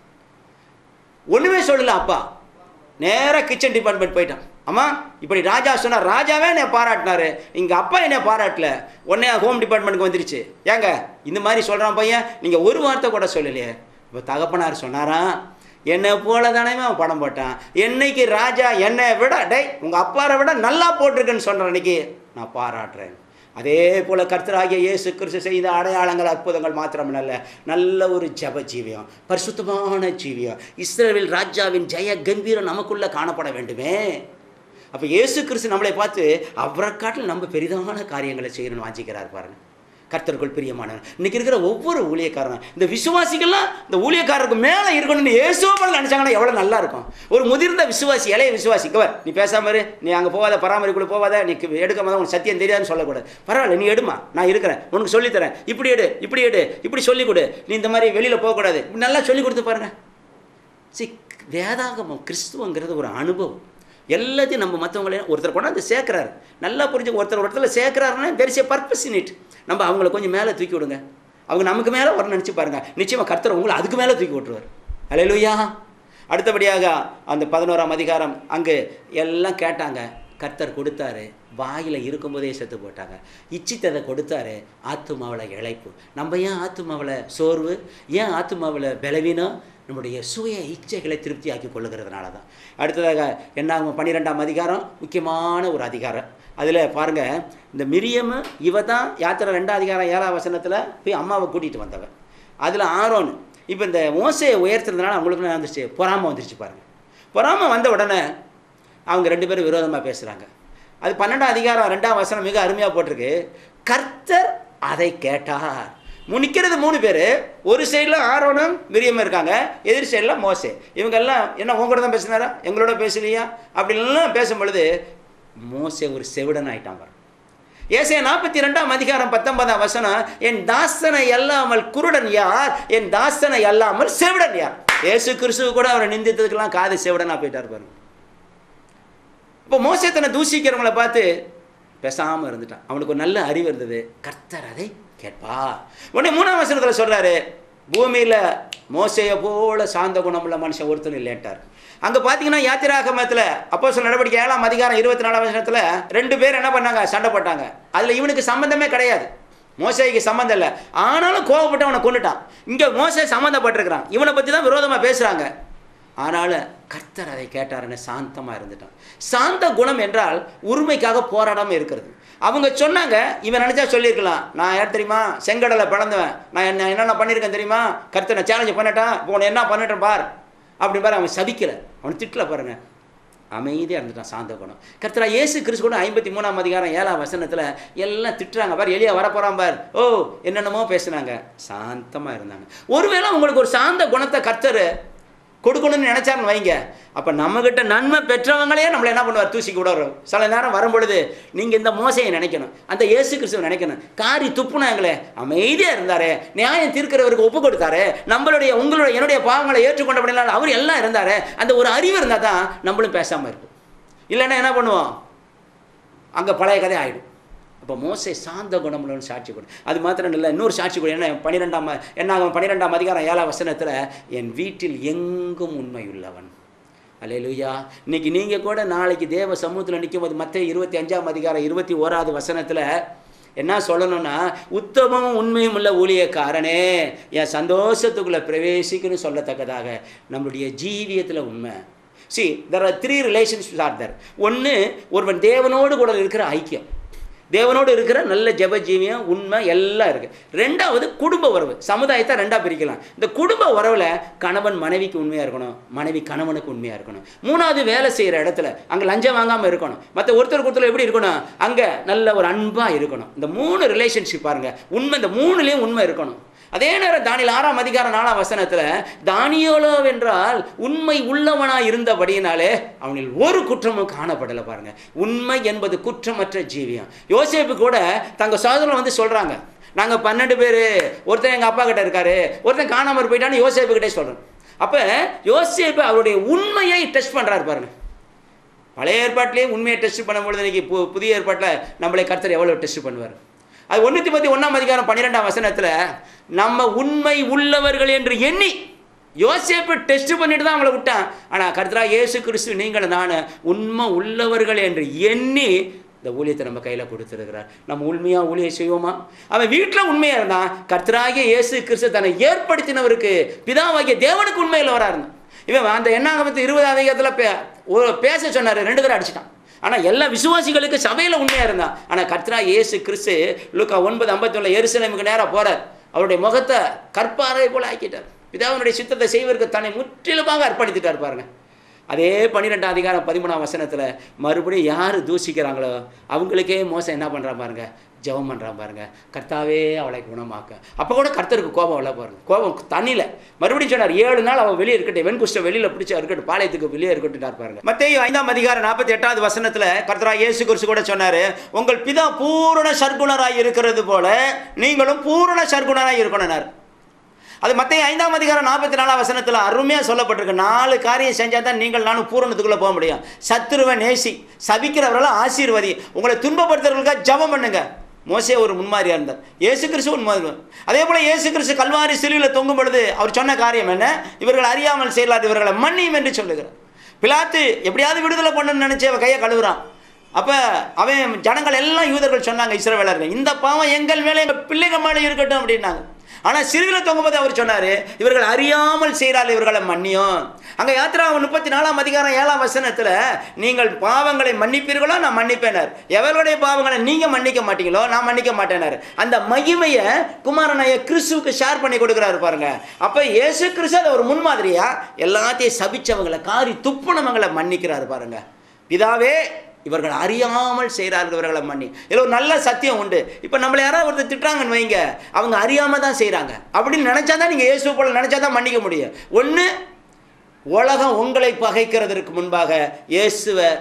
ஒன்றுமே சொல்லல அப்பா நேராக கிச்சன் டிபார்ட்மெண்ட் போயிட்டான் அம்மா இப்படி ராஜா சொன்னார் ராஜாவே என்னை பாராட்டினாரு இங்கே அப்பா என்னை பாராட்டல உடனே ஹோம் டிபார்ட்மெண்ட்டுக்கு வந்துருச்சு ஏங்க இந்த மாதிரி சொல்கிறான் பையன் நீங்கள் ஒரு வார்த்தை கூட சொல்லலையே இப்போ தகப்பனார் சொன்னாராம் என்னை போல தானே அவன் படம் போட்டான் என்னைக்கு ராஜா என்னை விட டேய் உங்கள் அப்பாரை விட நல்லா போட்டிருக்குன்னு சொல்கிற அன்னைக்கு நான் பாராட்டுறேன் அதே போல கர்த்தராகிய இயேசு கிறிஸ்து செய்த அடையாளங்கள் அற்புதங்கள் மாத்திரமல்ல நல்ல ஒரு ஜப ஜீவியம் பரிசுத்தமான ஜீவியம் இஸ்ரேல் ராஜாவின் ஜெய கம்பீரம் நமக்குள்ள காணப்பட வேண்டுமே அப்போ இயேசு கிறிஸ்து நம்மளை பார்த்து அவரை காட்டில் நம்ம பெரிதான காரியங்களை செய்யணும்னு வாஞ்சிக்கிறார் பாருங்க கர்த்தருக்குள் பிரியமானவன் இன்னைக்கு இருக்கிற ஒவ்வொரு ஊழியக்காரன் இந்த விசுவாசிகள்லாம் இந்த ஊழியக்காரருக்கு மேலே இருக்கணும்னு இயேசுவ போல நினச்சாங்கன்னா எவ்வளோ நல்லா இருக்கும் ஒரு முதிர்ந்த விசுவாசி இளைய விசுவாசி கவர் நீ பேசாம இரு நீ அங்கே போகாத பராமரிக்குள்ள போகாத நீ எடுக்காம உனக்கு சத்தியம் தெரியாதுன்னு சொல்லக்கூடாது பரவாயில்ல நீ எடுமா நான் இருக்கிறேன் உனக்கு சொல்லித்தரேன் இப்படி எடு இப்படி எடு இப்படி சொல்லிக் கொடு நீ இந்த மாதிரி வெளியில் போகக்கூடாது இப்படி நல்லா சொல்லி கொடுத்து பாருங்க சி வேதாகமம் கிறிஸ்துவங்கிறது ஒரு அனுபவம் எல்லாத்தையும் நம்ம மற்றவங்களே ஒருத்தர் கொண்டாந்து சேர்க்குறாரு நல்லா புரிஞ்சு ஒருத்தர் ஒரு இடத்துல சேர்க்குறாருன்னா there is a purpose in it நம்ம அவங்கள கொஞ்சம் மேலே தூக்கி விடுங்க அவங்க நமக்கு மேலே வர நினச்சி பாருங்க நிச்சயமாக கர்த்தர் உங்களை அதுக்கு மேலே தூக்கி விட்டுருவார் அலையலுயா அடுத்தபடியாக அந்த பதினோராம் அதிகாரம் அங்கு எல்லாம் கேட்டாங்க கர்த்தர் கொடுத்தாரு வாயில் இருக்கும்போதே செத்து போட்டாங்க இச்சித்ததை கொடுத்தாரு ஆத்துமாவில் இழைப்பு நம்ம ஏன் ஆத்துமாவில் சோர்வு ஏன் ஆத்துமாவில் பலவீனம் நம்முடைய சுய இச்சைகளை திருப்தியாக்கி கொள்ளுகிறதுனால தான் அடுத்ததாக என்னாகும் பன்னிரெண்டாம் அதிகாரம் முக்கியமான ஒரு அதிகாரம் அதில் பாருங்கள் இந்த மிரியமு இவ தான் யாத்திரை ரெண்டாம் அதிகாரம் ஏழாம் வசனத்தில் போய் அம்மாவை கூட்டிகிட்டு வந்தவன் அதில் ஆரோன் இப்போ இந்த மோசையை உயர்த்துறதுனால அவங்களுக்கு என்ன வந்துருச்சு பொறாமை வந்துருச்சு பாருங்கள் பொறாமை வந்த உடனே அவங்க ரெண்டு பேரும் விரோதமாக பேசுகிறாங்க அது பன்னெண்டாம் அதிகாரம் ரெண்டாம் வசனம் மிக அருமையாக போட்டிருக்கு கர்த்தர் அதை கேட்டார் நிற்கிறது மூணு பேர் ஒரு சைடில் ஆரோனும் மிரியமும் இருக்காங்க எதிர் சைடில் மோசே இவங்க எல்லாம் என்ன உங்களோட தான் பேசினாரா எங்களோட பேசலையா அப்படின்லாம் பேசும் பொழுது மோசே ஒரு செவிடன் ஆயிட்டான் பாரு ஏசையா நாற்பத்தி ரெண்டாம் அதிகாரம் பத்தொன்பதாம் வசனம் என் தாசனை அல்லாமல் குருடன் யார் என் தாசனை அல்லாமல் செவிடன் யார் ஏசு கிறிஸ்துவ கூட அவரை நிந்தித்ததுக்கெல்லாம் காது செவிடனா போயிட்டார் பாருங்க இப்போ மோசே தன்னை தூசிக்கிறவங்கள பார்த்து பேசாமல் இருந்துட்டான் அவனுக்கு ஒரு நல்ல அறிவு இருந்தது கர்த்தர் அதை கேட்பார் உடனே மூணாம் வசனத்தில் சொல்றாரு பூமியில் மோசையை போல சாந்த குணமுள்ள மனுஷன் ஒருத்தன் இல்லைன்ட்டார் அங்கே பார்த்தீங்கன்னா யாத்திராகமத்தில் அப்போ சொல்ல நடவடிக்கை ஏழாம் அதிகாரம் இருபத்தி நாலாம் வருஷத்தில் ரெண்டு பேர் என்ன பண்ணாங்க சண்டை போட்டாங்க அதில் இவனுக்கு சம்பந்தமே கிடையாது மோசைக்கு சம்மந்தம் இல்லை ஆனாலும் கோவப்பட்டு அவனை கொண்டுட்டான் இங்கே மோசை சம்மந்தப்பட்டிருக்கிறான் இவனை பற்றி தான் விரோதமாக பேசுகிறாங்க ஆனாலும் கர்த்தர் அதை கேட்டாருன்னு சாந்தமாக இருந்துட்டான் சாந்த குணம் என்றால் உரிமைக்காக போராடாமல் இருக்கிறது அவங்க சொன்னாங்க இவன் நினச்சா சொல்லியிருக்கலாம் நான் யார் தெரியுமா செங்கடலை பிளந்தவன் நான் என்ன என்னென்ன பண்ணியிருக்கேன் தெரியுமா கர்த்தர் நான் சேலஞ்சு பண்ணிட்டேன் இப்போ உன்னை என்ன பண்ணிட்டேன் பார் அப்படி பாரு அவன் சபிக்கல அவன் திட்டல பாருங்க அமைதியாக இருந்துட்டான் சாந்த குணம் கர்த்தரா இயேசு கிறிஸ்து கூட ஐம்பத்தி மூணாம் அதிகாரம் ஏழாம் வசனத்தில் எல்லாம் திட்டுறாங்க பார் எளியா வரப்போகிறான் பார் ஓ என்னென்னமோ பேசுனாங்க சாந்தமாக இருந்தாங்க ஒருவேளை உங்களுக்கு ஒரு சாந்த குணத்தை கர்த்தர் கொடுக்கணும்னு நினைச்சாருன்னு வைங்க அப்போ நம்மகிட்ட நன்மை பெற்றவங்களே நம்மளை என்ன பண்ணுவார் தூசிக்கு விடுறோம் சில நேரம் வரும் பொழுது நீங்கள் இந்த மோசையை நினைக்கணும் அந்த இயேசு கிறிஸ்துவை நினைக்கணும் காரி துப்புனாங்களே அமைதியாக இருந்தாரே நியாயம் தீர்க்கிறவருக்கு ஒப்பு கொடுத்தாரு நம்மளுடைய உங்களுடைய என்னுடைய பாவங்களை ஏற்றுக்கொண்டபடினால அவர் எல்லாம் இருந்தாரு அந்த ஒரு அறிவு இருந்தால் தான் நம்மளும் பேசாமல் இருக்கும் இல்லைன்னா என்ன பண்ணுவோம் அங்கே பழைய கதை ஆகிடும் அப்போ மோசை சாந்த குணமுள்ளவன் சாட்சி கொடு அது மாத்திரம் இல்லை இன்னொரு சாட்சி கொடு என்ன பன்னிரெண்டாம் என்ன ஆகும் பன்னிரெண்டாம் அதிகாரம் ஏழாம் வசனத்தில் என் வீட்டில் எங்கும் உண்மை உள்ளவன் அலையலுயா இன்னைக்கு நீங்கள் கூட நாளைக்கு தேவ சமூகத்தில் நிற்கும் போது மற்ற இருபத்தி அஞ்சாம் அதிகாரம் இருபத்தி ஓராவது வசனத்தில் என்ன சொல்லணும்னா உத்தமமும் உண்மையும் உள்ள ஊழியக்காரனே என் சந்தோஷத்துக்குள்ளே பிரவேசிக்கணும்னு சொல்லத்தக்கதாக நம்மளுடைய ஜீவியத்தில் உண்மை see there are three relationships are there ஒன்று ஒருவன் தேவனோடு கூட இருக்கிற ஐக்கியம் தேவனோடு இருக்கிற நல்ல ஜெப ஜீவியம் உண்மை எல்லாம் இருக்குது ரெண்டாவது குடும்ப உறவு சமுதாயத்தை ரெண்டாக பிரிக்கலாம் இந்த குடும்ப உறவில் கணவன் மனைவிக்கு உண்மையாக இருக்கணும் மனைவி கணவனுக்கு உண்மையாக இருக்கணும் மூணாவது வேலை செய்கிற இடத்துல அங்கே லஞ்சம் வாங்காமல் இருக்கணும் மற்ற ஒருத்தருக்கு ஒருத்தர் எப்படி இருக்கணும் அங்கே நல்ல ஒரு அன்பாக இருக்கணும் இந்த மூணு ரிலேஷன்ஷிப் பாருங்கள் உண்மை இந்த மூணுலேயும் உண்மை இருக்கணும் அதே நேரம் தானியல் ஆறாம் அதிகாரம் நாலாம் வசனத்தில் தானியோலோ என்றால் உண்மை உள்ளவனாய் இருந்தபடியினாலே அவனில் ஒரு குற்றமும் காணப்படலை பாருங்க உண்மை என்பது குற்றமற்ற ஜீவியம் யோசேப்பு கூட தங்க சோதரன் வந்து சொல்றாங்க நாங்கள் பன்னெண்டு பேர் ஒருத்தன் எங்கள் அப்பா கிட்ட இருக்காரு ஒருத்தன் காணாமல் போயிட்டான்னு யோசேப்பு கிட்டே சொல்கிறோம் அப்போ யோசேப்பு அவருடைய உண்மையை டெஸ்ட் பண்ணுறாரு பாருங்க பழைய ஏற்பாட்டிலேயே உண்மையை டெஸ்ட் பண்ணும்பொழுது இன்னைக்கு பு புதிய ஏற்பாட்டில் நம்மளை கர்த்தர் எவ்வளோ டெஸ்ட் பண்ணுவார் அது ஒன்றுத்தி பற்றி ஒன்றாம் அதிகாரம் பன்னிரெண்டாம் வசனத்தில் நம்ம உண்மை உள்ளவர்கள் என்று எண்ணி யோசேப்பு டெஸ்ட் பண்ணிட்டு தான் அவங்கள விட்டான் ஆனால் கர்த்தரா இயேசு கிறிஸ்து நீங்கள் நான் உண்மை உள்ளவர்கள் என்று எண்ணி இந்த ஊழியத்தை நம்ம கையில் கொடுத்துருக்கிறார் நம்ம உண்மையாக ஊழியம் செய்வோமா அவன் வீட்டில் உண்மையாக இருந்தான் கர்த்தராகிய இயேசு கிறிஸ்து தன்னை ஏற்படுத்தினவருக்கு பிதாவாகிய தேவனுக்கு உண்மையில் வரா இருந்தான் இவன் அந்த எண்ணாகமத்து இருபது அதிகாரத்தில் பே ஒரு பேச சொன்னார் ரெண்டு தடவை அடிச்சிட்டான் ஆனால் எல்லா விசுவாசிகளுக்கு சபையில் உண்மையாக இருந்தான் ஆனால் கர்த்தரா இயேசு கிறிஸ்து லுக்கா ஒன்பது ஐம்பத்தொன்னில் எருசலேமுக்கு நேராக போகிறார் அவருடைய முகத்தை கற்பாறை போல ஆக்கிட்டார் பிதாவினுடைய சித்தத்தை செய்வதற்கு தன்னை முற்றிலுமாக அர்ப்பணித்துட்டார் பாருங்க அதே பன்னிரெண்டாம் அதிகாரம் பதிமூணாம் வசனத்தில் மறுபடியும் யார் தூசிக்கிறாங்களோ அவங்களுக்கே மோசம் என்ன பண்ணுறான் பாருங்க ஜெபம் பண்ணுறான் பாருங்க கர்த்தாவே அவளை குணமாக்க அப்போ கூட கர்த்தருக்கு கோபம் வரல பாருங்க கோபம் தண்ணியில் மறுபடியும் சொன்னார் ஏழு நாள் அவன் வெளியே இருக்கட்டும் வெண்குஷ்டம் வெளியில் பிடிச்சா இருக்கட்டும் பாளையத்துக்கு வெளியே இருக்கட்டும் பாருங்க மத்திய ஐந்தாம் அதிகாரம் நாற்பத்தி எட்டாவது வசனத்தில் கர்த்தரா இயேசு குறிச்சு கூட சொன்னார் உங்கள் பிதா பூரண சர்க்குணராய் இருக்கிறது போல நீங்களும் பூரண சர்க்குணராய் இருக்கணும்னார் அது மத்திய ஐந்தாம் அதிகாரம் நாற்பத்தி நாலாம் வசனத்தில் அருமையாக சொல்லப்பட்டிருக்கு நாலு காரியம் செஞ்சால் தான் நீங்கள் நானும் பூரணத்துக்குள்ளே போக முடியும் சத்துருவை நேசி சபிக்கிறவர்களை ஆசீர்வதி உங்களை துன்பப்படுத்துறவர்களுக்காக ஜபம் பண்ணுங்க மோசே ஒரு முன்மாதிரியாக இருந்தார் இயேசு கிறிஸ்து முன்மாதிரி அதே போல் இயேசு கிறிஸ்து கல்வாரி சிலுவையில் தொங்கும் பொழுது அவர் சொன்ன காரியம் என்ன இவர்கள் அறியாமல் செய்யலாது இவர்களை மன்னியும் என்று சொல்லுகிறார் பிலாத்து எப்படியாவது விடுதலை பண்ணணும்னு நினச்சி அவன் கையை கழுவுறான் அப்போ அவன் ஜனங்கள் எல்லாம் யூதர்கள் சொன்னாங்க இஸ்ரவேலர்கள் இந்த பாவம் எங்கள் மேலே எங்கள் பிள்ளைகள் மேலே இருக்கட்டும் அப்படின்னாங்க ஆனால் சிறுவில் தொங்கும்போது அவர் சொன்னார் இவர்கள் அறியாமல் செய்கிறாள் இவர்களை மன்னியும் அங்கே யாத்திரா முப்பத்தி நாலாம் அதிகாரம் ஏழாம் வசனத்தில் நீங்கள் பாவங்களை மன்னிப்பீர்களோ நான் மன்னிப்பேனார் எவர்களுடைய பாவங்களை நீங்கள் மன்னிக்க மாட்டீங்களோ நான் மன்னிக்க மாட்டேனார் அந்த மகிமையை குமாரனைய கிறிஸ்துவுக்கு ஷேர் பண்ணி கொடுக்குறாரு பாருங்க அப்போ இயேசு கிறிஸ்து அதை ஒரு முன்மாதிரியா எல்லாத்தையும் சபிச்சவங்களை காரி துப்புனவங்களை மன்னிக்கிறாரு பாருங்க பிதாவே இவர்கள் அறியாமல் செய்கிறார்கள் இவர்களை மன்னி இதில் ஒரு நல்ல சத்தியம் உண்டு இப்போ நம்மளை யாராவது ஒருத்தர் திட்டுறாங்கன்னு வைங்க அவங்க அறியாமல் தான் செய்கிறாங்க அப்படின்னு நினச்சா தான் நீங்கள் இயேசு போல நினச்சா தான் மன்னிக்க முடியும் ஒன்று உலகம் உங்களை பகைக்கிறதற்கு முன்பாக இயேசுவை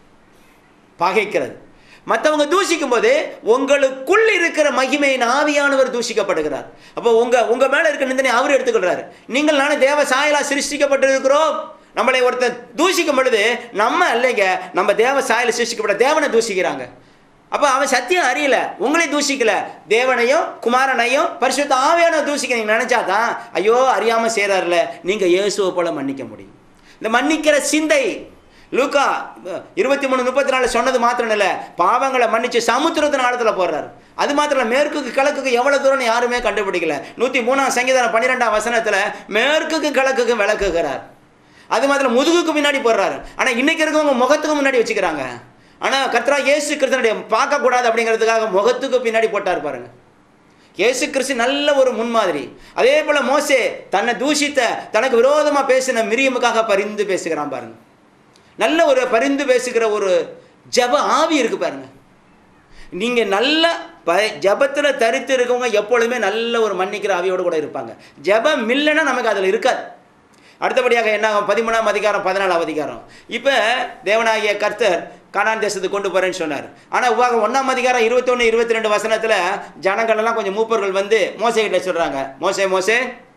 பகைக்கிறது மற்றவங்க தூஷிக்கும் போது உங்களுக்குள் இருக்கிற மகிமையின் ஆவியானவர் தூஷிக்கப்படுகிறார் அப்போ உங்க உங்க மேல இருக்க நிந்தனை அவர் எடுத்துக்கொள்றாரு நீங்கள் நானும் தேவ சாயலா சிருஷ்டிக்கப்பட்டிருக்கிறோம் நம்மளை ஒருத்தர் தூஷிக்கும் பொழுது நம்ம இல்லைங்க நம்ம தேவ சாயல சிருஷ்டிக்கப்பட்ட தேவனை தூஷிக்கிறாங்க அப்போ அவன் சத்தியம் அறியல உங்களை தூஷிக்கல தேவனையும் குமாரனையும் பரிசுத்த ஆவியான தூஷிக்க நீங்க நினைச்சாதான் ஐயோ அறியாம செய்றாருல நீங்க இயேசுவை போல மன்னிக்க முடியும் இந்த மன்னிக்கிற சிந்தை லூக்கா இருபத்தி மூணு முப்பத்தி நாலு சொன்னது மாத்திரம் இல்லை பாவங்களை மன்னிச்சு சமுத்திரத்தின் ஆழத்தில் போடுறாரு அது மாத்திரம் இல்லை மேற்குக்கு கிழக்குக்கு எவ்வளோ தூரம்னு யாருமே கண்டுபிடிக்கல நூற்றி மூணாம் சங்கீதம் பன்னிரெண்டாம் வசனத்தில் மேற்குக்கு கிழக்குக்கு விளக்குகிறார் அது மாத்திரம் முதுகுக்கு பின்னாடி போடுறாரு ஆனால் இன்னைக்கு இருக்கவங்க முகத்துக்கு முன்னாடி வச்சுக்கிறாங்க ஆனால் கத்ரா இயேசு கிறிஸ்தனுடைய பார்க்கக்கூடாது அப்படிங்கிறதுக்காக முகத்துக்கு பின்னாடி போட்டார் பாருங்க இயேசு கிறிஸ்து நல்ல ஒரு முன்மாதிரி அதே போல மோசே தன்னை தூஷித்த தனக்கு விரோதமாக பேசின மிரியமுக்காக பரிந்து பேசுகிறான் பாருங்க நல்ல ஒரு பரிந்து பேசுகிற ஒரு ஜப ஆவி இருக்கு பாருங்க நீங்க நல்ல ப ஜபத்தில் தரித்து இருக்கவங்க எப்பொழுதுமே நல்ல ஒரு மன்னிக்கிற ஆவியோடு கூட இருப்பாங்க ஜபம் இல்லைன்னா நமக்கு அதில் இருக்காது அடுத்தபடியாக என்ன ஆகும் பதிமூணாம் அதிகாரம் பதினாலாம் அதிகாரம் இப்போ தேவனாகிய கர்த்தர் கானான் தேசத்துக்கு கொண்டு போறேன்னு சொன்னார் ஆனால் உவாகம் ஒன்றாம் அதிகாரம் இருபத்தொன்று இருபத்தி ரெண்டு வசனத்தில் ஜனங்கள் எல்லாம் கொஞ்சம் மூப்பர்கள் வந்து மோசை கிட்ட சொல்கிறாங்க மோசே மோசே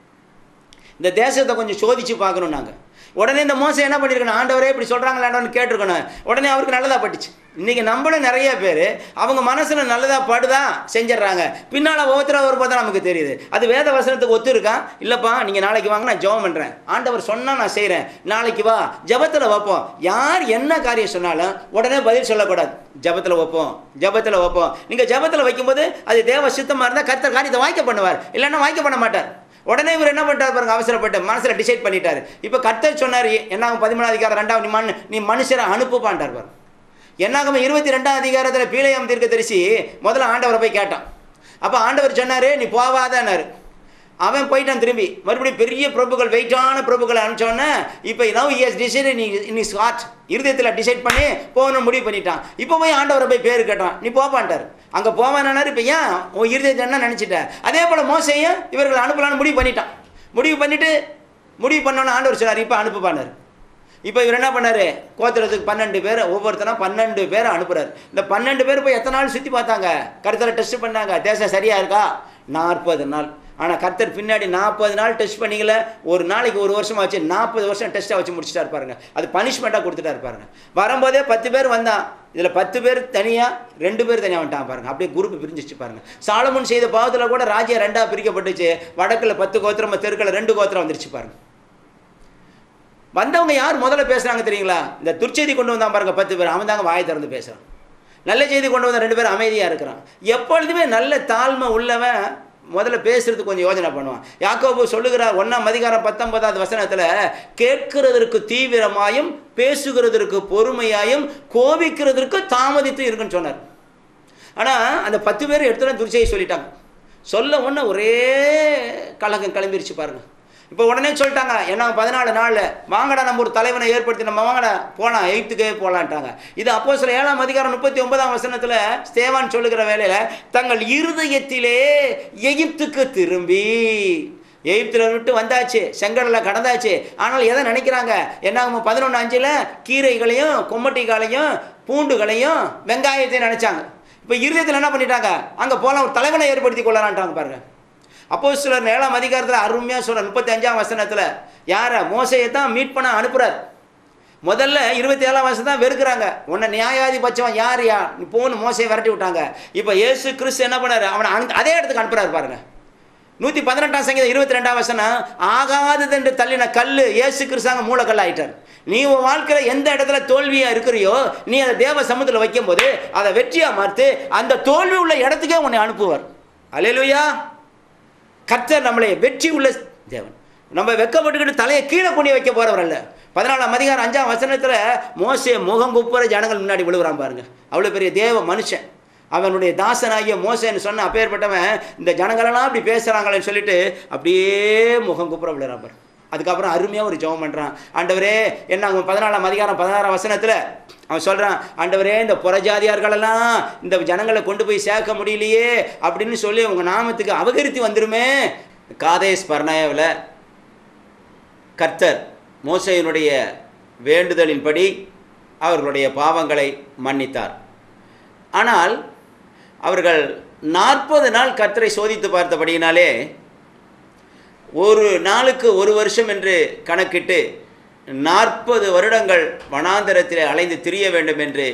இந்த தேசத்தை கொஞ்சம் சோதிச்சு பார்க்கணும் நாங்கள் உடனே இந்த மோசம் என்ன பண்ணியிருக்கணும் ஆண்டவரே இப்படி சொல்கிறாங்களாண்டவன்னு கேட்டிருக்கணும் உடனே அவருக்கு நல்லதாக பட்டுச்சு இன்றைக்கி நம்மளும் நிறைய பேர் அவங்க மனசில் நல்லதாக படுதா செஞ்சிடுறாங்க பின்னால் ஒவ்வொருத்தர ஒரு பார்த்தா நமக்கு தெரியுது அது வேத வசனத்துக்கு ஒத்து இருக்கா இல்லைப்பா நீங்கள் நாளைக்கு வாங்க நான் ஜெபம் பண்ணுறேன் ஆண்டவர் சொன்னால் நான் செய்கிறேன் நாளைக்கு வா ஜபத்தில் வைப்போம் யார் என்ன காரியம் சொன்னாலும் உடனே பதில் சொல்லக்கூடாது ஜபத்தில் வைப்போம் ஜபத்தில் வைப்போம் நீங்கள் ஜபத்தில் வைக்கும்போது அது தேவ சித்தமாக இருந்தால் கர்த்தர் காரியத்தை வாய்க்க பண்ணுவார் இல்லைன்னா வாய்க்க பண்ண மாட்டார் உடனே இவர் என்ன பண்ணிட்டார் பாருங்க அவசரப்பட்டு மனசில் டிசைட் பண்ணிட்டாரு இப்போ கர்த்தர் சொன்னார் என்னாகும் பதிமூணாம் அதிகாரம் ரெண்டாவது நீ மண் நீ மனுஷரை அனுப்புப்பான்ட்டார் பாரு என்னாகும் இருபத்தி ரெண்டாம் அதிகாரத்தில் பீலையாம் தீர்க்க தரிசி முதல்ல ஆண்டவரை போய் கேட்டான் அப்போ ஆண்டவர் சொன்னார் நீ போவாதான்னாரு அவன் போயிட்டான் திரும்பி மறுபடியும் பெரிய பிரபுக்கள் வெயிட்டான பிரபுக்களை அனுப்பிச்சோன்னே இப்போ நவ் இயர்ஸ் டிசைட் நீ நீ ஸ்காட் இருதயத்தில் டிசைட் பண்ணி போகணும்னு முடிவு பண்ணிட்டான் இப்போ போய் ஆண்டவரை போய் பேர் கேட்டான் நீ போப்பான்ட்டார் அங்கே போவானாரு இப்போ ஏன் உன் இருதயத்தை என்ன நினச்சிட்டேன் அதே போல் மோசையும் இவர்கள் அனுப்பலான்னு முடிவு பண்ணிட்டான் முடிவு பண்ணிவிட்டு முடிவு பண்ணோன்னு ஆண்டவர் சொன்னார் இப்போ அனுப்புப்பானார் இப்போ இவர் என்ன பண்ணாரு கோத்திரத்துக்கு பன்னெண்டு பேர் ஒவ்வொருத்தனா பன்னெண்டு பேரை அனுப்புறாரு இந்த பன்னெண்டு பேர் போய் எத்தனை நாள் சுற்றி பார்த்தாங்க கருத்தரை டெஸ்ட் பண்ணாங்க தேசம் சரியா இருக்கா நாற்பது நாள் ஆனால் கர்த்தர் பின்னாடி நாற்பது நாள் டெஸ்ட் பண்ணிக்கல ஒரு நாளைக்கு ஒரு வருஷம் ஆச்சு நாற்பது வருஷம் டெஸ்ட்டாக வச்சு முடிச்சிட்டாரு பாருங்க அது பனிஷ்மெண்ட்டாக கொடுத்துட்டாரு பாருங்க வரும்போதே பத்து பேர் வந்தான் இதில் பத்து பேர் தனியாக ரெண்டு பேர் தனியாக வந்துட்டான் பாருங்க அப்படியே குரூப் பிரிஞ்சிச்சு பாருங்க சாலமுன் செய்த பாவத்தில் கூட ராஜ்யம் ரெண்டாக பிரிக்கப்பட்டுச்சு வடக்கில் பத்து கோத்திரம் தெற்கில் ரெண்டு கோத்திரம் வந்துருச்சு பாருங்க வந்தவங்க யார் முதல்ல பேசுகிறாங்க தெரியுங்களா இந்த துர்ச்செய்தி கொண்டு வந்தான் பாருங்க பத்து பேர் அவன் தாங்க வாயை திறந்து பேசுகிறான் நல்ல செய்தி கொண்டு வந்த ரெண்டு பேரும் அமைதியாக இருக்கிறான் எப்பொழுதுமே நல்ல தாழ்மை உள்ளவன் முதல்ல பேசுறதுக்கு கொஞ்சம் யோசனை பண்ணுவான் யாக்கோபு சொல்லுகிறார் ஒன்றாம் அதிகாரம் பத்தொன்பதாவது வசனத்தில் கேட்கிறதற்கு தீவிரமாயும் பேசுகிறதற்கு பொறுமையாயும் கோபிக்கிறதற்கு தாமதித்து இருக்குன்னு சொன்னார் ஆனால் அந்த பத்து பேர் எடுத்துகிட்டு துர்ச்செய்தி சொல்லிட்டாங்க சொல்ல உடனே ஒரே கலகம் கிளம்பிருச்சு பாருங்க இப்போ உடனே சொல்லிட்டாங்க என்ன பதினாலு நாளில் வாங்கடா நம்ம ஒரு தலைவனை ஏற்படுத்தி நம்ம வாங்கடா போகலாம் எயித்துக்கே போகலான்ட்டாங்க இது அப்போ சில ஏழாம் அதிகாரம் முப்பத்தி ஒன்பதாம் வசனத்தில் ஸ்தேவான் சொல்லுகிற வேலையில் தங்கள் இருதயத்திலே எகிப்துக்கு திரும்பி எகிப்தில் விட்டு வந்தாச்சு செங்கடலில் கடந்தாச்சு ஆனால் எதை நினைக்கிறாங்க என்ன பதினொன்று அஞ்சில் கீரைகளையும் கொம்மட்டிகளையும் பூண்டுகளையும் வெங்காயத்தையும் நினச்சாங்க இப்போ இருதயத்தில் என்ன பண்ணிட்டாங்க அங்கே போகலாம் ஒரு தலைவனை ஏற்படுத்தி கொள்ளலான்ட்டாங்க பாருங்க அப்போ சிலர் ஏழாம் அதிகாரத்தில் அருமையாக சொல்ற முப்பத்தி அஞ்சாம் வசனத்தில் யாரை மோசையை தான் மீட் பண்ண அனுப்புறார் முதல்ல இருபத்தி ஏழாம் வருஷம் தான் வெறுக்கிறாங்க உன்னை நியாயாதிபட்சம் யார் யா நீ போன்னு மோசையை விரட்டி விட்டாங்க இப்போ இயேசு கிறிஸ்து என்ன பண்ணாரு அவனை அனு அதே இடத்துக்கு அனுப்புறாரு பாருங்க நூற்றி பதினெட்டாம் சங்கீதம் இருபத்தி ரெண்டாம் வசனம் ஆகாதது என்று தள்ளின கல் இயேசு கிறிஸ்தாங்க மூலக்கல் ஆயிட்டார் நீ உன் வாழ்க்கையில் எந்த இடத்துல தோல்வியாக இருக்கிறியோ நீ அதை தேவ சமூகத்தில் வைக்கும்போது அதை வெற்றியாக மாற்று அந்த தோல்வி உள்ள இடத்துக்கே உன்னை அனுப்புவார் அலையலுயா கர்த்தர் நம்மளை வெற்றி உள்ள தேவன் நம்ம வெக்கப்பட்டுக்கிட்டு தலையை கீழே கொண்டு வைக்க போறவர் அல்ல பதினாலாம் அதிகாரம் அஞ்சாம் வசனத்தில் மோசே முகம் குப்புற ஜனங்கள் முன்னாடி விழுகிறான் பாருங்க அவ்வளோ பெரிய தேவ மனுஷன் அவனுடைய தாசனாகிய மோசேன்னு சொன்ன அப்பேற்பட்டவன் இந்த ஜனங்களெல்லாம் அப்படி பேசுகிறாங்களேன்னு சொல்லிட்டு அப்படியே முகம் குப்புற விழுறான் பாரு அதுக்கப்புறம் அருமையாக ஒரு ஜெபம் பண்ணுறான் ஆண்டவரே என்ன அவன் பதினாலாம் அதிகாரம் பதினாறாம் வசனத்தில் அவன் சொல்கிறான் ஆண்டவரே இந்த புறஜாதியார்களெல்லாம் இந்த ஜனங்களை கொண்டு போய் சேர்க்க முடியலையே அப்படின்னு சொல்லி உங்கள் நாமத்துக்கு அபகரித்து வந்துருமே காதேஸ் பர்ணாயாவில் கர்த்தர் மோசையினுடைய வேண்டுதலின்படி அவர்களுடைய பாவங்களை மன்னித்தார் ஆனால் அவர்கள் நாற்பது நாள் கர்த்தரை சோதித்து பார்த்தபடியினாலே ஒரு நாளுக்கு ஒரு வருஷம் என்று கணக்கிட்டு நாற்பது வருடங்கள் வனாந்தரத்தில் அலைந்து திரிய வேண்டும் என்று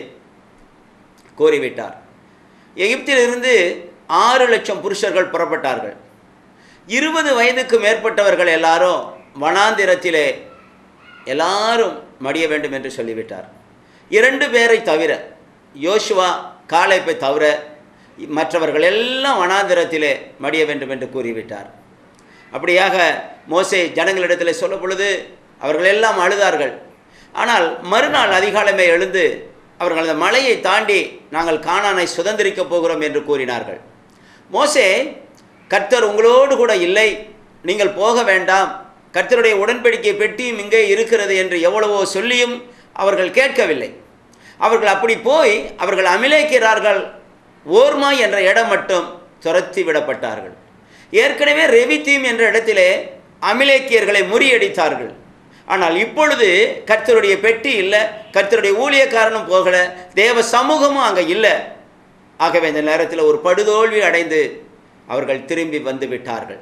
கோரிவிட்டார் எகிப்திலிருந்து ஆறு லட்சம் புருஷர்கள் புறப்பட்டார்கள் இருபது வயதுக்கு மேற்பட்டவர்கள் எல்லாரும் வனாந்திரத்திலே எல்லாரும் மடிய வேண்டும் என்று சொல்லிவிட்டார் இரண்டு பேரை தவிர யோசுவா காலைப்பை தவிர மற்றவர்கள் எல்லாம் வனாந்திரத்திலே மடிய வேண்டும் என்று கூறிவிட்டார் அப்படியாக மோசே ஜனங்களிடத்தில் சொல்ல பொழுது அவர்கள் எல்லாம் அழுதார்கள் ஆனால் மறுநாள் அதிகாலமே எழுந்து அவர்கள் அந்த மலையை தாண்டி நாங்கள் காணானை சுதந்திரிக்கப் போகிறோம் என்று கூறினார்கள் மோசே கர்த்தர் உங்களோடு கூட இல்லை நீங்கள் போக வேண்டாம் கர்த்தருடைய உடன்படிக்கை பெட்டியும் இங்கே இருக்கிறது என்று எவ்வளவோ சொல்லியும் அவர்கள் கேட்கவில்லை அவர்கள் அப்படி போய் அவர்கள் அமிலேக்கிறார்கள் ஓர்மா என்ற இடம் மட்டும் துரத்தி விடப்பட்டார்கள் ஏற்கனவே ரெவித்தீம் என்ற இடத்திலே அமிலேக்கியர்களை முறியடித்தார்கள் ஆனால் இப்பொழுது கர்த்தருடைய பெட்டி இல்லை கர்த்தருடைய ஊழியக்காரனும் போகல தேவ சமூகமும் அங்கே இல்லை ஆகவே இந்த நேரத்தில் ஒரு படுதோல்வி அடைந்து அவர்கள் திரும்பி வந்து விட்டார்கள்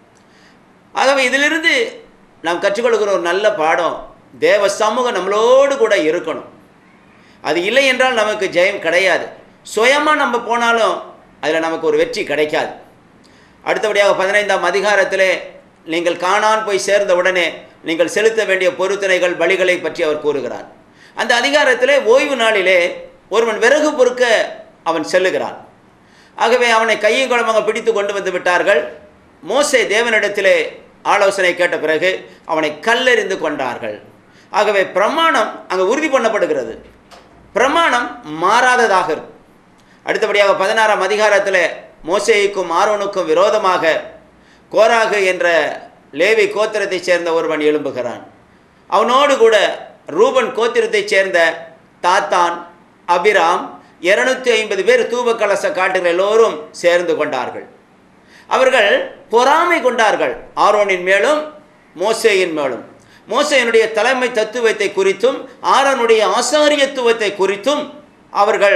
ஆகவே இதிலிருந்து நாம் கற்றுக்கொள்கிற ஒரு நல்ல பாடம் தேவ சமூகம் நம்மளோடு கூட இருக்கணும் அது இல்லை என்றால் நமக்கு ஜெயம் கிடையாது சுயமாக நம்ம போனாலும் அதில் நமக்கு ஒரு வெற்றி கிடைக்காது அடுத்தபடியாக பதினைந்தாம் அதிகாரத்திலே நீங்கள் காணான் போய் சேர்ந்த உடனே நீங்கள் செலுத்த வேண்டிய பொருத்தனைகள் பலிகளை பற்றி அவர் கூறுகிறார் அந்த அதிகாரத்திலே ஓய்வு நாளிலே ஒருவன் விறகு பொறுக்க அவன் செல்லுகிறான் ஆகவே அவனை கையும் குளமாக பிடித்து கொண்டு வந்து விட்டார்கள் மோசே தேவனிடத்திலே ஆலோசனை கேட்ட பிறகு அவனை கல்லெறிந்து கொண்டார்கள் ஆகவே பிரமாணம் அங்கே உறுதி பண்ணப்படுகிறது பிரமாணம் மாறாததாக இருக்கும் அடுத்தபடியாக பதினாறாம் அதிகாரத்தில் மோசேய்க்கும் ஆரோனுக்கும் விரோதமாக கோராகு என்ற லேவி கோத்திரத்தைச் சேர்ந்த ஒருவன் எழும்புகிறான் அவனோடு கூட ரூபன் கோத்திரத்தைச் சேர்ந்த தாத்தான் அபிராம் இருநூத்தி ஐம்பது பேர் தூப கலச காட்டுகிற எல்லோரும் சேர்ந்து கொண்டார்கள் அவர்கள் பொறாமை கொண்டார்கள் ஆரோனின் மேலும் மோசேயின் மேலும் மோசையினுடைய தலைமை தத்துவத்தை குறித்தும் ஆரோனுடைய ஆசாரியத்துவத்தை குறித்தும் அவர்கள்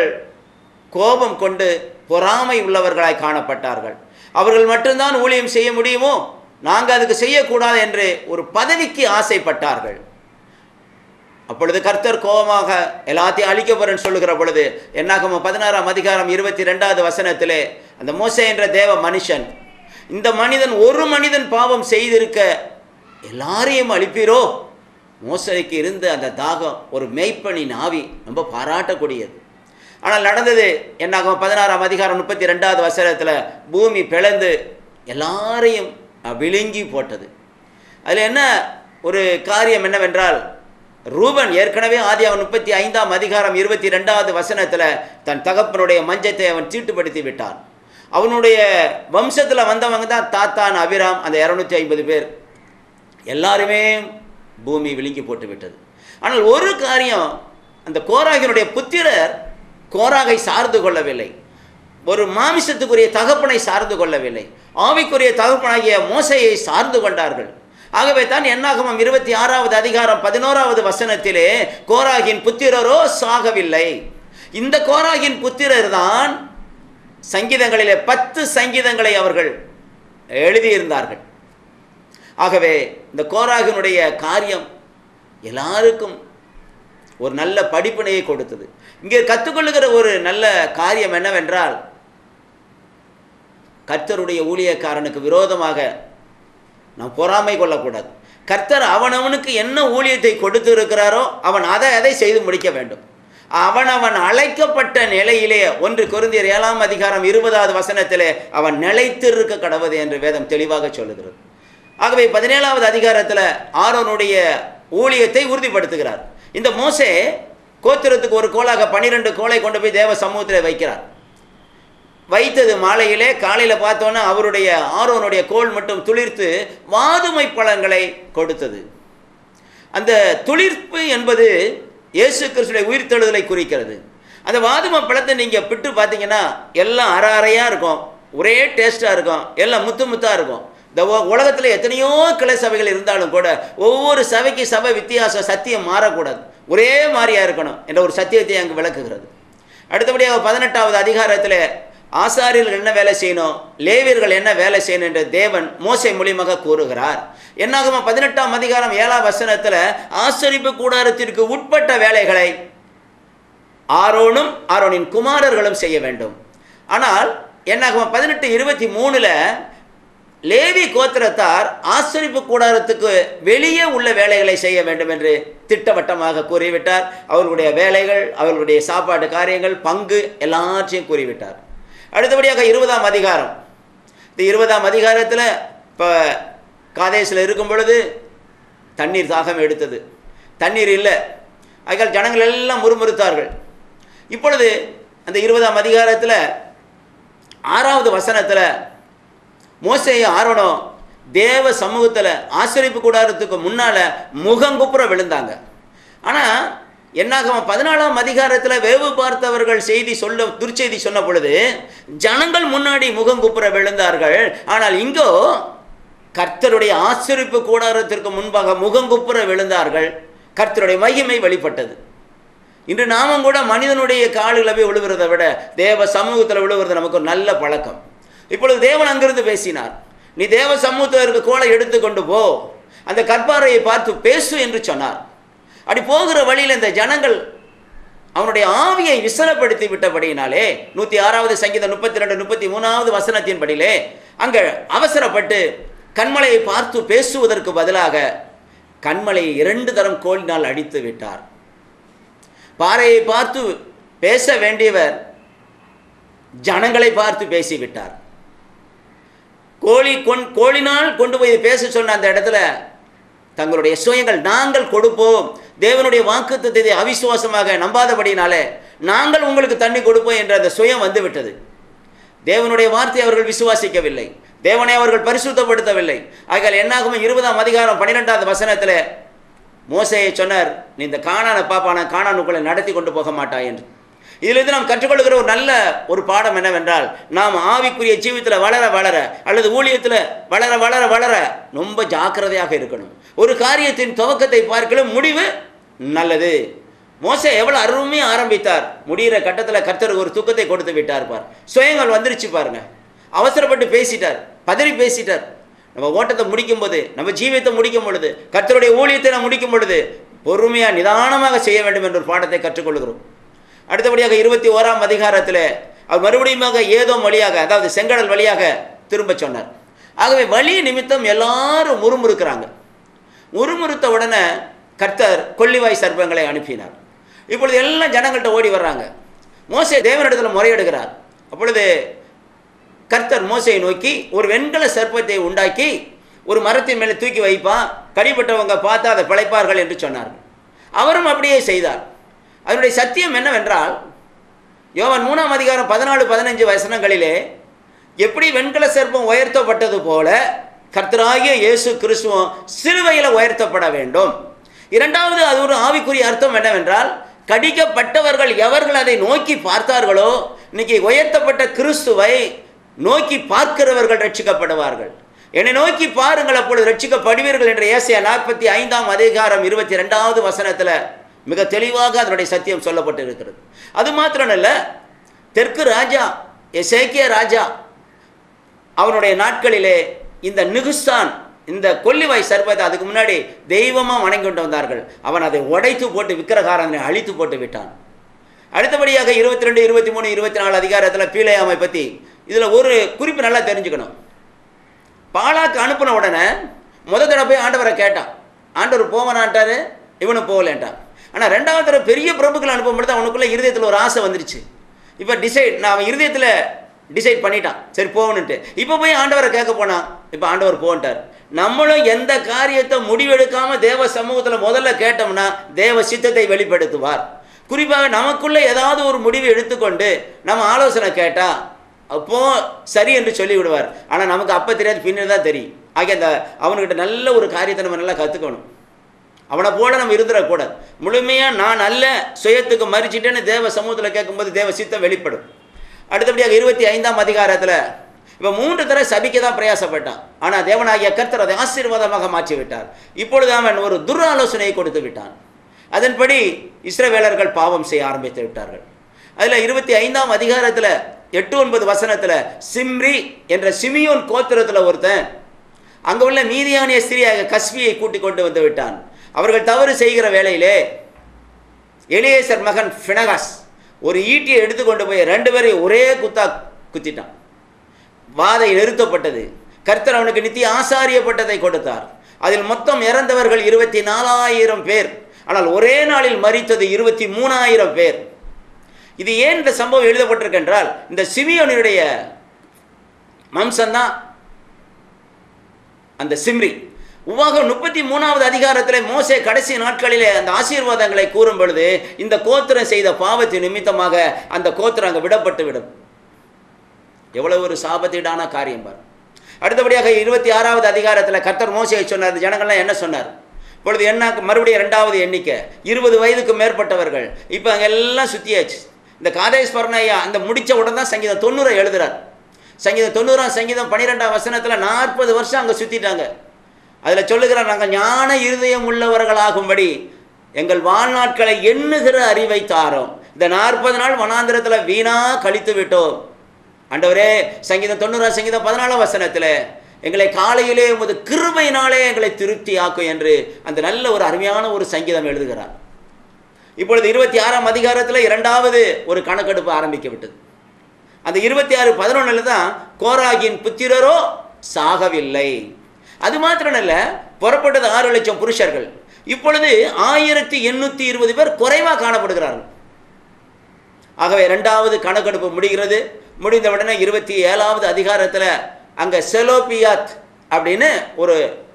கோபம் கொண்டு பொறாமை உள்ளவர்களாய் காணப்பட்டார்கள் அவர்கள் மட்டும்தான் ஊழியம் செய்ய முடியுமோ நாங்கள் அதுக்கு செய்யக்கூடாது என்று ஒரு பதவிக்கு ஆசைப்பட்டார்கள் அப்பொழுது கர்த்தர் கோபமாக எல்லாத்தையும் அழிக்க போறேன்னு சொல்லுகிற பொழுது என்னாகும் பதினாறாம் அதிகாரம் இருபத்தி ரெண்டாவது வசனத்திலே அந்த மோசே என்ற தேவ மனுஷன் இந்த மனிதன் ஒரு மனிதன் பாவம் செய்திருக்க எல்லாரையும் அழிப்பீரோ மோசடிக்கு இருந்த அந்த தாகம் ஒரு மெய்ப்பனின் ஆவி ரொம்ப பாராட்டக்கூடியது ஆனால் நடந்தது என்னாகும் பதினாறாம் அதிகாரம் முப்பத்தி ரெண்டாவது வசனத்தில் பூமி பிளந்து எல்லாரையும் விழுங்கி போட்டது அதில் என்ன ஒரு காரியம் என்னவென்றால் ரூபன் ஏற்கனவே ஆதி அவன் முப்பத்தி ஐந்தாம் அதிகாரம் இருபத்தி ரெண்டாவது வசனத்தில் தன் தகப்பனுடைய மஞ்சத்தை அவன் தீட்டுப்படுத்தி விட்டான் அவனுடைய வம்சத்தில் வந்தவங்க தான் தாத்தான் அபிராம் அந்த இரநூத்தி ஐம்பது பேர் எல்லாருமே பூமி விழுங்கி போட்டு விட்டது ஆனால் ஒரு காரியம் அந்த கோராகினுடைய புத்திரர் கோராகை சார்ந்து கொள்ளவில்லை ஒரு மாமிசத்துக்குரிய தகப்பனை சார்ந்து கொள்ளவில்லை ஆவிக்குரிய தகப்பனாகிய மோசையை சார்ந்து கொண்டார்கள் ஆகவே தான் என்னாகமம் இருபத்தி ஆறாவது அதிகாரம் பதினோராவது வசனத்திலே கோராகின் புத்திரரோ சாகவில்லை இந்த கோராகின் புத்திரர் தான் சங்கீதங்களிலே பத்து சங்கீதங்களை அவர்கள் எழுதியிருந்தார்கள் ஆகவே இந்த கோராகினுடைய காரியம் எல்லாருக்கும் ஒரு நல்ல படிப்பினையை கொடுத்தது இங்கே கற்றுக்கொள்ளுகிற ஒரு நல்ல காரியம் என்னவென்றால் கர்த்தருடைய ஊழியக்காரனுக்கு விரோதமாக நாம் பொறாமை கொள்ளக்கூடாது கர்த்தர் அவனவனுக்கு என்ன ஊழியத்தை கொடுத்து இருக்கிறாரோ அவன் அதை அதை செய்து முடிக்க வேண்டும் அவன் அவன் அழைக்கப்பட்ட நிலையிலே ஒன்று குருந்தியர் ஏழாம் அதிகாரம் இருபதாவது வசனத்திலே அவன் நிலைத்திருக்க கடவுது என்று வேதம் தெளிவாக சொல்லுகிறது ஆகவே பதினேழாவது அதிகாரத்தில் ஆரோனுடைய ஊழியத்தை உறுதிப்படுத்துகிறார் இந்த மோசே கோத்திரத்துக்கு ஒரு கோலாக பனிரெண்டு கோலை கொண்டு போய் தேவ சமூகத்தில் வைக்கிறார் வைத்தது மாலையிலே காலையில் பார்த்தோன்னா அவருடைய ஆரோனுடைய கோல் மட்டும் துளிர்த்து வாதுமை பழங்களை கொடுத்தது அந்த துளிர்ப்பு என்பது இயேசு கிறிஸ்துடைய உயிர்த்தெழுதலை குறிக்கிறது அந்த வாதுமை பழத்தை நீங்கள் பிட்டு பார்த்தீங்கன்னா எல்லாம் அரை அறையாக இருக்கும் ஒரே டேஸ்ட்டாக இருக்கும் எல்லாம் முத்து முத்தாக இருக்கும் இந்த உலகத்தில் எத்தனையோ கிளை சபைகள் இருந்தாலும் கூட ஒவ்வொரு சபைக்கு சபை வித்தியாசம் சத்தியம் மாறக்கூடாது ஒரே மாதிரியா இருக்கணும் என்ற ஒரு சத்தியத்தை அங்கு விளக்குகிறது அடுத்தபடியாக பதினெட்டாவது அதிகாரத்தில் ஆசாரியர்கள் என்ன வேலை செய்யணும் லேவியர்கள் என்ன வேலை செய்யணும் என்று தேவன் மோசை மூலியமாக கூறுகிறார் என்னாகுமா பதினெட்டாம் அதிகாரம் ஏழாம் வசனத்தில் ஆசரிப்பு கூடாரத்திற்கு உட்பட்ட வேலைகளை ஆரோனும் ஆரோனின் குமாரர்களும் செய்ய வேண்டும் ஆனால் என்னாகுமா பதினெட்டு இருபத்தி மூணுல லேவி கோத்திரத்தார் ஆசரிப்பு கூடாரத்துக்கு வெளியே உள்ள வேலைகளை செய்ய வேண்டும் என்று திட்டவட்டமாக கூறிவிட்டார் அவர்களுடைய வேலைகள் அவர்களுடைய சாப்பாட்டு காரியங்கள் பங்கு எல்லாற்றையும் கூறிவிட்டார் அடுத்தபடியாக இருபதாம் அதிகாரம் இந்த இருபதாம் அதிகாரத்தில் இப்போ காதேசில் இருக்கும் பொழுது தண்ணீர் தாகம் எடுத்தது தண்ணீர் இல்லை அதுக்கால் ஜனங்கள் எல்லாம் முறுமுறுத்தார்கள் இப்பொழுது அந்த இருபதாம் அதிகாரத்தில் ஆறாவது வசனத்தில் மோசையும் ஆரோனும் தேவ சமூகத்தில் ஆசிரிப்பு கூடாரத்துக்கு முன்னால் முகங்குப்புற விழுந்தாங்க ஆனால் என்னாகும் பதினாலாம் அதிகாரத்தில் வேவு பார்த்தவர்கள் செய்தி சொல்ல துர்ச்செய்தி சொன்ன பொழுது ஜனங்கள் முன்னாடி முகங்குப்புற விழுந்தார்கள் ஆனால் இங்கோ கர்த்தருடைய ஆசிரிப்பு கூடாரத்திற்கு முன்பாக முகங்குப்புற விழுந்தார்கள் கர்த்தருடைய மகிமை வெளிப்பட்டது இன்று நாமும் கூட மனிதனுடைய காலில் போய் விழுகிறதை விட தேவ சமூகத்தில் விழுகிறது நமக்கு ஒரு நல்ல பழக்கம் இப்பொழுது தேவன் அங்கிருந்து பேசினார் நீ தேவ சமூகத்தில் இருக்க கோலை எடுத்துக்கொண்டு போ அந்த கற்பாறையை பார்த்து பேசு என்று சொன்னார் அப்படி போகிற வழியில் இந்த ஜனங்கள் அவனுடைய ஆவியை விசலப்படுத்தி விட்டபடியினாலே நூற்றி ஆறாவது சங்கீதம் முப்பத்தி ரெண்டு முப்பத்தி மூணாவது வசனத்தின் படியிலே அங்கே அவசரப்பட்டு கண்மலையை பார்த்து பேசுவதற்கு பதிலாக கண்மலையை இரண்டு தரம் கோலினால் அடித்து விட்டார் பாறையை பார்த்து பேச வேண்டியவர் ஜனங்களை பார்த்து பேசிவிட்டார் கோழி கொன் கோழினால் கொண்டு போய் பேச சொன்ன அந்த இடத்துல தங்களுடைய சுயங்கள் நாங்கள் கொடுப்போம் தேவனுடைய வாக்குத்தத்தை அவிசுவாசமாக நம்பாதபடினாலே நாங்கள் உங்களுக்கு தண்ணி கொடுப்போம் என்ற அந்த சுயம் வந்து விட்டது தேவனுடைய வார்த்தை அவர்கள் விசுவாசிக்கவில்லை தேவனை அவர்கள் பரிசுத்தப்படுத்தவில்லை ஆகையால் என்னாகும் இருபதாம் அதிகாரம் பன்னிரெண்டாவது வசனத்தில் மோசையை சொன்னார் நீ இந்த காணான பாப்பான காணானுக்குள்ளே நடத்தி கொண்டு போக மாட்டாய் என்று இதிலிருந்து நாம் கற்றுக்கொள்கிற ஒரு நல்ல ஒரு பாடம் என்னவென்றால் நாம் ஆவிக்குரிய ஜீவித்தில் வளர வளர அல்லது ஊழியத்தில் வளர வளர வளர ரொம்ப ஜாக்கிரதையாக இருக்கணும் ஒரு காரியத்தின் துவக்கத்தை பார்க்கலும் முடிவு நல்லது மோசை எவ்வளோ அருமையாக ஆரம்பித்தார் முடிகிற கட்டத்தில் கர்த்தருக்கு ஒரு தூக்கத்தை கொடுத்து விட்டார் பார் சுயங்கள் வந்துருச்சு பாருங்க அவசரப்பட்டு பேசிட்டார் பதறி பேசிட்டார் நம்ம ஓட்டத்தை முடிக்கும் போது நம்ம ஜீவியத்தை முடிக்கும் பொழுது கர்த்தருடைய ஊழியத்தை நாம் முடிக்கும் பொழுது பொறுமையாக நிதானமாக செய்ய வேண்டும் என்ற ஒரு பாடத்தை கற்றுக்கொள்கிறோம் அடுத்தபடியாக இருபத்தி ஓராம் அதிகாரத்தில் அவர் மறுபடியுமாக ஏதோ வழியாக அதாவது செங்கடல் வழியாக திரும்ப சொன்னார் ஆகவே வழி நிமித்தம் எல்லாரும் முறுமுறுக்கிறாங்க முறுமுறுத்த உடனே கர்த்தர் கொல்லிவாய் சர்ப்பங்களை அனுப்பினார் இப்பொழுது எல்லாம் ஜனங்கள்கிட்ட ஓடி வர்றாங்க மோசை தேவனிடத்தில் முறையிடுகிறார் அப்பொழுது கர்த்தர் மோசையை நோக்கி ஒரு வெண்கல சர்ப்பத்தை உண்டாக்கி ஒரு மரத்தின் மேலே தூக்கி வைப்பான் கடிப்பட்டவங்க பார்த்தா அதை பிழைப்பார்கள் என்று சொன்னார்கள் அவரும் அப்படியே செய்தார் அதனுடைய சத்தியம் என்னவென்றால் யோவன் மூணாம் அதிகாரம் பதினாலு பதினஞ்சு வசனங்களிலே எப்படி வெண்கல சர்ப்பம் உயர்த்தப்பட்டது போல கர்த்தராகிய இயேசு கிறிஸ்துவம் சிலுவையில் உயர்த்தப்பட வேண்டும் இரண்டாவது அது ஒரு ஆவிக்குரிய அர்த்தம் என்னவென்றால் கடிக்கப்பட்டவர்கள் எவர்கள் அதை நோக்கி பார்த்தார்களோ இன்னைக்கு உயர்த்தப்பட்ட கிறிஸ்துவை நோக்கி பார்க்கிறவர்கள் ரட்சிக்கப்படுவார்கள் என்னை நோக்கி பாருங்கள் அப்பொழுது ரட்சிக்கப்படுவீர்கள் என்ற ஏசியா நாற்பத்தி ஐந்தாம் அதிகாரம் இருபத்தி ரெண்டாவது வசனத்தில் மிக தெளிவாக அதனுடைய சத்தியம் சொல்லப்பட்டு இருக்கிறது அது மாத்திரமல்ல தெற்கு ராஜா எசேக்கிய ராஜா அவனுடைய நாட்களிலே இந்த நிகுஸ்தான் இந்த கொல்லிவாய் சர்பத்தை அதுக்கு முன்னாடி தெய்வமாக வணங்கி கொண்டு வந்தார்கள் அவன் அதை உடைத்து போட்டு விக்கிரகாரனை அழித்து போட்டு விட்டான் அடுத்தபடியாக இருபத்தி ரெண்டு இருபத்தி மூணு இருபத்தி நாலு அதிகாரத்தில் பீலையாமை பற்றி இதில் ஒரு குறிப்பு நல்லா தெரிஞ்சுக்கணும் பாலாக்கு அனுப்பின உடனே முத தடவை போய் ஆண்டவரை கேட்டான் ஆண்டவர் போவனான்ட்டாரு இவனும் போகலேன்ட்டான் ஆனால் ரெண்டாவது தடவை பெரிய பிரபுக்களை அனுப்பும் பொழுது அவனுக்குள்ள இருதயத்தில் ஒரு ஆசை வந்துருச்சு இப்போ டிசைட் நான் அவன் இருதயத்தில் டிசைட் பண்ணிட்டான் சரி போகணுன்ட்டு இப்போ போய் ஆண்டவரை கேட்க போனான் இப்போ ஆண்டவர் போன்ட்டார் நம்மளும் எந்த காரியத்தை முடிவெடுக்காம தேவ சமூகத்தில் முதல்ல கேட்டோம்னா தேவ சித்தத்தை வெளிப்படுத்துவார் குறிப்பாக நமக்குள்ள ஏதாவது ஒரு முடிவு எடுத்துக்கொண்டு நம்ம ஆலோசனை கேட்டால் அப்போ சரி என்று சொல்லி விடுவார் ஆனால் நமக்கு அப்போ தெரியாது பின்னர் தான் தெரியும் ஆகிய அந்த அவனுக்கிட்ட நல்ல ஒரு காரியத்தை நம்ம நல்லா கற்றுக்கணும் அவனை போல நம்ம இருந்துடக்கூடாது முழுமையாக நான் நல்ல சுயத்துக்கு மறிச்சிட்டேன்னு தேவ சமூகத்தில் கேட்கும்போது தேவ சித்தம் வெளிப்படும் அடுத்தபடியாக இருபத்தி ஐந்தாம் அதிகாரத்தில் இப்போ மூன்று தடவை சபிக்க தான் பிரயாசப்பட்டான் ஆனால் தேவனாகிய கர்த்தர் அதை ஆசீர்வாதமாக மாற்றி விட்டார் இப்பொழுது அவன் ஒரு துராலோசனையை கொடுத்து விட்டான் அதன்படி இஸ்ரவேலர்கள் பாவம் செய்ய ஆரம்பித்து விட்டார்கள் அதில் இருபத்தி ஐந்தாம் அதிகாரத்தில் எட்டு ஒன்பது வசனத்தில் சிம்ரி என்ற சிமியோன் கோத்திரத்தில் ஒருத்தன் அங்கே உள்ள மீதியானிய ஸ்திரியாக கஸ்வியை கூட்டிக் கொண்டு வந்து விட்டான் அவர்கள் தவறு செய்கிற வேளையிலே எலியேசர் மகன் ஃபினகாஸ் ஒரு ஈட்டியை எடுத்துக்கொண்டு போய் ரெண்டு பேரையும் ஒரே குத்தா குத்திட்டான் வாதை நிறுத்தப்பட்டது கர்த்தர் அவனுக்கு நித்திய ஆசாரியப்பட்டதை கொடுத்தார் அதில் மொத்தம் இறந்தவர்கள் இருபத்தி நாலாயிரம் பேர் ஆனால் ஒரே நாளில் மரித்தது இருபத்தி மூணாயிரம் பேர் இது ஏன் இந்த சம்பவம் எழுதப்பட்டிருக்கு என்றால் இந்த சிமியோனுடைய வம்சம்தான் அந்த சிம்ரி உவாகம் முப்பத்தி மூணாவது அதிகாரத்தில் மோசே கடைசி நாட்களிலே அந்த ஆசீர்வாதங்களை கூறும் பொழுது இந்த கோத்திரம் செய்த பாவத்தின் நிமித்தமாக அந்த கோத்திரம் அங்கே விடப்பட்டு விடும் எவ்வளவு ஒரு சாபத்தீடான காரியம் பார் அடுத்தபடியாக இருபத்தி ஆறாவது அதிகாரத்தில் கர்த்தர் மோசையை சொன்னார் இந்த ஜனங்கள்லாம் என்ன சொன்னார் இப்பொழுது என்ன மறுபடியும் ரெண்டாவது எண்ணிக்கை இருபது வயதுக்கு மேற்பட்டவர்கள் இப்போ அங்கே எல்லாம் சுத்தியாச்சு இந்த காதேஸ்வரன் ஐயா அந்த முடிச்ச உடனே தான் சங்கீதம் தொண்ணூறை எழுதுறார் சங்கீதம் தொண்ணூறாம் சங்கீதம் பன்னிரெண்டாம் வசனத்தில் நாற்பது வருஷம் அங்கே சுற்றிட்டாங்க அதில் சொல்லுகிறார் நாங்கள் ஞான இருதயம் உள்ளவர்களாகும்படி எங்கள் வாழ்நாட்களை எண்ணுகிற அறிவை தாரோம் இந்த நாற்பது நாள் வனாந்திரத்தில் வீணா கழித்து விட்டோம் ஆண்டவரே சங்கீதம் தொண்ணூறாம் சங்கீதம் பதினாலாம் வசனத்தில் எங்களை காலையிலே உமது கிருபையினாலே எங்களை திருப்தி ஆக்கும் என்று அந்த நல்ல ஒரு அருமையான ஒரு சங்கீதம் எழுதுகிறார் இப்பொழுது இருபத்தி ஆறாம் அதிகாரத்தில் இரண்டாவது ஒரு கணக்கெடுப்பு ஆரம்பிக்க விட்டது அந்த இருபத்தி ஆறு பதினொன்றில் தான் கோராகின் புத்திரரோ சாகவில்லை அது மாத்திரமல்ல புறப்பட்டது ஆறு லட்சம் புருஷர்கள் இப்பொழுது ஆயிரத்தி எண்ணூற்றி இருபது பேர் குறைவாக காணப்படுகிறார்கள் ஆகவே ரெண்டாவது கணக்கெடுப்பு முடிகிறது முடிந்த உடனே இருபத்தி ஏழாவது அதிகாரத்தில் அங்கே செலோபியாத் அப்படின்னு ஒரு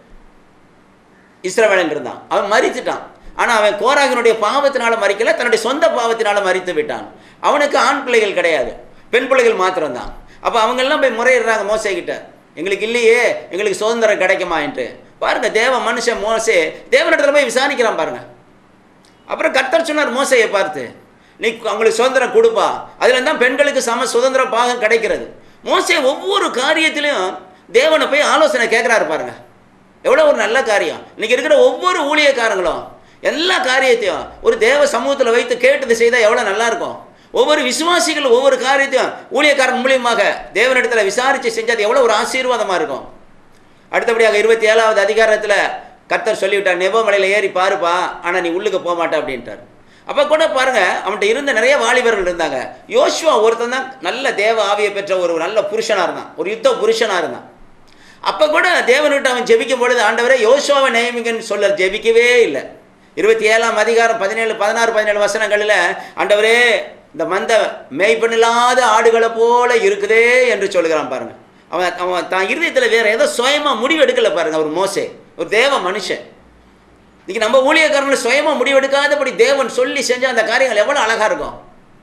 இஸ்ரவேலன் இருந்தான் அவன் மறித்துட்டான் ஆனால் அவன் கோராகினுடைய பாவத்தினால மறிக்கல தன்னுடைய சொந்த பாவத்தினால மறித்து விட்டான் அவனுக்கு ஆண் பிள்ளைகள் கிடையாது பெண் பிள்ளைகள் மாத்திரம்தான் அப்போ அவங்கெல்லாம் போய் முறையிடுறாங்க மோசைக்கிட்ட எங்களுக்கு இல்லையே எங்களுக்கு சுதந்திரம் கிடைக்குமான்ட்டு பாருங்க தேவ மனுஷன் மோசே தேவனிடத்துல போய் விசாரிக்கிறான் பாருங்க அப்புறம் கர்த்தர் சொன்னார் மோசையை பார்த்து நீ அவங்களுக்கு சுதந்திரம் கொடுப்பா அதில் தான் பெண்களுக்கு சம சுதந்திர பாகம் கிடைக்கிறது மோசே ஒவ்வொரு காரியத்திலையும் தேவனை போய் ஆலோசனை கேட்குறாரு பாருங்க எவ்வளோ ஒரு நல்ல காரியம் இன்னைக்கு இருக்கிற ஒவ்வொரு ஊழியக்காரங்களும் எல்லா காரியத்தையும் ஒரு தேவ சமூகத்தில் வைத்து கேட்டது செய்தால் எவ்வளோ நல்லா இருக்கும் ஒவ்வொரு விசுவாசிகள் ஒவ்வொரு காரியத்தையும் ஊழியக்காரன் மூலியமாக தேவனிடத்தில் விசாரித்து செஞ்சது எவ்வளோ ஒரு ஆசீர்வாதமாக இருக்கும் அடுத்தபடியாக இருபத்தி ஏழாவது அதிகாரத்தில் கர்த்தர் சொல்லிவிட்டார் நெபமலையில் ஏறி பாருப்பா ஆனால் நீ உள்ளுக்கு போக மாட்டே அப்படின்ட்டார் அப்போ கூட பாருங்க அவன்கிட்ட இருந்த நிறைய வாலிபர்கள் இருந்தாங்க யோசுவா ஒருத்தன் தான் நல்ல தேவ ஆவியை பெற்ற ஒரு நல்ல புருஷனாக இருந்தான் ஒரு யுத்த புருஷனாக இருந்தான் அப்போ கூட தேவன்கிட்ட அவன் ஜெபிக்கும் பொழுது ஆண்டவரே யோசுவாவை நியமிங்கன்னு சொல்ல ஜெபிக்கவே இல்லை இருபத்தி ஏழாம் அதிகாரம் பதினேழு பதினாறு பதினேழு வசனங்களில் ஆண்டவரே இந்த மந்த மேய்ப்பனில்லாத ஆடுகளை போல இருக்குதே என்று சொல்லுகிறான் பாருங்க அவன் அவன் தான் இருதயத்தில் வேற ஏதோ சுயமாக முடிவு எடுக்கல பாருங்க ஒரு மோசே ஒரு தேவ மனுஷன் இன்னைக்கு நம்ம ஊழியக்காரர்கள் சுயமாக முடிவெடுக்காதபடி தேவன் சொல்லி செஞ்ச அந்த காரியங்கள் எவ்வளோ அழகாக இருக்கும்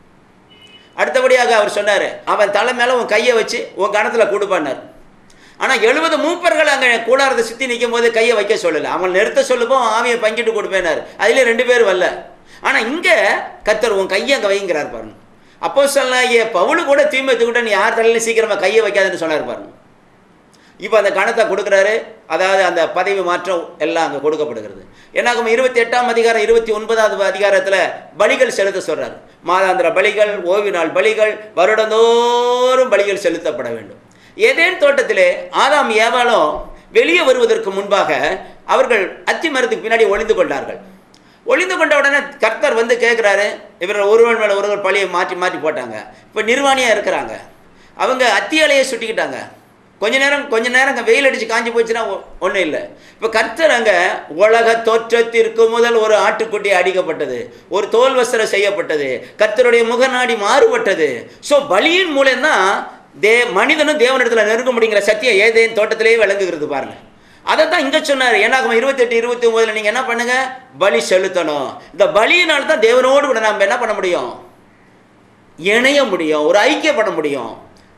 அடுத்தபடியாக அவர் சொன்னார் அவன் தலை மேலே உன் கையை வச்சு உன் கணத்தில் கொடுப்பான்னார் ஆனால் எழுபது மூப்பர்கள் அங்கே கூடாரத்தை சுற்றி நிற்கும் போது கையை வைக்க சொல்லலை அவன் நிறுத்த சொல்லுப்போ ஆவியை பங்கிட்டு கொடுப்பேனார் அதிலே ரெண்டு பேர் வரல ஆனால் இங்கே கத்தர் உன் கையை அங்கே வைங்கிறார் பாருங்க அப்போ சொல்லாகிய பவுலு கூட தீமை தூக்கிட்ட நீ யார் தலையிலும் சீக்கிரமாக கையை வைக்காதுன்னு சொன்னார் பாருங்க இப்போ அந்த கணத்தை கொடுக்குறாரு அதாவது அந்த பதவி மாற்றம் எல்லாம் அங்கே கொடுக்கப்படுகிறது என்னாகும் இருபத்தி எட்டாம் அதிகாரம் இருபத்தி ஒன்பதாவது அதிகாரத்தில் பலிகள் செலுத்த சொல்கிறார் மாதாந்திர பலிகள் ஓய்வு நாள் பலிகள் வருடந்தோறும் பலிகள் செலுத்தப்பட வேண்டும் ஏதேன் தோட்டத்திலே ஆதாம் ஏவாலும் வெளியே வருவதற்கு முன்பாக அவர்கள் அத்தி மரத்துக்கு பின்னாடி ஒளிந்து கொண்டார்கள் ஒளிந்து கொண்ட உடனே கர்த்தர் வந்து கேட்குறாரு இவர்கள் ஒருவன் மேலே ஒருவர் பழியை மாற்றி மாற்றி போட்டாங்க இப்போ நிர்வாணியாக இருக்கிறாங்க அவங்க அத்தி இலையை சுட்டிக்கிட்டாங்க கொஞ்ச நேரம் கொஞ்ச நேரம் அங்கே வெயில் அடித்து காஞ்சி போச்சுன்னா ஒன்றும் இல்லை இப்போ கர்த்தர் அங்கே உலக தோற்றத்திற்கு முதல் ஒரு ஆட்டுக்குட்டி அடிக்கப்பட்டது ஒரு தோல் வஸ்திரம் செய்யப்பட்டது கர்த்தருடைய முகநாடி மாறுபட்டது ஸோ பலியின் மூலம்தான் தே மனிதனும் தேவனிடத்தில் நெருங்க முடிங்கிற சத்தியம் ஏதேன் தோட்டத்திலேயே விளங்குகிறது பாருங்க அதை தான் இங்கே சொன்னார் ஏன்னாகும் இருபத்தெட்டு இருபத்தி ஒம்போதில் நீங்கள் என்ன பண்ணுங்க பலி செலுத்தணும் இந்த பலியினால் தான் தேவனோடு கூட நம்ம என்ன பண்ண முடியும் இணைய முடியும் ஒரு ஐக்கியப்பட முடியும்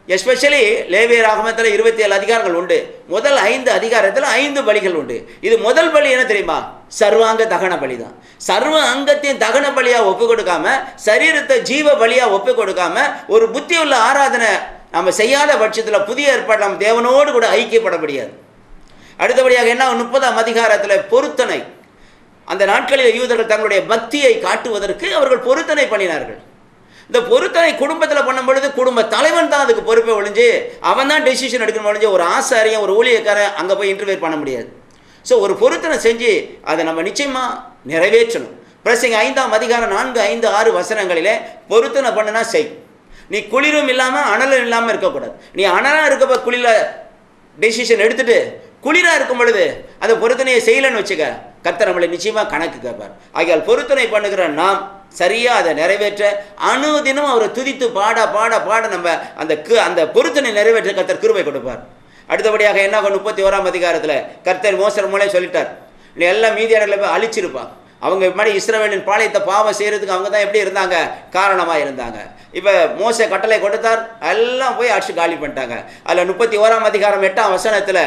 எஸ்பெஷலி லேவிய ராகமத்தில் இருபத்தி ஏழு அதிகாரங்கள் உண்டு முதல் ஐந்து அதிகாரத்தில் ஐந்து பலிகள் உண்டு இது முதல் பலி என்ன தெரியுமா சர்வாங்க தகன பலி தான் சர்வ அங்கத்தையும் தகன பலியாக ஒப்பு கொடுக்காம சரீரத்தை ஜீவ பலியாக ஒப்பு கொடுக்காம ஒரு புத்தி உள்ள ஆராதனை நம்ம செய்யாத பட்சத்தில் புதிய ஏற்பாடு நம்ம தேவனோடு கூட ஐக்கியப்பட முடியாது அடுத்தபடியாக என்ன முப்பதாம் அதிகாரத்தில் பொருத்தனை அந்த நாட்களில் யூதர்கள் தங்களுடைய பக்தியை காட்டுவதற்கு அவர்கள் பொருத்தனை பண்ணினார்கள் இந்த பொருத்தனை குடும்பத்தில் பண்ணும் பொழுது குடும்ப தலைவன் தான் அதுக்கு பொறுப்பை ஒழிஞ்சு அவன் தான் டெசிஷன் எடுக்கணும் ஒழிஞ்சு ஒரு ஆசாரியம் ஒரு ஊழியக்காரன் அங்கே போய் இன்டர்வியூ பண்ண முடியாது ஸோ ஒரு பொருத்தனை செஞ்சு அதை நம்ம நிச்சயமாக நிறைவேற்றணும் பிரசிங்க ஐந்தாம் அதிகாரம் நான்கு ஐந்து ஆறு வசனங்களிலே பொருத்தனை பண்ணுனா செய் நீ குளிரும் இல்லாமல் அனலும் இல்லாமல் இருக்கக்கூடாது நீ அனலாக இருக்கப்ப குளிர டெசிஷன் எடுத்துட்டு குளிராக இருக்கும் பொழுது அந்த பொருத்தனையை செய்யலைன்னு வச்சுக்க கர்த்தர் நம்மளை நிச்சயமாக கணக்கு கேட்பார் ஆகையால் பொருத்தனை பண்ணுகிற நாம் சரியாக அதை நிறைவேற்ற அணுதினம் அவரை துதித்து பாட பாட பாட நம்ம அந்த கு அந்த பொருத்தனை நிறைவேற்ற கர்த்தர் கிருபை கொடுப்பார் அடுத்தபடியாக என்ன ஆகும் முப்பத்தி ஓராம் அதிகாரத்தில் கர்த்தர் மோசர் மூலம் சொல்லிட்டார் நீ எல்லாம் மீதியானர்களை போய் அழிச்சிருப்பா அவங்க முன்னாடி இஸ்ரவேலின் பாளையத்தை பாவம் செய்கிறதுக்கு அவங்க தான் எப்படி இருந்தாங்க காரணமாக இருந்தாங்க இப்போ மோச கட்டளை கொடுத்தார் எல்லாம் போய் அடிச்சு காலி பண்ணிட்டாங்க அதில் முப்பத்தி ஓராம் அதிகாரம் எட்டாம் வசனத்தில்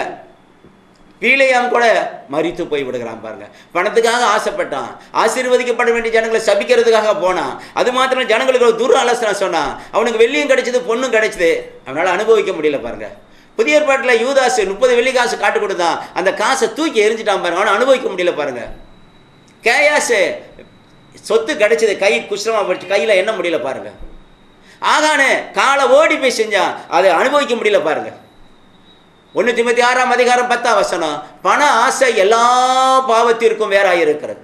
பீலையாம் கூட மறித்து போய் விடுகிறான் பாருங்க பணத்துக்காக ஆசைப்பட்டான் ஆசீர்வதிக்கப்பட வேண்டிய ஜனங்களை சபிக்கிறதுக்காக போனான் அது மாத்திரம் ஜனங்களுக்கு ஒரு துர் ஆலோசனை சொன்னான் அவனுக்கு வெள்ளியும் கிடைச்சது பொண்ணும் கிடைச்சது அவனால் அனுபவிக்க முடியல பாருங்க புதிய ஏற்பாட்டில் யூதாசு முப்பது வெள்ளி காசு காட்டு கொடுத்தான் அந்த காசை தூக்கி எரிஞ்சிட்டான் பாருங்க அவனை அனுபவிக்க முடியல பாருங்க கேயாசு சொத்து கிடைச்சது கை குஷ்டமா போச்சு கையில் என்ன முடியல பாருங்க ஆகானு காலை ஓடி போய் செஞ்சான் அதை அனுபவிக்க முடியல பாருங்க ஒன்று திமுத்தி ஆறாம் அதிகாரம் பத்தாம் வசனம் பண ஆசை எல்லா பாவத்திற்கும் வேறாக இருக்கிறது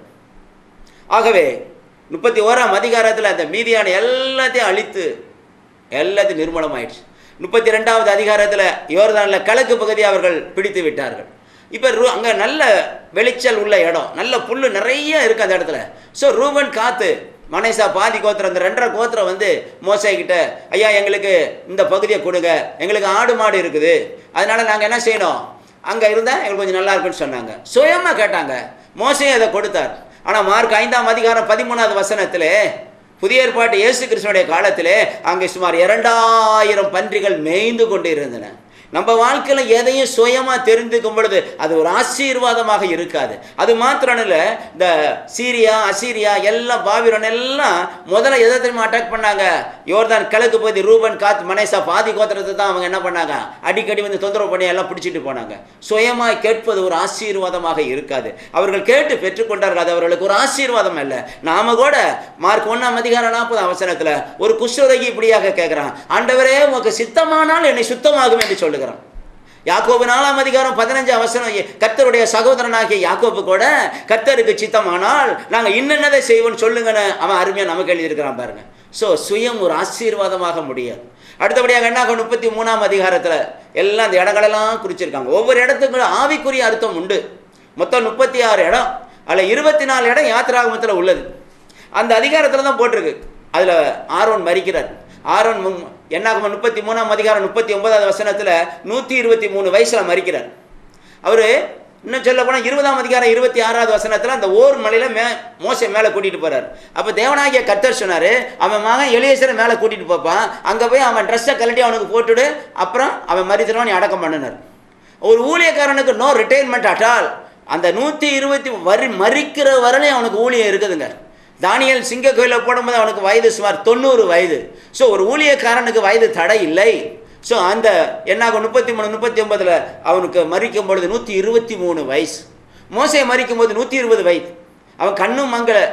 ஆகவே முப்பத்தி ஓராம் அதிகாரத்தில் அந்த மீதியான எல்லாத்தையும் அழித்து எல்லாத்தையும் நிர்மூலமாயிடுச்சு முப்பத்தி ரெண்டாவது அதிகாரத்தில் யோர்தானில் கிழக்கு பகுதி அவர்கள் பிடித்து விட்டார்கள் இப்போ ரூ அங்கே நல்ல வெளிச்சல் உள்ள இடம் நல்ல புல் நிறைய இருக்குது அந்த இடத்துல ஸோ ரூபன் காத்து மனேசா பாதி கோத்திரம் அந்த ரெண்டரை கோத்திரம் வந்து மோசை கிட்ட ஐயா எங்களுக்கு இந்த பகுதியை கொடுங்க எங்களுக்கு ஆடு மாடு இருக்குது அதனால நாங்கள் என்ன செய்யணும் அங்கே இருந்தால் எங்களுக்கு கொஞ்சம் நல்லா இருக்குன்னு சொன்னாங்க சுயமாக கேட்டாங்க மோசையும் அதை கொடுத்தார் ஆனால் மார்க் ஐந்தாம் அதிகாரம் பதிமூணாவது வசனத்தில் புதிய ஏற்பாட்டு இயேசு கிருஷ்ணனுடைய காலத்திலே அங்கே சுமார் இரண்டாயிரம் பன்றிகள் மேய்ந்து கொண்டு இருந்தன நம்ம வாழ்க்கையில் எதையும் சுயமாக தெரிந்துக்கும் பொழுது அது ஒரு ஆசீர்வாதமாக இருக்காது அது மாத்திரம் இல்லை இந்த சீரியா அசீரியா எல்லாம் பாபிரோன் எல்லாம் முதல்ல எதை தெரியுமா அட்டாக் பண்ணாங்க யோர்தான் கிழக்கு பகுதி ரூபன் காத் மனேசா பாதி கோத்திரத்தை தான் அவங்க என்ன பண்ணாங்க அடிக்கடி வந்து தொந்தரவு பண்ணி எல்லாம் பிடிச்சிட்டு போனாங்க சுயமாய் கேட்பது ஒரு ஆசீர்வாதமாக இருக்காது அவர்கள் கேட்டு பெற்றுக்கொண்டார்கள் அது அவர்களுக்கு ஒரு ஆசீர்வாதம் அல்ல நாம கூட மார்க் ஒன்றாம் அதிகாரம் நாற்பது அவசரத்தில் ஒரு குஷ்டரோகி இப்படியாக கேட்குறான் ஆண்டவரே உமக்கு சித்தமானால் என்னை சுத்தமாகும் என்று சொல்லுகிறான் யாக்கோபு நாலாம் அதிகாரம் பதினஞ்சு அவசரம் கர்த்தருடைய சகோதரனாகிய யாக்கோபு கூட கர்த்தருக்கு சித்தமானால் நாங்கள் இன்னென்னதை செய்வோம்னு சொல்லுங்கன்னு அவன் அருமையாக நமக்கு எழுதியிருக்கிறான் பாருங்க ஸோ சுயம் ஒரு ஆசீர்வாதமாக முடியாது அடுத்தபடியாக என்ன ஆகும் முப்பத்தி மூணாம் அதிகாரத்தில் எல்லாம் அந்த இடங்களெல்லாம் குறிச்சிருக்காங்க ஒவ்வொரு இடத்துக்கும் ஆவிக்குரிய அர்த்தம் உண்டு மொத்தம் முப்பத்தி ஆறு இடம் அதில் இருபத்தி நாலு இடம் யாத்திராகமத்தில் உள்ளது அந்த அதிகாரத்தில் தான் போட்டிருக்கு அதில் ஆரோன் மறிக்கிறார் ஆரோன் மு- என்னாகும் முப்பத்தி மூணாம் அதிகாரம் முப்பத்தி ஒன்பதாவது வசனத்தில் நூற்றி இருபத்தி மூணு வயசில் மறிக்கிறார் அவர் இன்னும் சொல்ல போனால் இருபதாம் அதிகாரம் இருபத்தி ஆறாவது வசனத்தில் அந்த ஓர் மலையில் மே மோசை மேலே கூட்டிகிட்டு போகிறார் அப்போ தேவனாகிய கர்த்தர் சொன்னார் அவன் மகன் எளியேசரை மேலே கூட்டிகிட்டு போப்பான் அங்கே போய் அவன் ட்ரெஸ்ஸை கழட்டி அவனுக்கு போட்டுடு அப்புறம் அவன் மறித்தனவன் நீ அடக்கம் பண்ணினார் ஒரு ஊழியக்காரனுக்கு நோ ரிட்டைர்மெண்ட் அட்டால் அந்த நூற்றி இருபத்தி வரி மறிக்கிற வரலையும் அவனுக்கு ஊழியம் இருக்குதுங்க தானியல் சிங்க கோயிலில் போடும்போது அவனுக்கு வயது சுமார் தொண்ணூறு வயது ஸோ ஒரு ஊழியக்காரனுக்கு வயது தடை இல்லை ஸோ அந்த என்னாகும் முப்பத்தி மூணு முப்பத்தி ஒன்பதில் அவனுக்கு மறிக்கும் பொழுது நூற்றி இருபத்தி மூணு வயசு மோசையை மறிக்கும் போது நூற்றி இருபது வயது அவன் கண்ணும் மங்கலை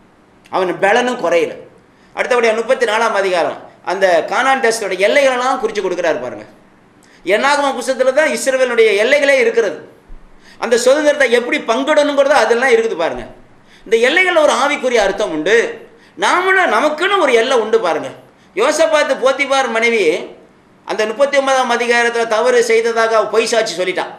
அவன் பலனும் குறையல அடுத்தபடியாக முப்பத்தி நாலாம் அதிகாரம் அந்த கானான் தேசத்தோட எல்லைகளெல்லாம் குறித்து கொடுக்குறாரு பாருங்க என்னாகும் புஸ்தகத்தில் தான் இஸ்ரவேலுடைய எல்லைகளே இருக்கிறது அந்த சுதந்திரத்தை எப்படி பங்கிடணுங்கிறதோ அதெல்லாம் இருக்குது பாருங்க இந்த எல்லைகளில் ஒரு ஆவிக்குரிய அர்த்தம் உண்டு நாமளும் நமக்குன்னு ஒரு எல்லை உண்டு பாருங்க யோசப்பாத்து போத்திபார் மனைவி அந்த முப்பத்தி ஒன்பதாம் அதிகாரத்தில் தவறு செய்ததாக அவ பொய் சாட்சி சொல்லிட்டான்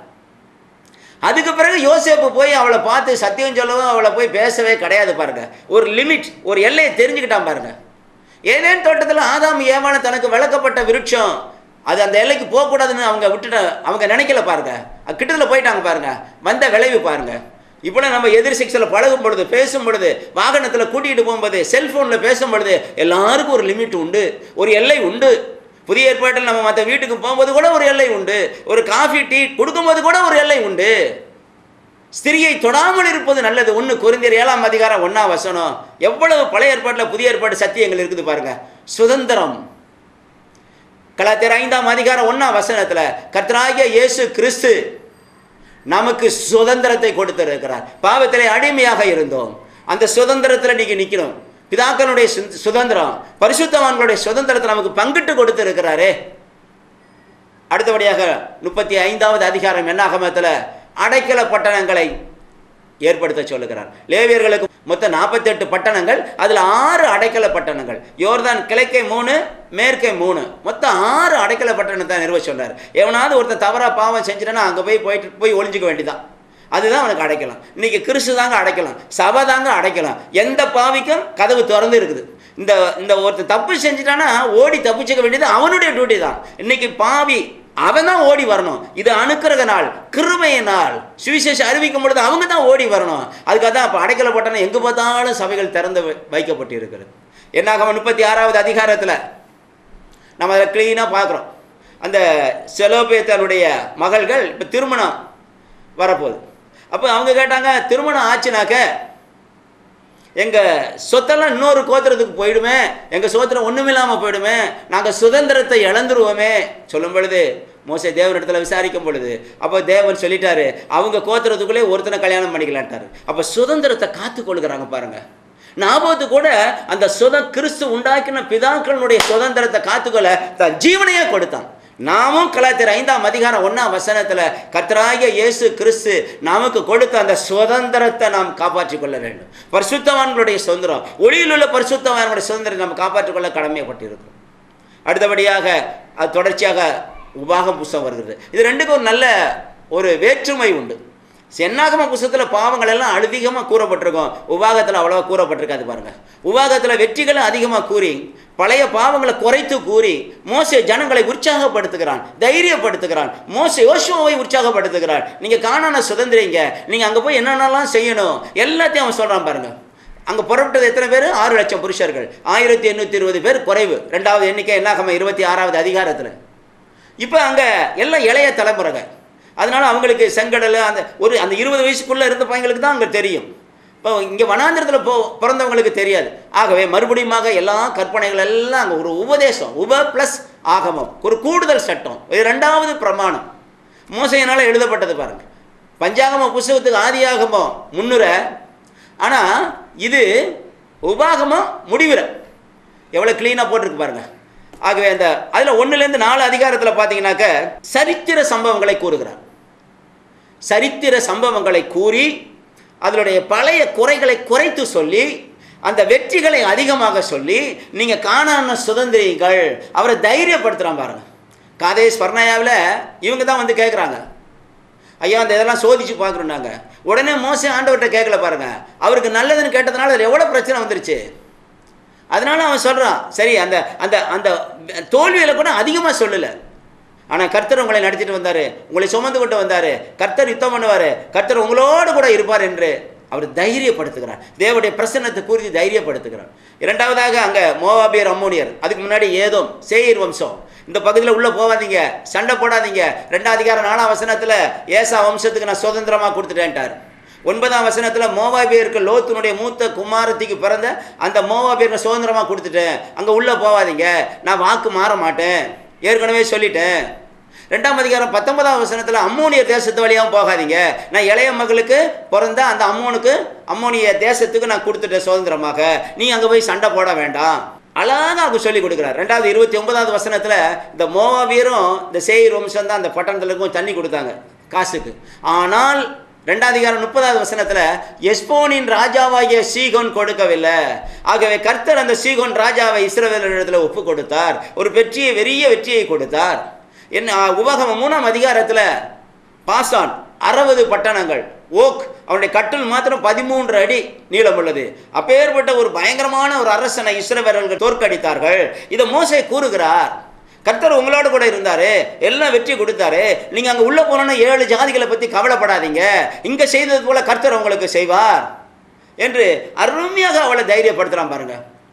அதுக்கு பிறகு யோசேப்பு போய் அவளை பார்த்து சத்தியம் சொல்லவும் அவளை போய் பேசவே கிடையாது பாருங்க ஒரு லிமிட் ஒரு எல்லையை தெரிஞ்சுக்கிட்டான் பாருங்க ஏதேன் தோட்டத்தில் ஆதாம் ஏவான தனக்கு விளக்கப்பட்ட விருட்சம் அது அந்த எல்லைக்கு போகக்கூடாதுன்னு அவங்க விட்டுட்ட அவங்க நினைக்கல பாருங்க அது கிட்டத்தில் போயிட்டாங்க பாருங்க வந்த விளைவு பாருங்க இப்போ நம்ம எதிர் சிக்ஸில் பழகும் பொழுது பேசும் பொழுது வாகனத்தில் கூட்டிகிட்டு போகும்போது செல்ஃபோனில் பேசும் பொழுது எல்லாருக்கும் ஒரு லிமிட் உண்டு ஒரு எல்லை உண்டு புதிய ஏற்பாட்டில் நம்ம மற்ற வீட்டுக்கு போகும்போது கூட ஒரு எல்லை உண்டு ஒரு காஃபி டீ கொடுக்கும்போது கூட ஒரு எல்லை உண்டு ஸ்திரியை தொடாமல் இருப்பது நல்லது ஒன்று குறைந்தர் ஏழாம் அதிகாரம் ஒன்றா வசனம் எவ்வளவு பழைய ஏற்பாட்டில் புதிய ஏற்பாடு சத்தியங்கள் இருக்குது பாருங்க சுதந்திரம் கலாத்தியர் ஐந்தாம் அதிகாரம் ஒன்றாம் வசனத்தில் கர்த்தராகிய இயேசு கிறிஸ்து நமக்கு சுதந்திரத்தை கொடுத்திருக்கிறார் பாவத்திலே அடிமையாக இருந்தோம் அந்த சுதந்திரத்தில் நீங்க நிற்கணும் பிதாக்களுடைய சு- சுதந்திரம் பரிசுத்தவான்களுடைய சுதந்திரத்தை நமக்கு பங்கிட்டு கொடுத்திருக்கிறாரே அடுத்தபடியாக முப்பத்தி ஐந்தாவது அதிகாரம் என்னாகமத்தில் அடைக்கல பட்டணங்களை ஏற்படுத்த சொல்லுகிறார் லேவியர்களுக்கு மொத்தம் நாற்பத்தெட்டு பட்டணங்கள் அதில் ஆறு அடைக்கல பட்டணங்கள் யோர்தான் கிழக்கே மூணு மேற்கே மூணு மொத்தம் ஆறு அடைக்கல பட்டணத்தை நிறுவ சொல்றார் எவனாவது ஒருத்தன் தவறா பாவம் செஞ்சுட்டானா அங்கே போய் போயிட்டு போய் ஒளிஞ்சுக்க வேண்டியதான் அதுதான் அவனுக்கு அடைக்கலாம் இன்னைக்கு கிறிஸ்து தாங்க அடைக்கலாம் சபை தாங்க அடைக்கலாம் எந்த பாவிக்கும் கதவு திறந்து இருக்குது இந்த இந்த ஒருத்தன் தப்பு செஞ்சுட்டானா ஓடி தப்பிச்சுக்க வேண்டியது அவனுடைய டியூட்டி தான் இன்னைக்கு பாவி அவன் தான் ஓடி வரணும் இது அனுக்கிரக நாள் கிருபைய நாள் சுவிசேஷம் அறிவிக்கும் பொழுது அவங்க தான் ஓடி வரணும் அதுக்காக தான் இப்போ அடைக்கலப்பட்டன எங்கே பார்த்தாலும் சபைகள் திறந்து வை- வைக்கப்பட்டு இருக்கிறது என்னாக முப்பத்தி ஆறாவது அதிகாரத்தில் நம்ம அதில் க்ளீனாக பார்க்குறோம் அந்த செலோபேத்தனுடைய மகள்கள் இப்போ திருமணம் வரப்போகுது அப்போ அவங்க கேட்டாங்க திருமணம் ஆச்சுனாக்க எங்கள் சொத்தெல்லாம் இன்னொரு கோத்திரத்துக்கு போயிடுமே எங்கள் சோத்திரம் ஒன்றுமில்லாமல் போயிடுமே நாங்கள் சுதந்திரத்தை இழந்துருவோமே சொல்லும் பொழுது மோசே தேவனிடத்தில் விசாரிக்கும் பொழுது அப்போ தேவன் சொல்லிட்டாரு அவங்க கோத்திரத்துக்குள்ளே ஒருத்தனை கல்யாணம் பண்ணிக்கலான்ட்டாரு அப்போ சுதந்திரத்தை காத்து கொள்கிறாங்க பாருங்க நாபோத்து கூட அந்த சுத கிறிஸ்து உண்டாக்கின பிதாக்களுடைய சுதந்திரத்தை காத்துக்கொள்ள தன் ஜீவனையே கொடுத்தான் நாமும் கலாத்திர ஐந்தாம் அதிகாரம் ஒன்றாம் வசனத்தில் கர்த்தராகிய இயேசு கிறிஸ்து நமக்கு கொடுத்த அந்த சுதந்திரத்தை நாம் காப்பாற்றிக் கொள்ள வேண்டும் பரிசுத்தவான்களுடைய சுதந்திரம் ஒளியில் உள்ள பரிசுத்தவான்களுடைய சுதந்திரத்தை நாம் காப்பாற்றிக் கொள்ள கடமைப்பட்டிருக்கிறோம் அடுத்தபடியாக அது தொடர்ச்சியாக உபாகம் புஸ்தகம் வருகிறது இது ரெண்டுக்கும் ஒரு நல்ல ஒரு வேற்றுமை உண்டு சென்னாகம புஸ்தகத்தில் பாவங்கள் எல்லாம் அதிகமாக கூறப்பட்டிருக்கும் உபாகத்தில் அவ்வளோவா கூறப்பட்டிருக்காது பாருங்க உபாகத்தில் வெற்றிகளை அதிகமாக கூறி பழைய பாவங்களை குறைத்து கூறி மோசே ஜனங்களை உற்சாகப்படுத்துகிறான் தைரியப்படுத்துகிறான் மோசே யோசுவாவை உற்சாகப்படுத்துகிறான் நீங்கள் காணான சுதந்திரிங்க நீங்கள் அங்கே போய் என்னென்னலாம் செய்யணும் எல்லாத்தையும் அவன் சொல்கிறான் பாருங்க அங்கே புறப்பட்டது எத்தனை பேர் ஆறு லட்சம் புருஷர்கள் ஆயிரத்தி எண்ணூற்றி இருபது பேர் குறைவு ரெண்டாவது எண்ணிக்கை என்னாகம இருபத்தி ஆறாவது அதிகாரத்தில் இப்போ அங்கே எல்லாம் இளைய தலைமுறைங்க அதனால அவங்களுக்கு செங்கடல் அந்த ஒரு அந்த இருபது வயசுக்குள்ளே இருந்த பையங்களுக்கு தான் அங்கே தெரியும் இப்போ இங்கே வனாந்திரத்தில் போ பிறந்தவங்களுக்கு தெரியாது ஆகவே மறுபடியுமாக எல்லா கற்பனைகள் எல்லாம் அங்கே ஒரு உபதேசம் உப ப்ளஸ் ஆகமம் ஒரு கூடுதல் சட்டம் இது ரெண்டாவது பிரமாணம் மோசையினால் எழுதப்பட்டது பாருங்க பஞ்சாகம புஸ்தகத்துக்கு ஆதியாகமம் முன்னுரை ஆனால் இது உபாகமம் முடிவுரை எவ்வளோ க்ளீனாக போட்டிருக்கு பாருங்க ஆகவே அந்த அதில் ஒன்றுலேருந்து நாலு அதிகாரத்தில் பார்த்தீங்கன்னாக்க சரித்திர சம்பவங்களை கூறுகிறார் சரித்திர சம்பவங்களை கூறி அதனுடைய பழைய குறைகளை குறைத்து சொல்லி அந்த வெற்றிகளை அதிகமாக சொல்லி நீங்கள் காணான சுதந்திரிகள் அவரை தைரியப்படுத்துகிறான் பாருங்க காதேஷ் பர்ணயாவில் இவங்க தான் வந்து கேட்குறாங்க ஐயா அந்த இதெல்லாம் சோதிச்சு பார்க்குறோம் உடனே மோசே ஆண்டவர்கிட்ட கேட்கல பாருங்க அவருக்கு நல்லதுன்னு கேட்டதுனால அதில் எவ்வளோ பிரச்சனை வந்துருச்சு அதனால அவன் சொல்கிறான் சரி அந்த அந்த அந்த தோல்வியில் கூட அதிகமாக சொல்லலை ஆனால் கர்த்தர் உங்களை நடத்திட்டு வந்தார் உங்களை சுமந்து கொண்டு வந்தார் கர்த்தர் யுத்தம் பண்ணுவார் கர்த்தர் உங்களோடு கூட இருப்பார் என்று அவர் தைரியப்படுத்துகிறார் தேவனுடைய பிரசன்னத்தை கூறி தைரியப்படுத்துகிறார் இரண்டாவதாக அங்கே மோவாபியர் அம்மோனியர் அதுக்கு முன்னாடி ஏதோம் சேயிர் வம்சம் இந்த பகுதியில் உள்ளே போகாதீங்க சண்டை போடாதீங்க ரெண்டாம் அதிகாரம் நாலாம் வசனத்தில் ஏசா வம்சத்துக்கு நான் சுதந்திரமாக கொடுத்துட்டேன்ட்டார் ஒன்பதாம் வசனத்தில் மோவாபியருக்கு லோத்துனுடைய மூத்த குமாரத்திக்கு பிறந்த அந்த மோவாபியருக்கு சுதந்திரமாக கொடுத்துட்டேன் அங்கே உள்ளே போகாதீங்க நான் வாக்கு மாற மாட்டேன் ஏற்கனவே சொல்லிட்டேன் ரெண்டாம் அதிகாரம் பத்தொன்பதாம் வசனத்தில் அம்மோனிய தேசத்து வழியாகவும் போகாதீங்க நான் இளைய மகளுக்கு பிறந்த அந்த அம்மோனுக்கு அம்மோனிய தேசத்துக்கு நான் கொடுத்துட்டேன் சுதந்திரமாக நீ அங்கே போய் சண்டை போட வேண்டாம் அழகாக அவங்க சொல்லி கொடுக்குறார் ரெண்டாவது இருபத்தி ஒன்பதாவது வசனத்தில் இந்த மோவாபியரும் இந்த சேயிர் வம்சம் தான் அந்த பட்டணத்தில் இருக்கும் தண்ணி கொடுத்தாங்க காசுக்கு ஆனால் ரெண்டாவது அதிகாரம் முப்பதாவது வசனத்தில் எஸ்போனின் ராஜாவாகிய சீகோன் கொடுக்கவில்லை ஆகவே கர்த்தர் அந்த சீகோன் ராஜாவை இஸ்ரவேலரிடத்தில் ஒப்பு கொடுத்தார் ஒரு வெற்றியை பெரிய வெற்றியை கொடுத்தார் என்ன உபகம மூணாம் அதிகாரத்தில் பாசான் அறுபது பட்டணங்கள் ஓக் அவனுடைய கட்டில் மாத்திரம் பதிமூன்று அடி நீளம் உள்ளது அப்பேற்பட்ட ஒரு பயங்கரமான ஒரு அரசனை இஸ்ரவேலர்கள் தோற்கடித்தார்கள் இதை மோசே கூறுகிறார் கர்த்தர் உங்களோட கூட இருந்தாரு எல்லாம் வெற்றி கொடுத்தாரு நீங்க அங்க உள்ள போனோன்னா ஏழு ஜாதிகளை பத்தி கவலைப்படாதீங்க இங்க செய்தது போல கர்த்தர் உங்களுக்கு செய்வார் என்று அருமையாக அவளை தைரியப்படுத்துறான் பாருங்க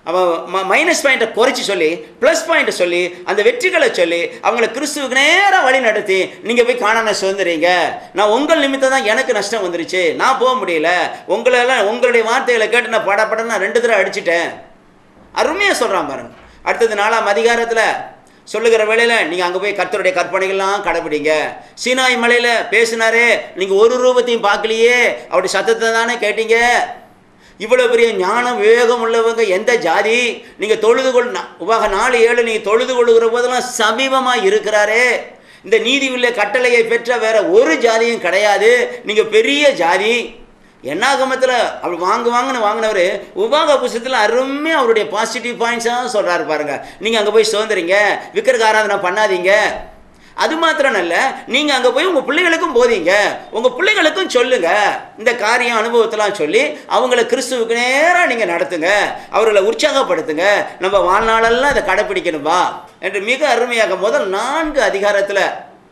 அவன் மைனஸ் பாயிண்ட்டை குறைச்சி சொல்லி ப்ளஸ் பாயிண்ட்டை சொல்லி அந்த வெற்றிகளை சொல்லி அவங்கள கிறிஸ்துவுக்கு நேராக வழி நடத்தி நீங்கள் போய் காணாம சுதந்திரீங்க நான் உங்கள் நிமித்தம் தான் எனக்கு நஷ்டம் வந்துருச்சு நான் போக முடியல உங்களெல்லாம் உங்களுடைய வார்த்தைகளை கேட்டு நான் பட பட நான் ரெண்டு தடவை அடிச்சிட்டேன் அருமையாக சொல்கிறான் பாருங்க அடுத்தது நாலாம் அதிகாரத்தில் சொல்லுகிற வேளையில் நீங்கள் அங்கே போய் கர்த்தருடைய கற்பனைகள்லாம் கடைபிடிங்க சீனாய் மலையில் பேசினாரே நீங்கள் ஒரு ரூபத்தையும் பார்க்கலையே அவருடைய சத்தத்தை தானே கேட்டீங்க இவ்வளோ பெரிய ஞானம் விவேகம் உள்ளவங்க எந்த ஜாதி நீங்கள் தொழுது கொள் உபாக நாலு ஏழு நீங்கள் தொழுது கொள்ளுகிற போதெல்லாம் சமீபமாக இருக்கிறாரே இந்த நீதி உள்ள கட்டளையை பெற்ற வேற ஒரு ஜாதியும் கிடையாது நீங்கள் பெரிய ஜாதி என்னாகமத்தில் அவர் வாங்கு வாங்கன்னு வாங்கினவர் உபாக புஸ்தத்தில் அருமையாக அவருடைய பாசிட்டிவ் பாயிண்ட்ஸாக சொல்கிறாரு பாருங்க நீங்கள் அங்கே போய் சுதந்திரிங்க விக்கிரக ஆராதனை பண்ணாதீங்க அது மாத்திரம் அல்ல நீங்கள் அங்கே போய் உங்கள் பிள்ளைகளுக்கும் போதீங்க உங்கள் பிள்ளைகளுக்கும் சொல்லுங்க இந்த காரியம் அனுபவத்தெல்லாம் சொல்லி அவங்கள கிறிஸ்துவுக்கு நேராக நீங்கள் நடத்துங்க அவர்களை உற்சாகப்படுத்துங்க நம்ம வாழ்நாளெல்லாம் இதை கடைப்பிடிக்கணும்பா என்று மிக அருமையாக முதல் நான்கு அதிகாரத்தில்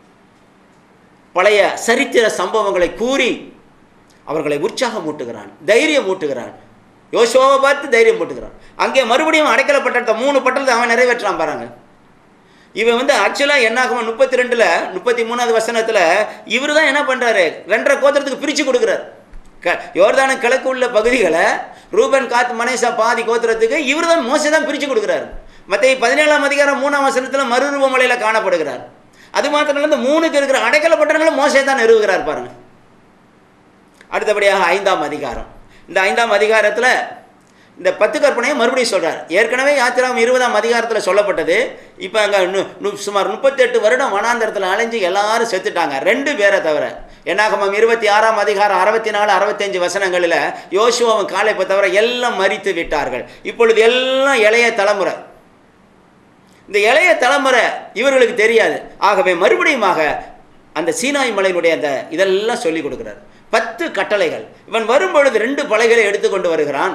பழைய சரித்திர சம்பவங்களை கூறி அவர்களை உற்சாகம் மூட்டுகிறான் தைரியம் மூட்டுகிறான் யோசுவாவை பார்த்து தைரியம் மூட்டுகிறான் அங்கே மறுபடியும் அடைக்கல பட்டத்தை மூணு பட்டத்தை அவன் நிறைவேற்றான் பாருங்க இவன் வந்து ஆக்சுவலாக என்ன ஆகும் முப்பத்தி ரெண்டில் முப்பத்தி மூணாவது வசனத்தில் இவர் தான் என்ன பண்ணுறாரு ரெண்டரை கோத்திரத்துக்கு பிரித்து கொடுக்குறாரு க யோர்தான கிழக்கு உள்ள பகுதிகளை ரூபன் காத் மனேசா பாதி கோத்திரத்துக்கு இவர் தான் மோசை தான் பிரித்து கொடுக்குறாரு மற்ற பதினேழாம் அதிகாரம் மூணாம் வசனத்தில் மறுரூபமலையில் காணப்படுகிறார் அது மாத்திரம் இல்லை, இந்த மூணுக்கு இருக்கிற அடைக்கல பட்டணங்களும் மோசை தான் நிறுவுகிறார் பாருங்க அடுத்தபடியாக ஐந்தாம் அதிகாரம் இந்த ஐந்தாம் அதிகாரத்தில் இந்த பத்து கற்பனையை மறுபடியும் சொல்றார் ஏற்கனவே யாத்திராம் இருபதாம் அதிகாரத்தில் சொல்லப்பட்டது இப்போ அங்கே சுமார் முப்பத்தெட்டு வருடம் வனாந்தரத்தில் அலைஞ்சு எல்லாரும் செத்துட்டாங்க ரெண்டு பேரை தவிர என்னாகமம் இருபத்தி ஆறாம் அதிகாரம் அறுபத்தி நாலு அறுபத்தஞ்சு வசனங்களில் யோசுவாவும் காலைப்பை தவிர எல்லாம் மறித்து விட்டார்கள் இப்பொழுது எல்லாம் இளைய தலைமுறை இந்த இளைய தலைமுறை இவர்களுக்கு தெரியாது ஆகவே மறுபடியுமாக அந்த சீனாய் மலையினுடைய அந்த இதெல்லாம் சொல்லி கொடுக்கிறார் பத்து கட்டளைகள் இவன் வரும்பொழுது ரெண்டு பலைகளை எடுத்துக்கொண்டு வருகிறான்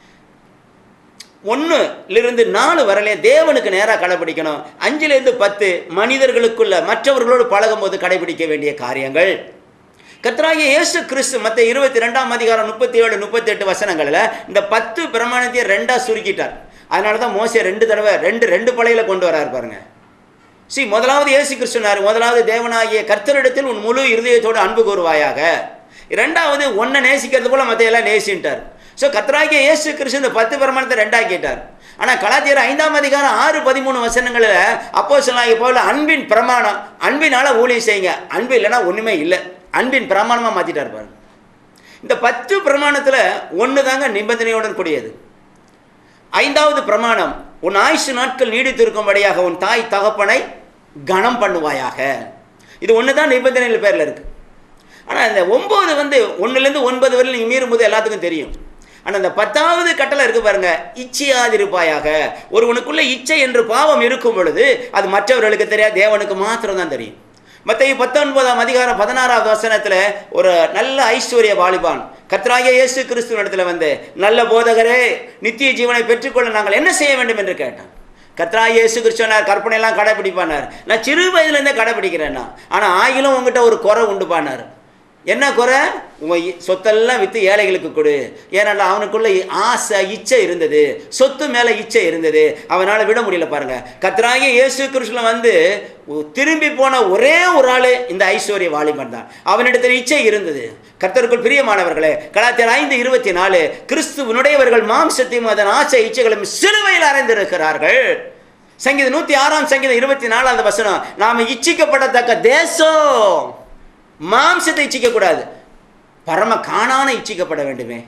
ஒன்றுலிருந்து நாலு வரலையே தேவனுக்கு நேராக கடைபிடிக்கணும் அஞ்சுலேருந்து பத்து மனிதர்களுக்குள்ள மற்றவர்களோடு பழகும் போது கடைபிடிக்க வேண்டிய காரியங்கள் கர்த்தராகிய இயேசு கிறிஸ்து மற்ற இருபத்தி ரெண்டாம் அதிகாரம் முப்பத்தி ஏழு முப்பத்தி எட்டு வசனங்களில் இந்த பத்து பிரமாணத்தையும் ரெண்டாக சுருக்கிட்டார் அதனால தான் மோசே ரெண்டு தடவை ரெண்டு ரெண்டு பழையில கொண்டு வராரு பாருங்க சி முதலாவது இயேசு கிறிஸ்துனார் முதலாவது தேவனாகிய கர்த்தரிடத்தில் உன் முழு இருதயத்தோடு அன்பு கூறுவாயாக இரண்டாவது ஒன்றை நேசிக்கிறது போல மற்ற எல்லாம் நேசின்ட்டார் ஸோ கர்த்தராகிய இயேசு கிறிஸ்து இந்த பத்து பிரமாணத்தை ரெண்டாக்கிட்டார் ஆனால் கலாத்தியர் ஐந்தாம் அதிகாரம் ஆறு பதிமூணு வசனங்களில் அப்போ சொல்லாங்க போல அன்பின் பிரமாணம் அன்பினால ஊழியம் செய்யுங்க அன்பு இல்லைன்னா ஒன்றுமே இல்லை அன்பின் பிரமாணமாக மாற்றிட்டார் பாருங்க இந்த பத்து பிரமாணத்தில் ஒன்று தாங்க நிபந்தனையுடன் கூடியது ஐந்தாவது பிரமாணம் உன் ஆயுசு நாட்கள் நீடித்திருக்கும்படியாக உன் தாய் தகப்பனை கனம் பண்ணுவாயாக இது ஒன்று தான் நிபந்தனைகள் பேரில் இருக்கு ஆனால் இந்த ஒம்பது வந்து ஒன்றுலேருந்து ஒன்பது வரையில் நீங்கள் மீறும்போது எல்லாத்துக்கும் தெரியும் ஆனால் இந்த பத்தாவது கட்டளை இருக்கு பாருங்க இச்சையாதிருப்பாயாக ஒருவனுக்குள்ள இச்சை என்று பாவம் இருக்கும் பொழுது அது மற்றவர்களுக்கு தெரியாது தேவனுக்கு மாத்திரம் தான் தெரியும் மற்ற பத்தொன்பதாம் அதிகாரம் பதினாறாவது வசனத்தில் ஒரு நல்ல ஐஸ்வர்ய வாலிபான் கர்த்தராகிய இயேசு கிறிஸ்துவ இடத்துல வந்து நல்ல போதகரே நித்திய ஜீவனை பெற்றுக்கொள்ள நாங்கள் என்ன செய்ய வேண்டும் என்று கேட்டான் கர்த்தராகிய இயேசு கிறிஸ்துவனார் கற்பனையெல்லாம் கடைப்பிடிப்பானார் நான் சிறு வயதுலேருந்தே கடைப்பிடிக்கிறேன்னா ஆனால் ஆகிலும் உங்ககிட்ட ஒரு குறை உண்டுப்பானார் என்ன குறை உங்கள் இ- சொத்தெல்லாம் விற்று ஏழைகளுக்கு கொடு ஏன்னா அவனுக்குள்ள இ- ஆசை இச்சை இருந்தது சொத்து மேலே இச்சை இருந்தது அவனால் விட முடியல பாருங்க கர்த்தராகிய இயேசு கிறிஸ்துல வந்து உ- திரும்பி போன ஒரே ஒரு ஆள் இந்த ஐஸ்வர்ய வாலிபன் தான் அவனிடத்தில் இச்சை இருந்தது கர்த்தருக்குள் பிரியமானவர்களே கலாத்தியர் ஐந்து இருபத்தி நாலு கிறிஸ்துவனுடையவர்கள் மாம்சத்தையும் அதன் ஆசை இச்சைகளும் சிலுவையில் அறைந்திருக்கிறார்கள் சங்கீதம் நூற்றி ஆறாம் சங்கீதம் இருபத்தி நாலாவது வசனம் நாம் இச்சிக்கப்படத்தக்க தேசம் மாம்சத்தை இச்சிக்கக்கூடாது பரம காணான இச்சிக்கப்பட வேண்டுமே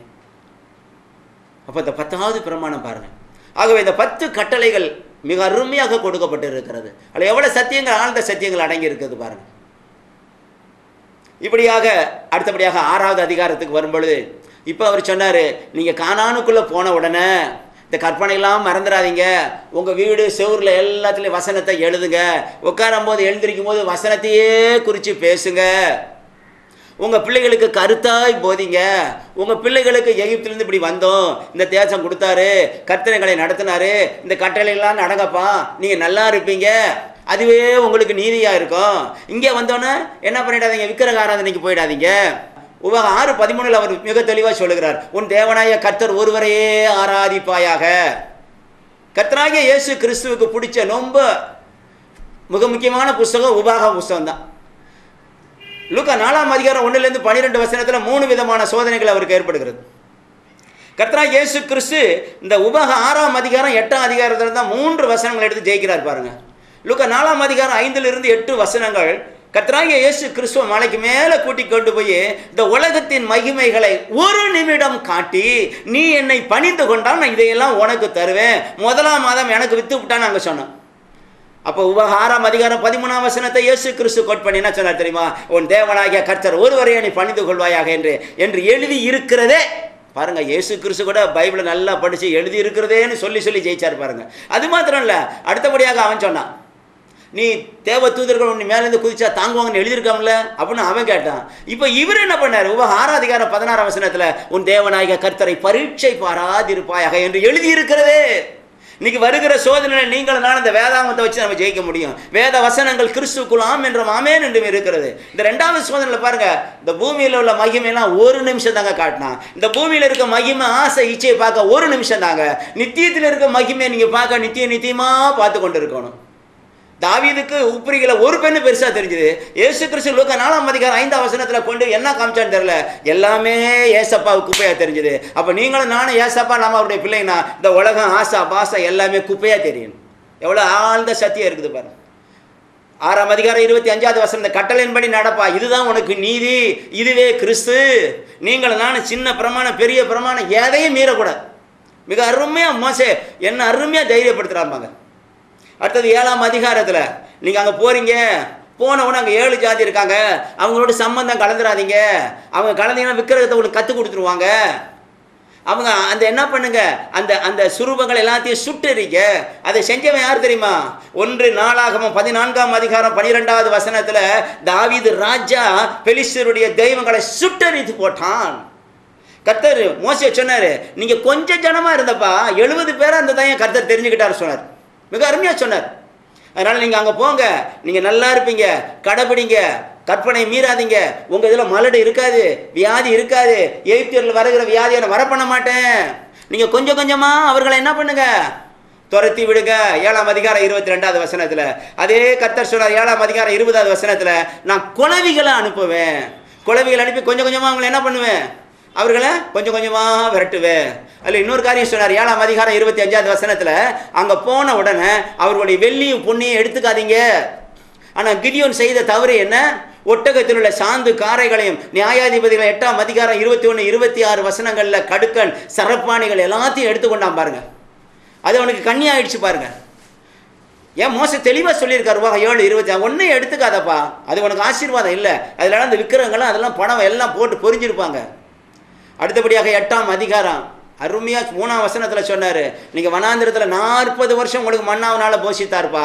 அப்போ இந்த பத்தாவது பிரமாணம் பாருங்க ஆகவே இந்த பத்து கட்டளைகள் மிக அருமையாக கொடுக்கப்பட்டு இருக்கிறது அதில் எவ்வளவு சத்தியங்கள் ஆழ்ந்த சத்தியங்கள் அடங்கி இருக்குது பாருங்க இப்படியாக அடுத்தபடியாக ஆறாவது அதிகாரத்துக்கு வரும்பொழுது இப்போ அவர் சொன்னார் நீங்கள் கானானுக்குள்ளே போன உடனே இந்த கற்பனையெல்லாம் மறந்துடாதீங்க உங்கள் வீடு செவுரில் எல்லாத்துலேயும் வசனத்தை எழுதுங்க உட்காரும் போது எழுந்திருக்கும் போது வசனத்தையே குறித்து பேசுங்க உங்கள் பிள்ளைகளுக்கு கருத்தாய் போதிங்க உங்கள் பிள்ளைகளுக்கு எகிப்திலிருந்து இப்படி வந்தோம் இந்த தேசம் கொடுத்தாரு கர்த்தனைகளை நடத்தினாரு இந்த கட்டளையெல்லாம் நடங்கப்பா நீங்கள் நல்லா இருப்பீங்க அதுவே உங்களுக்கு நீதியாக இருக்கும் இங்கே வந்தோன்னே என்ன பண்ணிடாதீங்க விக்கிரக ஆராதனைக்கு போயிடாதீங்க உவக ஆறு பதிமூணுல அவர் மிக தெளிவாக சொல்லுகிறார் உன் தேவனாய கர்த்தர் ஒருவரையே ஆராதிப்பாயாக கர்த்தராகிய இயேசு கிறிஸ்துவுக்கு பிடிச்ச ரொம்ப மிக முக்கியமான புஸ்தகம் உபாக புஸ்தகம் தான் லூக்கா நாலாம் அதிகாரம் ஒன்றுலேருந்து பன்னிரெண்டு வசனத்தில் மூணு விதமான சோதனைகள் அவருக்கு ஏற்படுகிறது கர்த்தரா இயேசு கிறிஸ்து இந்த உபக ஆறாம் அதிகாரம் எட்டாம் அதிகாரத்தில் தான் மூன்று வசனங்கள் எடுத்து ஜெயிக்கிறார் பாருங்க லுக்கா நாலாம் அதிகாரம் ஐந்திலிருந்து எட்டு வசனங்கள் கர்த்தராகிய இயேசு கிறிஸ்துவ மலைக்கு மேலே கூட்டி கொண்டு போய் இந்த உலகத்தின் மகிமைகளை ஒரு நிமிடம் காட்டி நீ என்னை பணிந்து கொண்டால் நான் இதையெல்லாம் உனக்கு தருவேன் முதலாம் மாதம் எனக்கு வித்து விட்டான்னு நாங்கள் சொன்னோம் அப்போ உபகாரம் அதிகாரம் பதிமூணாம் வசனத்தை இயேசு கிறிஸ்து கோட் பண்ணி என்ன சொன்னார் தெரியுமா உன் தேவனாகிய கர்த்தர் ஒருவரையே நீ பணிந்து கொள்வாயாக என்று என்று எழுதி இருக்கிறதே பாருங்க இயேசு கிறிஸ்து கூட பைபிளை நல்லா படிச்சு எழுதி இருக்கிறதேன்னு சொல்லி சொல்லி ஜெயிச்சார் பாருங்க அது மாத்திரம் இல்ல அடுத்தபடியாக அவன் சொன்னான் நீ தேவ தூதர்கள் உன்னை மேலேருந்து குதிச்சா தாங்குவாங்கன்னு எழுதியிருக்காமல அப்படின்னு அவன் கேட்டான் இப்போ இவர் என்ன பண்ணார் உப ஆறாதிகாரம் பதினாறாம் வசனத்துல உன் தேவனாகிய கர்த்தரை பரீட்சை பாராதிருப்பாயாக என்று எழுதி இருக்கிறதே இன்னைக்கு வருகிற சோதனை நீங்கள் நான் இந்த வேதாங்கத்தை வச்சு நம்ம ஜெயிக்க முடியும் வேத வசனங்கள் கிறிஸ்துக்குள் ஆம் என்றும் ஆமேன் என்றும் இருக்கிறது இந்த ரெண்டாவது சோதனையில் பாருங்க இந்த பூமியில் உள்ள மகிமையெல்லாம் ஒரு நிமிஷம் தாங்க காட்டினான் இந்த பூமியில் இருக்க மகிமை ஆசை இச்சையை பார்க்க ஒரு நிமிஷம் தாங்க நித்தியத்தில் இருக்க மகிமையை நீங்கள் பார்க்க நித்திய நித்தியமாக பார்த்து கொண்டு இருக்கணும் தாவீதுக்கு உப்புரிகளை ஒரு பெண்ணு பெருசா தெரிஞ்சுது ஏசு கிறிஸ்து லூக்கா நாலாம் அதிகாரம் ஐந்தாம் வசனத்துல கொண்டு என்ன காமிச்சான்னு தெரியல எல்லாமே ஏசப்பாவுக்கு குப்பையா தெரிஞ்சுது அப்ப நீங்களும் நானும் ஏசப்பா நாம அவருடைய பிள்ளைங்கண்ணா இந்த உலகம் ஆசா பாசா எல்லாமே குப்பையா தெரியும் எவ்வளவு ஆழ்ந்த சத்தியம் இருக்குது பாருங்க ஆறாம் அதிகாரம் இருபத்தி அஞ்சாவது வசனம் இந்த கட்டளையின்படி நடப்பா இதுதான் உனக்கு நீதி இதுவே கிறிஸ்து நீங்கள் நானும் சின்ன பிரமாணம் பெரிய பிரமாணம் எதையும் மீறக்கூடாது மிக அருமையா மோசே என்ன அருமையா தைரியப்படுத்துறாங்க அடுத்தது ஏழாம் அதிகாரத்தில் நீங்கள் அங்கே போகிறீங்க போன உடனே அங்கே ஏழு ஜாதி இருக்காங்க அவங்களோட சம்பந்தம் கலந்துடாதீங்க அவங்க கலந்தீங்கன்னா விக்கிரகத்தை உங்களுக்கு கற்றுக் கொடுத்துருவாங்க அவங்க அந்த என்ன பண்ணுங்க அந்த அந்த சுரூபங்கள் எல்லாத்தையும் சுட்டெறிங்க அதை செஞ்சவன் யார் தெரியுமா ஒன்று நாளாகமம் பதினான்காம் அதிகாரம் பனிரெண்டாவது வசனத்தில் தாவீது ராஜா பெலிஸ்தருடைய தெய்வங்களை சுட்டெரித்து போட்டான் கர்த்தர் மோசே சொன்னார் நீங்கள் கொஞ்சம் ஜனமாக இருந்தப்பா எழுபது பேரை அந்த தான் கர்த்தர் தெரிஞ்சுக்கிட்டார் சொன்னார் மிக அருமையாக சொன்னார் அதனால் நீங்கள் அங்கே போங்க நீங்கள் நல்லா இருப்பீங்க கடைப்பிடிங்க கற்பனை மீறாதீங்க உங்கள் இதில் மலடு இருக்காது வியாதி இருக்காது எய்த்தியரில் வருகிற வியாதியை நான் வர பண்ண மாட்டேன் நீங்கள் கொஞ்சம் கொஞ்சமாக அவர்களை என்ன பண்ணுங்க துரத்தி விடுங்க ஏழாம் அதிகாரம் இருபத்தி ரெண்டாவது வசனத்தில் அதே கத்தர் சொன்னார் ஏழாம் அதிகாரம் இருபதாவது வசனத்தில் நான் குலவிகளை அனுப்புவேன் குலவிகளை அனுப்பி கொஞ்சம் கொஞ்சமாக அவங்களை என்ன பண்ணுவேன் அவர்களை கொஞ்சம் கொஞ்சமாக விரட்டுவேன் அதில் இன்னொரு காரியம் சொன்னார் ஏழாம் அதிகாரம் இருபத்தி அஞ்சாவது வசனத்தில் அங்கே போன உடனே அவர்களுடைய வெள்ளியும் பொன்னியும் எடுத்துக்காதீங்க ஆனால் கிரியோன் செய்த தவறு என்ன ஒட்டகத்தில் உள்ள சாந்து காரைகளையும் நியாயாதிபதிகள் எட்டாம் அதிகாரம் இருபத்தி ஒன்று இருபத்தி ஆறு வசனங்களில் கடுக்கன் சரப்பாணிகள் எல்லாத்தையும் எடுத்துக்கொண்டான் பாருங்க அது அவனுக்கு கண்ணி ஆயிடுச்சு பாருங்க ஏன் மோச தெளிவாக சொல்லியிருக்காரு ரூபா ஏழு இருபத்தி ஒன்றும் எடுத்துக்காதப்பா அது உனக்கு ஆசீர்வாதம் இல்லை அதில் அந்த விக்கிரகங்களும் அதெல்லாம் பணம் எல்லாம் போட்டு பொறிஞ்சிருப்பாங்க அடுத்தபடியாக எட்டாம் அதிகாரம் அருமையாக மூணாம் வசனத்தில் சொன்னார் நீங்கள் வனாந்திரத்தில் நாற்பது வருஷம் உங்களுக்கு மண்ணாவனால போஷித்தார்ப்பா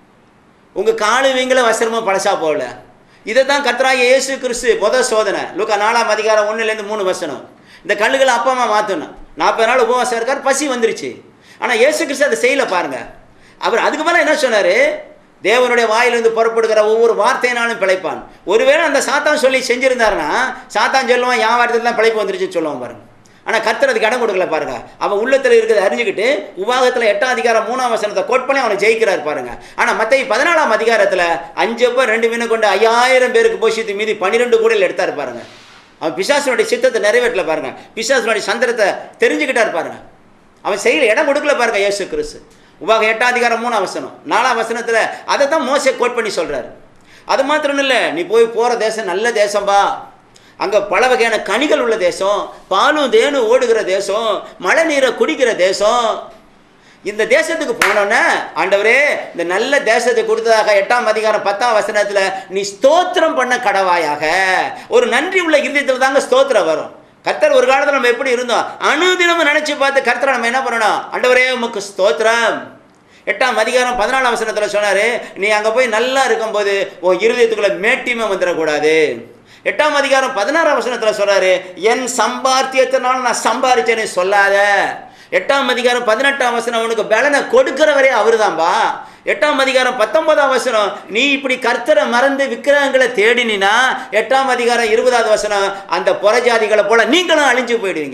உங்கள் காலு வீங்கள வசரமாக பழசா போகல இதை தான் கத்ராய இயேசு கிறிஸ்து முத சோதனை லுக்கா நாலாம் அதிகாரம் ஒன்றுலேருந்து மூணு வசனம் இந்த கல்லுகளை அப்பா அம்மா மாற்றணும் நாற்பது நாள் உபவாசம் இருக்கார் பசி வந்துருச்சு ஆனால் இயேசு கிறிஸ்து அதை செய்யல பாருங்க அவர் அதுக்கு மேலே என்ன சொன்னார் தேவனுடைய வாயிலிருந்து புறப்படுகிற ஒவ்வொரு வார்த்தையினாலும் பிழைப்பான் ஒருவேளை அந்த சாத்தான் சொல்லி செஞ்சிருந்தாருன்னா சாத்தான் சொல்லுவான் என் வார்த்தையில் தான் பிழைப்பு வந்துருச்சுன்னு சொல்லுவான் பாருங்க ஆனால் கர்த்தர் அதுக்கு இடம் கொடுக்கல பாருங்க அவன் உள்ளத்தில் இருக்கிறத அறிஞ்சுக்கிட்டு உபாகத்தில் எட்டாம் அதிகாரம் மூணாம் வசனத்தை கோட் பண்ணி அவனை ஜெயிக்கிறார் பாருங்க ஆனால் மற்ற பதினாலாம் அதிகாரத்தில் அஞ்சு பேர் ரெண்டு மீனை கொண்டு ஐயாயிரம் பேருக்கு போஷித்து மீதி பன்னிரெண்டு கூடையில் எடுத்தார் பாருங்க அவன் பிசாசனுடைய சித்தத்தை நிறைவேற்றல பாருங்க பிசாசனுடைய சந்திரத்தை தெரிஞ்சுக்கிட்டார் பாருங்க அவன் செய்யல இடம் கொடுக்கல பாருங்க இயேசு கிறிஸ்து உபாக எட்டாம் அதிகாரம் மூணாம் வசனம் நாலாம் வசனத்தில் அதை தான் மோசை கோட் பண்ணி சொல்கிறாரு அது மாத்திரம் இல்லை நீ போய் போகிற தேசம் நல்ல தேசம்பா அங்கே பல வகையான கனிகள் உள்ள தேசம் பாலும் தேனும் ஓடுகிற தேசம் மழை நீரை குடிக்கிற தேசம் இந்த தேசத்துக்கு போனோன்னே ஆண்டவரே இந்த நல்ல தேசத்தை கொடுத்ததாக எட்டாம் அதிகாரம் பத்தாம் வசனத்தில் நீ ஸ்தோத்திரம் பண்ண கடவாயாக ஒரு நன்றி உள்ள இருதயத்தில் தாங்க ஸ்தோத்திரம் வரும் கர்த்தர் ஒரு காலத்தில் நம்ம எப்படி இருந்தோம் அனுதினமும் நினைச்சு பார்த்து கர்த்தரை நம்ம என்ன பண்ணணும் ஆண்டவரே உமக்கு ஸ்தோத்திரம் எட்டாம் அதிகாரம் பதினாலாம் வசனத்தில் சொன்னார் நீ அங்கே போய் நல்லா இருக்கும்போது உன் இருதயத்துக்குள்ள மேட்டிமை வந்துடக்கூடாது எட்டாம் அதிகாரம் பதினாறாம் வசனத்தில் சொல்றாரு என் சம்பாத்தியத்தினால நான் சம்பாரிச்சேன்னு சொல்லாத எட்டாம் அதிகாரம் பதினெட்டாம் வசனம் உனக்கு பலனை கொடுக்கிறவரே அவருதான்பா எட்டாம் அதிகாரம் பத்தொன்பதாம் வசனம் நீ இப்படி கர்த்தரை மறந்து விக்கிரகங்களை தேடினா எட்டாம் அதிகாரம் இருபதாவது வசனம் அந்த புறஜாதிகளை போல நீங்களும் அழிஞ்சு போயிடுவீங்க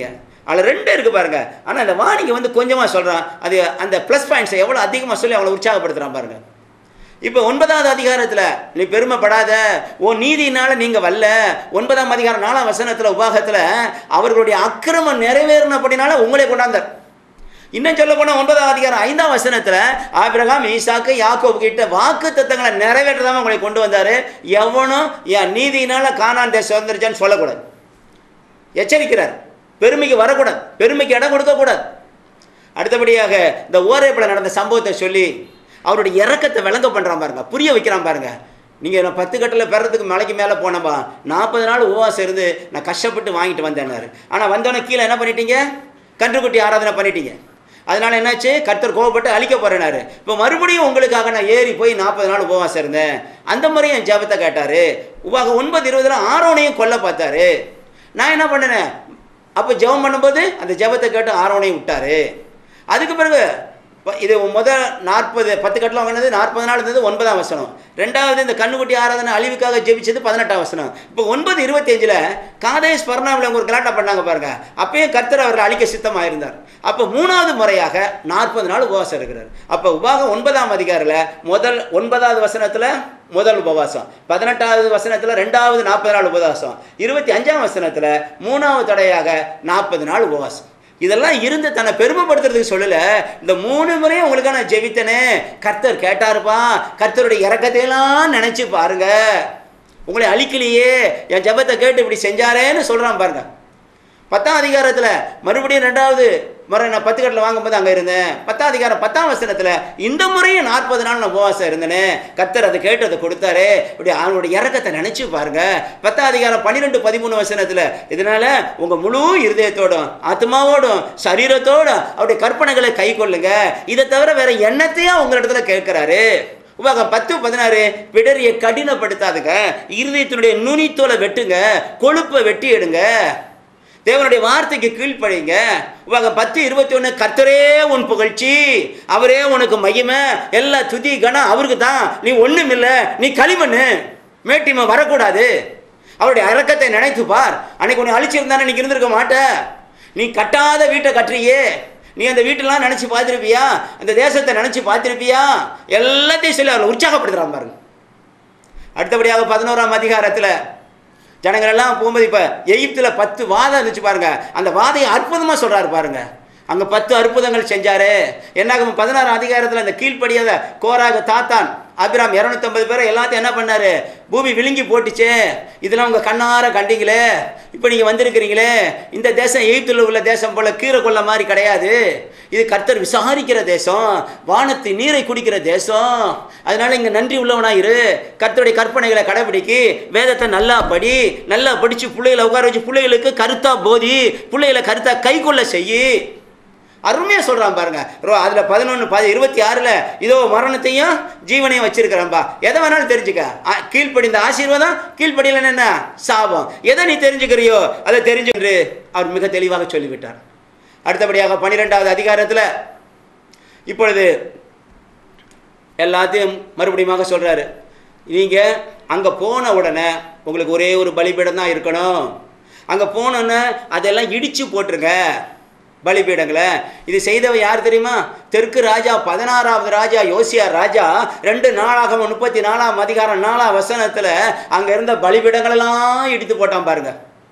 அதில் ரெண்டு இருக்கு பாருங்க ஆனால் அந்த வாணிங்க வந்து கொஞ்சமாக சொல்கிறான் அது அந்த ப்ளஸ் பாயிண்ட்ஸை எவ்வளோ அதிகமாக சொல்லி அவளை உற்சாகப்படுத்துகிறான் பாருங்க இப்போ ஒன்பதாவது அதிகாரத்தில் நீ பெருமைப்படாத ஓ நீதியினால நீங்க வரல ஒன்பதாம் அதிகாரம் நாலாம் வசனத்தில் உபாகத்தில் அவர்களுடைய அக்கிரமம் நிறைவேறினபடினால உங்களை கொண்டாந்தார் இன்னும் சொல்ல போனால் ஒன்பதாம் அதிகாரம் ஐந்தாம் வசனத்தில் ஆபிரகாம் ஈசாக்கு யாக்கோபு கிட்ட வாக்கு தத்தங்களை நிறைவேற்றதாம உங்களை கொண்டு வந்தாரு எவனும் என் நீதியினால காணான் தேசம் வந்துருச்சான்னு சொல்லக்கூடாது எச்சரிக்கிறார் பெருமைக்கு வரக்கூடாது பெருமைக்கு இடம் கொடுக்கக்கூடாது அடுத்தபடியாக இந்த ஓரேப்பில் நடந்த சம்பவத்தை சொல்லி அவருடைய இறக்கத்தை விளங்க பண்ணுறான் பாருங்க புரிய வைக்கிறான் பாருங்க நீங்கள் நான் பத்து கட்டில் பெறதுக்கு மலைக்கு மேலே போனப்பா நாற்பது நாள் உபவாசம் இருந்து நான் கஷ்டப்பட்டு வாங்கிட்டு வந்தேன்னாரு ஆனால் வந்தோடனே கீழே என்ன பண்ணிட்டீங்க கன்றுக்குட்டி ஆராதனை பண்ணிட்டீங்க அதனால என்னாச்சு கர்த்தர் கோவப்பட்டு அழிக்க போறேனாரு இப்போ மறுபடியும் உங்களுக்காக நான் ஏறி போய் நாற்பது நாள் உபவாசம் இருந்தேன் அந்த முறையும் என் ஜெபத்தை கேட்டாரு உபாக ஒன்பது இருபதுல ஆரோனையும் கொல்ல பார்த்தாரு நான் என்ன பண்ணினேன் அப்போ ஜெபம் பண்ணும்போது அந்த ஜெபத்தை கேட்டு ஆரோனையும் விட்டாரு அதுக்கு பிறகு ப- இது முதல் நாற்பது பத்து கட்டில் வாங்கினது நாற்பது நாள் இருந்தது ஒன்பதாம் வசனம் ரெண்டாவது இந்த கண்ணுக்குட்டி ஆராதனை அழிவுக்காக ஜெபிச்சது பதினெட்டாம் வசனம் இப்போ ஒன்பது இருபத்தஞ்சில் காதேஷ் பர்ணாவில் அவங்க ஒரு கலாட்டா பண்ணாங்க பாருங்க அப்பயும் கர்த்தர் அவர்களை அழிக்க சித்தமாக இருந்தார் அப்போ மூணாவது முறையாக நாற்பது நாள் உபவாசம் இருக்கிறார் அப்போ உபாகம் ஒன்பதாம் அதிகாரில் முதல் ஒன்பதாவது வசனத்தில் முதல் உபவாசம் பதினெட்டாவது வசனத்தில் ரெண்டாவது நாற்பது நாள் உபவாசம் இருபத்தி அஞ்சாம் வசனத்தில் மூணாவது தடையாக நாற்பது நாள் உபவாசம் இதெல்லாம் இருந்து தன்னை பெருமைப்படுத்துறதுக்கு சொல்லல இந்த மூணு முறையும் உங்களுக்கு நான் ஜெபித்தனே கர்த்தர் கேட்டாருப்பா கர்த்தருடைய இறக்கத்தையெல்லாம் நினைச்சு பாருங்க உங்களை அழிக்கலையே என் ஜெபத்தை கேட்டு இப்படி செஞ்சாரேன்னு சொல்றான் பாருங்க பத்தாம் அதிகாரத்தில் மறுபடியும் ரெண்டாவது முறை நான் பத்து கட்டில் வாங்கும்போது அங்கே இருந்தேன் பத்தாம் அதிகாரம் பத்தாம் வசனத்தில் இந்த முறையும் நாற்பது நாள் நான் உபவாசம் இருந்தேனே கர்த்தர் அதை கேட்டு அதை கொடுத்தாரு இப்படி அவனுடைய இறக்கத்தை நினைச்சு பாருங்க பத்தாம் அதிகாரம் பன்னிரெண்டு பதிமூணு வசனத்தில் இதனால உங்க முழு இருதயத்தோடும் ஆத்மாவோடும் சரீரத்தோடும் அவருடைய கற்பனைகளை கை கொள்ளுங்க இதை தவிர வேற எண்ணத்தையும் உங்களிடத்துல கேட்கிறாரு உபாகம் பத்து பதினாறு பிடரிய கடினப்படுத்தாதுங்க இருதயத்தினுடைய நுனித்தோலை வெட்டுங்க கொழுப்பை வெட்டி எடுங்க தேவனுடைய வார்த்தைக்கு கீழ்ப்படிங்க உபாகம் பத்து இருபத்தி ஒன்று கர்த்தரே உன் புகழ்ச்சி அவரே உனக்கு மகிமை எல்லா துதி கணம் அவருக்கு தான் நீ ஒண்ணும் இல்ல நீ களிமண்ணு மேட்டிமை வரக்கூடாது அவருடைய அரக்கத்தை நினைத்து பார் அன்னைக்கு உன்னை அழிச்சிருந்தானே நீ இருந்திருக்க மாட்ட நீ கட்டாத வீட்டை கட்டுறியே நீ அந்த வீட்டெல்லாம் நினைச்சு பார்த்திருப்பியா அந்த தேசத்தை நினைச்சு பார்த்திருப்பியா எல்லாத்தையும் சொல்லி அவரை உற்சாகப்படுத்துறான் பாருங்க அடுத்தபடியாக பதினோராம் அதிகாரத்தில் ஜனங்கள் எல்லாம் போகும்போது இப்போ எகிப்தில் பத்து வாதம் இருந்துச்சு பாருங்க அந்த வாதையை அற்புதமாக சொல்றாரு பாருங்க அங்கே பத்து அற்புதங்கள் செஞ்சாரு என்னாகும் பதினாறாம் அதிகாரத்தில் அந்த கீழ்ப்படியாத கோராக தாத்தான் அபிராம் இரநூத்தம்பது பேரை எல்லாத்தையும் என்ன பண்ணாரு பூமி விழுங்கி போட்டுச்சே இதெல்லாம் உங்கள் கண்ணார கண்டீங்களே இப்போ நீங்கள் வந்திருக்கிறீங்களே இந்த தேசம் எகிப்தில் உள்ள தேசம் போல கீரை கொள்ள மாதிரி கிடையாது இது கர்த்தர் விசாரிக்கிற தேசம் வானத்து நீரை குடிக்கிற தேசம் அதனால இங்க நன்றி உள்ளவனா இரு கர்த்தருடைய கற்பனைகளை கடைபிடிக்கி வேதத்தை நல்லா படி நல்லா படிச்சு பிள்ளைகளை உட்கார வச்சு பிள்ளைகளுக்கு கருத்தா போதி பிள்ளைகளை கருத்தா கை கொள்ள செய்யி அருமையா சொல்றான் பாருங்க ரோ அதுல பதினொன்று பதி இருபத்தி ஆறுல இதோ மரணத்தையும் ஜீவனையும் வச்சிருக்கிறேன்பா எதை வேணாலும் தெரிஞ்சுக்க ஆ- கீழ்ப்படிந்த ஆசீர்வாதம் கீழ்ப்படியலன்னு என்ன சாபம் எதை நீ தெரிஞ்சுக்கிறியோ அதை தெரிஞ்சுன்று அவர் மிக தெளிவாக சொல்லிவிட்டார் அடுத்தபடியாக பன்னிரெண்டாவது அதிகாரத்தில் இப்பொழுது எல்லாத்தையும் மறுபடியும் சொல்றாரு நீங்க அங்க போன உடனே உங்களுக்கு ஒரே ஒரு பலிபீடம் தான் இருக்கணும் அங்க போனோன்னே அதெல்லாம் இடிச்சு போட்டுருங்க பலிபீடங்களை இது செய்தவ யார் தெரியுமா தெற்கு ராஜா பதினாறாவது ராஜா யோசியா ராஜா ரெண்டு நாளாகவும் முப்பத்தி நாலாம் அதிகாரம் நாலாம் வசனத்துல அங்க இருந்த பலிபீடங்களெல்லாம் இடித்து போட்டான் பாருங்க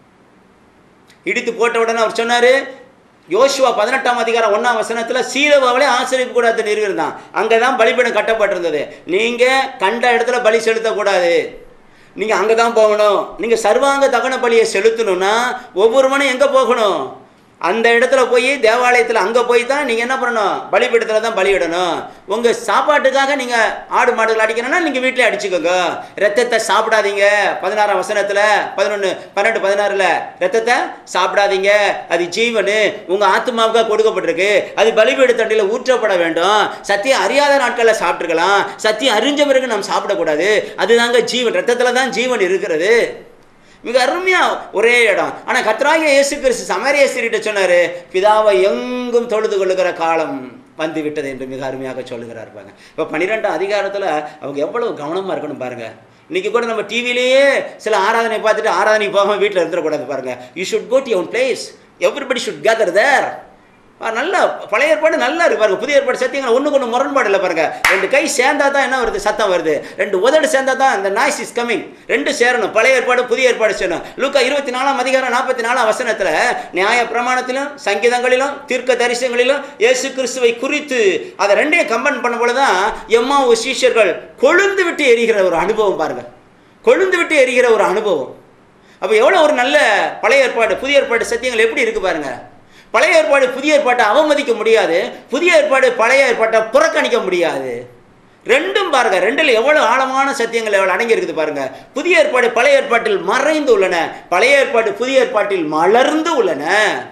இடித்து போட்ட உடனே அவர் சொன்னாரு யோசுவா பதினெட்டாம் அதிகாரம் ஒன்றாம் வசனத்தில் சீலவாவிலே ஆசிரியப்பு கூடாது நிறுவிருந்தான் அங்கே தான் பலிபீடம் கட்டப்பட்டிருந்தது நீங்கள் கண்ட இடத்துல பலி செலுத்தக்கூடாது நீங்கள் அங்கே தான் போகணும் நீங்கள் சர்வாங்க தகன பலியை செலுத்தணும்னா ஒவ்வொருவனும் எங்கே போகணும் அந்த இடத்துல போய் தேவாலயத்தில் அங்கே போய் தான் நீங்கள் என்ன பண்ணணும் பலிபீடத்தில் தான் பலியிடணும் உங்கள் சாப்பாட்டுக்காக நீங்கள் ஆடு மாடுகள் அடிக்கணும்னா நீங்கள் வீட்டிலே அடிச்சுக்கோங்க ரத்தத்தை சாப்பிடாதீங்க பதினாறாம் வசனத்தில் பதினொன்று பன்னெண்டு பதினாறில் ரத்தத்தை சாப்பிடாதீங்க அது ஜீவனு உங்கள் ஆத்மாவுக்காக கொடுக்கப்பட்டிருக்கு அது பலிபீட தண்டில் ஊற்றப்பட வேண்டும் சத்தியம் அறியாத நாட்களில் சாப்பிட்டுருக்கலாம் சத்தியம் அறிஞ்ச பிறகு நாம் சாப்பிடக்கூடாது அதுதாங்க ஜீவன் ரத்தத்தில் தான் ஜீவன் இருக்கிறது மிக அருமையா ஒரே இடம் ஆனா கர்த்தராகிய இயேசு கிறிஸ்து சமரிய ஸ்திரிட்ட சொன்னாரு பிதாவை எங்கும் தொழுது கொள்ளுகிற காலம் வந்து விட்டது என்று மிக அருமையாக சொல்லுகிறார் பாருங்க இப்போ பன்னிரெண்டாம் அதிகாரத்துல அவங்க எவ்வளவு கவனமா இருக்கணும் பாருங்க இன்னைக்கு கூட நம்ம டிவிலேயே சில ஆராதனை பார்த்துட்டு ஆராதனை போகாம வீட்டில் இருந்துடக்கூடாது பாருங்க you should go to your place everybody should gather there நல்லா பழைய ஏற்பாடு நல்லா இருக்கு பாருங்க புதிய ஏற்பாடு சத்தியங்கள் ஒன்றுக்கு ஒன்று முரண்பாடு இல்லை பாருங்க ரெண்டு கை சேர்ந்தா தான் என்ன வருது சத்தம் வருது ரெண்டு உதடு சேர்ந்தா தான் அந்த நாய்ஸ் இஸ் கமிங் ரெண்டு சேரணும் பழைய ஏற்பாடு புதிய ஏற்பாடு சேரணும் லூக்கா இருபத்தி நாலாம் அதிகாரம் நாற்பத்தி நாலாம் வசனத்தில் நியாய பிரமாணத்திலும் சங்கீதங்களிலும் தீர்க்க தரிசனங்களிலும் இயேசு கிறிஸ்துவை குறித்து அதை ரெண்டையும் கம்பன் பண்ண போல தான் எம்மா சீஷர்கள் கொழுந்து விட்டு எரிகிற ஒரு அனுபவம் பாருங்க கொழுந்து விட்டு எரிகிற ஒரு அனுபவம் அப்போ எவ்வளோ ஒரு நல்ல பழைய ஏற்பாடு புதிய ஏற்பாடு சத்தியங்கள் எப்படி இருக்கு பாருங்க பழைய ஏற்பாடு புதிய ஏற்பாட்டை அவமதிக்க முடியாது புதிய ஏற்பாடு பழைய ஏற்பாட்டை புறக்கணிக்க முடியாது ரெண்டும் பாருங்க ரெண்டுல எவ்வளவு ஆழமான சத்தியங்கள் எவ்வளவு அடங்கி இருக்குது பாருங்க புதிய ஏற்பாடு பழைய ஏற்பாட்டில் மறைந்து உள்ளன பழைய ஏற்பாடு புதிய ஏற்பாட்டில் மலர்ந்து உள்ளன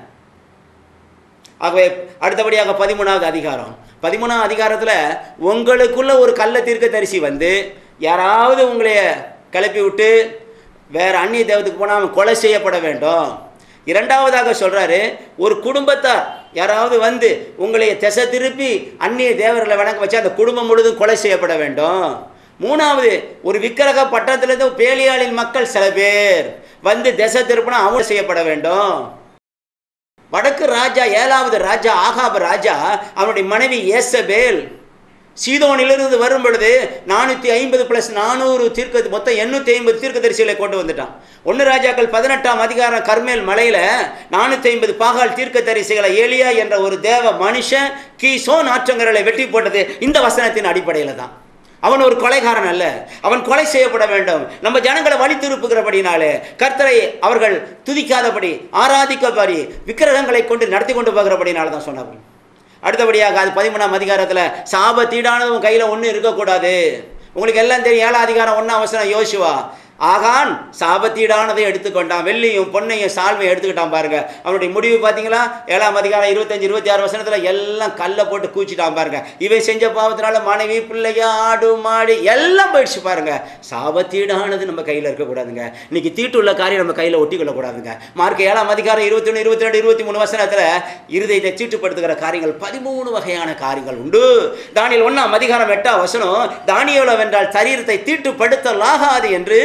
ஆகவே அடுத்தபடியாக பதிமூணாவது அதிகாரம் பதிமூணாவது அதிகாரத்தில் உங்களுக்குள்ள ஒரு கள்ள தீர்க்க தரிசி வந்து யாராவது உங்களைய கிளப்பி விட்டு வேற அந்நிய தேவத்துக்கு போனால் அவன் கொலை செய்யப்பட வேண்டும் இரண்டாவதாக சொல்றாரு ஒரு குடும்பத்தார் யாராவது வந்து உங்களை திசை திருப்பி அந்நிய தேவர்களை வணங்க வச்சு அந்த குடும்பம் முழுதும் கொலை செய்யப்பட வேண்டும் மூணாவது ஒரு விக்கிரக பட்டத்திலிருந்து பேலியாளின் மக்கள் சில பேர் வந்து திசை திருப்பினா அவங்க செய்யப்பட வேண்டும் வடக்கு ராஜா ஏழாவது ராஜா ஆகாப ராஜா அவனுடைய மனைவி ஏசபேல் சீதோனிலிருந்து வரும் பொழுது நானூற்றி ஐம்பது ப்ளஸ் நானூறு தீர்க்க மொத்தம் எண்ணூற்றி ஐம்பது தீர்க்க தரிசிகளை கொண்டு வந்துட்டான் ஒன்று ராஜாக்கள் பதினெட்டாம் அதிகாரம் கர்மேல் மலையில் நானூற்றி ஐம்பது பாகால் தீர்க்க தரிசிகளை ஏலியா என்ற ஒரு தேவ மனுஷன் கீசோன் ஆற்றங்கரலை வெட்டி போட்டது இந்த வசனத்தின் அடிப்படையில் தான் அவன் ஒரு கொலைகாரன் அல்ல அவன் கொலை செய்யப்பட வேண்டும் நம்ம ஜனங்களை வழி திருப்புகிறபடினாலே கர்த்தரை அவர்கள் துதிக்காதபடி ஆராதிக்கபடி விக்கிரகங்களை கொண்டு நடத்தி கொண்டு போகிறபடினால தான் சொன்னார்கள் அடுத்தபடியாக அது பதிமூணாம் அதிகாரத்தில் சாப தீடானதும் கையில் ஒன்றும் இருக்கக்கூடாது உங்களுக்கு எல்லாம் தெரியும் ஏழாம் அதிகாரம் ஒன்றாம் அவசரம் யோசுவா ஆகான் சாபத்தீடானதை எடுத்துக்கொண்டான் வெள்ளியும் பொன்னையும் சால்வையும் எடுத்துக்கிட்டான் பாருங்க அவனுடைய முடிவு பார்த்தீங்களா ஏழாம் அதிகாரம் இருபத்தஞ்சு இருபத்தி ஆறு வருஷத்தில் எல்லாம் கல்லை போட்டு கூச்சிட்டான் பாருங்க இவன் செஞ்ச பாவத்தினால மனைவி பிள்ளைய ஆடு மாடு எல்லாம் போயிடுச்சு பாருங்க சாபத்தீடானது நம்ம கையில் இருக்கக்கூடாதுங்க இன்னைக்கு தீட்டுள்ள காரியம் நம்ம கையில் ஒட்டிக்கொள்ளக்கூடாதுங்க மார்க் ஏழாம் அதிகாரம் இருபத்தி ஒன்று இருபத்தி ரெண்டு இருபத்தி மூணு வசனத்தில் இருதயத்தை தீட்டுப்படுத்துகிற காரியங்கள் பதிமூணு வகையான காரியங்கள் உண்டு தானியல் ஒன்றாம் அதிகாரம் எட்டாம் வசனம் தானியோல வென்றால் சரீரத்தை தீட்டுப்படுத்தலாகாது என்று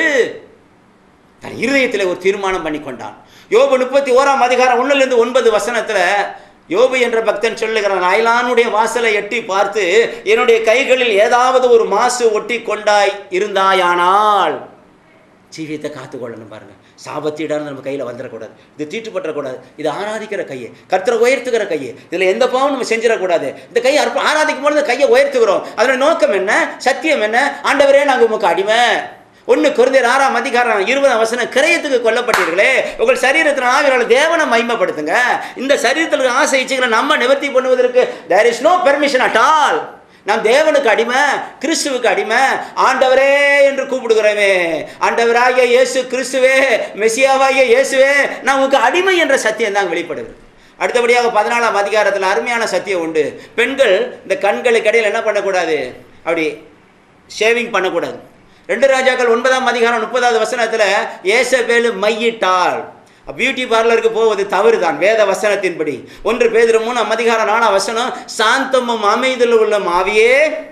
தன் இருதயத்தில் ஒரு தீர்மானம் பண்ணி கொண்டான் யோபு முப்பத்தி ஓராம் அதிகாரம் ஒன்னுலேருந்து ஒன்பது வசனத்தில் யோபு என்ற பக்தன் சொல்லுகிறான் அயலானுடைய வாசலை எட்டி பார்த்து என்னுடைய கைகளில் ஏதாவது ஒரு மாசு ஒட்டி கொண்டாய் இருந்தாயானால் ஜீவியத்தை காத்துக்கொள்ளணும் பாருங்க சாபத்தீடான நம்ம கையில் வந்துடக்கூடாது இது தீட்டுப்பற்றக்கூடாது இது ஆராதிக்கிற கையை கர்த்தரை உயர்த்துகிற கையை இதில் எந்த பாவம் நம்ம செஞ்சிடக்கூடாது இந்த கையை அர்ப்ப ஆராதிக்கும் பொழுது கையை உயர்த்துகிறோம் அதோட நோக்கம் என்ன சத்தியம் என்ன ஆண்டவரே நாங்கள் உமக்கு அடிமை ஒன்று குருந்தர் ஆறாம் அதிகாரம் இருபதாம் வசனம் கிரயத்துக்கு கொல்லப்பட்டீர்களே உங்கள் சரீரத்தின் ஆவியால் தேவனை மைமைப்படுத்துங்க இந்த சரீரத்தில் ஆசை இச்சைகளை நம்ம நிவர்த்தி பண்ணுவதற்கு there is no permission at all நாம் தேவனுக்கு அடிமை கிறிஸ்துவுக்கு அடிமை ஆண்டவரே என்று கூப்பிடுகிறோமே ஆண்டவராகிய இயேசு கிறிஸ்துவே மெசியாவாகிய இயேசுவே நான் உங்களுக்கு அடிமை என்ற சத்தியம் தான் வெளிப்படுது அடுத்தபடியாக பதினாலாம் அதிகாரத்தில் அருமையான சத்தியம் உண்டு பெண்கள் இந்த கண்களுக்கு இடையில் என்ன பண்ணக்கூடாது அப்படி ஷேவிங் பண்ணக்கூடாது ரெண்டு ராஜாக்கள் ஒன்பதாம் அதிகாரம் முப்பதாவது வசனத்தில் ஏசபேலு மையிட்டாள் பியூட்டி பார்லருக்கு போவது தவறு தான் வேத வசனத்தின்படி ஒன்று பேதிரு மூணாம் அதிகாரம் நாலாம் வசனம் சாந்தமும் அமைதியில் உள்ள மாவியே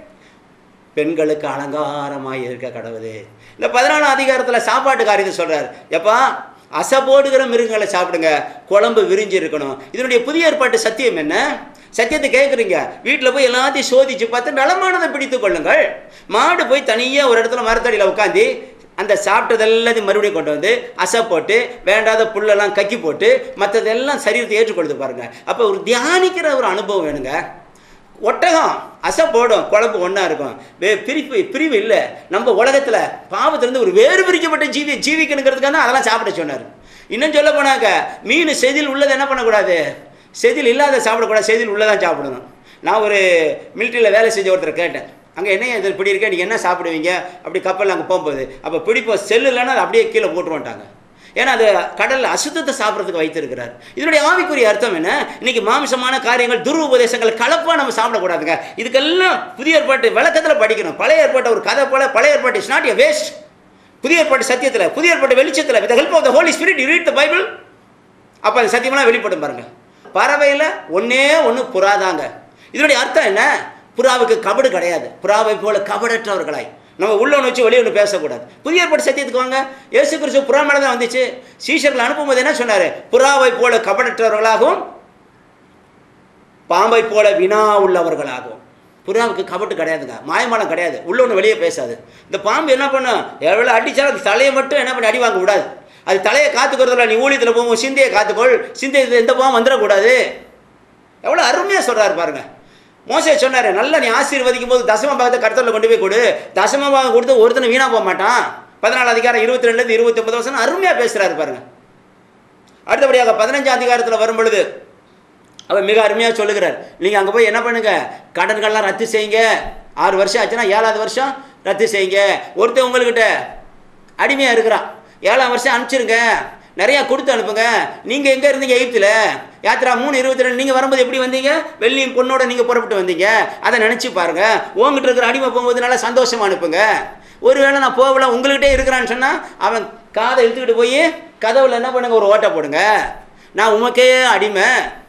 பெண்களுக்கு அலங்காரமாய் இருக்க கடவுது இந்த பதினாலாம் அதிகாரத்தில் சாப்பாட்டு காரியத்தை சொல்றார் எப்பா அசை போடுகிற மிருகங்களை சாப்பிடுங்க குழம்பு விரிஞ்சு இருக்கணும் இதனுடைய புதிய ஏற்பாட்டு சத்தியம் என்ன சத்தியத்தை கேட்குறீங்க வீட்டில் போய் எல்லாத்தையும் சோதிச்சு பார்த்து நலமானதை பிடித்து கொள்ளுங்கள் மாடு போய் தனியாக ஒரு இடத்துல மரத்தடியில் உட்காந்து அந்த சாப்பிட்டது எல்லாத்தையும் மறுபடியும் கொண்டு வந்து அசை போட்டு வேண்டாத புல்லெல்லாம் கக்கி போட்டு மற்றதெல்லாம் சரீரத்தை ஏற்றுக்கொள்ளுது பாருங்க அப்போ ஒரு தியானிக்கிற ஒரு அனுபவம் வேணுங்க ஒட்டகம் அசை போடும் குழம்பு ஒன்றா இருக்கும் வே பிரிப்பு பிரிவு இல்லை நம்ம உலகத்தில் பாவத்திலேருந்து ஒரு வேறு பிரிக்கப்பட்ட ஜீவி ஜீவிக்கணுங்கிறதுக்காக தான் அதெல்லாம் சாப்பிட சொன்னார் இன்னும் சொல்ல போனாக்க மீன் செதில் உள்ளதை என்ன பண்ணக்கூடாது செதில் இல்லாத சாப்பிடக்கூடாது செதில் உள்ளதான் சாப்பிடணும் நான் ஒரு மிலிட்ரியில் வேலை செஞ்ச ஒருத்தரை கேட்டேன் அங்கே என்ன இது இப்படி இருக்கே நீங்கள் என்ன சாப்பிடுவீங்க அப்படி கப்பலில் அங்கே போகும்போது அப்போ பிடிப்போம் செல்லு இல்லைன்னா அதை அப்படியே கீழே போட்டுருவான்ட்டாங்க ஏன்னா அது கடலில் அசுத்தத்தை சாப்பிட்றதுக்கு வைத்திருக்கிறார் இதனுடைய ஆவிக்குரிய அர்த்தம் என்ன இன்னைக்கு மாமிசமான காரியங்கள் துரு உபதேசங்கள் கலப்பாக நம்ம சாப்பிடக்கூடாதுங்க இதுக்கெல்லாம் புதிய ஏற்பாட்டு விளக்கத்தில் படிக்கணும் பழைய ஏற்பாட்டை ஒரு கதை போல பழைய ஏற்பாட்டு இஸ் நாட் எ வேஸ்ட் புதிய ஏற்பாட்டு சத்தியத்தில் புதிய ஏற்பாட்டு வெளிச்சத்தில் with help of the Holy Spirit you read the Bible அப்போ அந்த சத்தியமெல்லாம் வெளிப்படும் பாருங்க பறவையில் ஒன்றே ஒன்று புறாதாங்க இதனுடைய அர்த்தம் என்ன புறாவுக்கு கபடு கிடையாது புறாவை போல கபடற்றவர்களாய் நம்ம உள்ள ஒன்று வச்சு வெளியே ஒன்று பேசக்கூடாது புதிய ஏற்பாடு சத்தியத்துக்கு வாங்க இயேசு கிறிஸ்து புறா மேலே தான் வந்துச்சு சீஷர்கள் அனுப்பும்போது என்ன சொன்னார் புறாவை போல கபடற்றவர்களாகவும் பாம்பை போல வினா உள்ளவர்களாகும் புறாவுக்கு கபட்டு கிடையாதுங்க மாயமானம் கிடையாது உள்ள ஒன்று வெளியே பேசாது இந்த பாம்பு என்ன பண்ணும் எவ்வளோ அடித்தாலும் அது தலையை மட்டும் என்ன பண்ணி அடி வாங்க கூடாது அது தலையை காத்துக்கிறதுல நீ ஊழியத்தில் போகும்போது சிந்தையை காத்துக்கொள் சிந்தை எந்த பாவம் வந்துடக்கூடாது எவ்வளோ அருமையாக சொல்கிறாரு பாருங்க மோசே சொன்னார் நல்லா நீ ஆசீர்வதிக்கும் போது தசம பாகத்தை கடத்தலில் கொண்டு போய் கொடு தசம பாகம் கொடுத்து ஒருத்தனை வீணாக போக மாட்டான் பதினாலு அதிகாரம் இருபத்தி ரெண்டுலேருந்து இருபத்தி ஒன்பது வருஷம் அருமையாக பேசுகிறாரு பாருங்க அடுத்தபடியாக பதினஞ்சாம் அதிகாரத்தில் வரும் பொழுது அவர் மிக அருமையாக சொல்லுகிறார் நீங்கள் அங்கே போய் என்ன பண்ணுங்க கடன்கள்லாம் ரத்து செய்யுங்க ஆறு வருஷம் ஆச்சுன்னா ஏழாவது வருஷம் ரத்து செய்யுங்க ஒருத்தன் உங்கள்கிட்ட அடிமையாக இருக்கிறான் ஏழாம் வருஷம் அனுப்பிச்சிருங்க நிறையா கொடுத்து அனுப்புங்க நீங்கள் எங்கே இருந்தீங்க எகிப்தில் யாத்திரா மூணு இருபத்தி ரெண்டு நீங்கள் வரும்போது எப்படி வந்தீங்க வெள்ளியும் பொண்ணோட நீங்கள் புறப்பட்டு வந்தீங்க அதை நினச்சி பாருங்க உங்ககிட்ட இருக்கிற அடிமை போகும்போது நல்லா சந்தோஷமாக அனுப்புங்க ஒருவேளை நான் போகல உங்கள்கிட்டே இருக்கிறான்னு சொன்னால் அவன் காதை இழுத்துக்கிட்டு போய் கதவுல என்ன பண்ணுங்க ஒரு ஓட்டை போடுங்க நான் உமக்கே அடிமை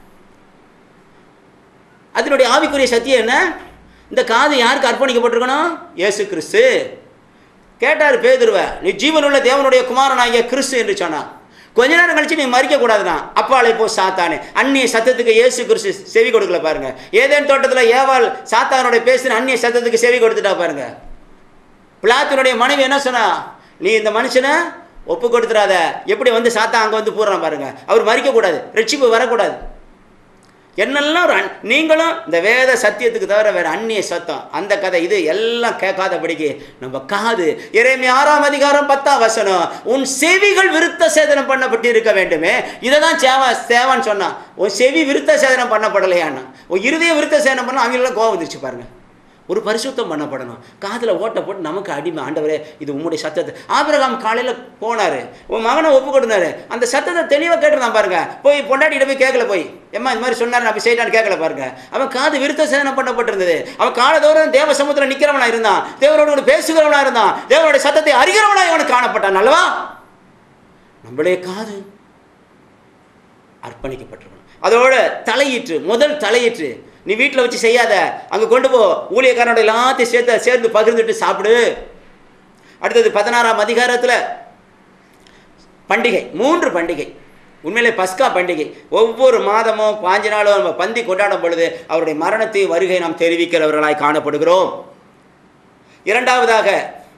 அதனுடைய ஆவிக்குரிய சத்தியம் என்ன இந்த காது யாருக்கு அர்ப்பணிக்கப்பட்டிருக்கணும் இயேசு கிறிஸ்து கேட்டார் பேதுருவ நீ ஜீவனுள்ள தேவனுடைய குமாரனாகிய கிறிஸ்து என்று சொன்னான் கொஞ்ச நேரம் கழிச்சு நீ மறிக்க கூடாதுனா அப்பாலை போ சாத்தானே அந்நிய சத்தத்துக்கு இயேசு கிறிஸ்து செவி கொடுக்கல பாருங்க ஏதேன் தோட்டத்தில் ஏவாள் சாத்தானுடைய பேசின அந்நிய சத்தத்துக்கு செவி கொடுத்துட்டா பாருங்க பிளாத்தினுடைய மனைவி என்ன சொன்னா நீ இந்த மனுஷனை ஒப்பு கொடுத்துறாத எப்படி வந்து சாத்தா அங்கே வந்து போடுறான் பாருங்க அவர் மறிக்கக்கூடாது ரட்சிப்பு வரக்கூடாது என்னெல்லாம் ஒரு அன்- நீங்களும் இந்த வேத சத்தியத்துக்கு தவிர வேற அந்நிய சத்தம் அந்த கதை இது எல்லாம் கேட்காதபடிக்கு நம்ம காது இறைமை ஆறாம் அதிகாரம் பத்தாம் வசனம் உன் செவிகள் விருத்த சேதனம் பண்ணப்பட்டு இருக்க வேண்டுமே இதை தான் சேவா சேவான்னு சொன்னான் உன் செவி விருத்த சேதனம் பண்ணப்படலையான்னா உன் இருதய விருத்த சேதனம் பண்ண அவங்களெல்லாம் கோவம் வந்துருச்சு பாருங்க ஒரு பரிசுத்தம் பண்ணப்படணும் காதில் ஓட்டை போட்டு நமக்கு அடிமை ஆண்டவரே இது உம்முடைய சத்தத்தை ஆபிரகாம் காலையில் போனார் உன் மகனை ஒப்பு கொடுத்தாரு அந்த சத்தத்தை தெளிவாக கேட்டுருந்தான் பாருங்க போய் பொண்டாட்டிகிட்ட போய் கேட்கல போய் எம்மா இந்த மாதிரி சொன்னார் நான் போய் செய்யலான்னு கேட்கல பாருங்க அவன் காது விருத்த சேதனம் பண்ணப்பட்டிருந்தது அவன் காலதோறும் தேவ சமுத்திரம் நிற்கிறவனா இருந்தான் தேவனோடு கூட பேசுகிறவனா இருந்தான் தேவனுடைய சத்தத்தை அறிகிறவனா இவனுக்கு காணப்பட்டான் அல்லவா நம்மளுடைய காது அர்ப்பணிக்கப்பட்டிருக்கணும் அதோட தலையீற்று முதல் தலையீற்று நீ வீட்டில் வச்சு செய்யாத அங்கே கொண்டு போ ஊழியக்காரனோட எல்லாத்தையும் சேர்த்து சேர்ந்து பகிர்ந்துட்டு சாப்பிடு அடுத்தது பதினாறாம் அதிகாரத்தில் பண்டிகை மூன்று பண்டிகை உண்மையிலே பஸ்கா பண்டிகை ஒவ்வொரு மாதமும் பாஞ்சு நாளும் நம்ம பந்தி கொண்டாடும் பொழுது அவருடைய மரணத்தை வருகை நாம் தெரிவிக்கிறவர்களாய் காணப்படுகிறோம் இரண்டாவதாக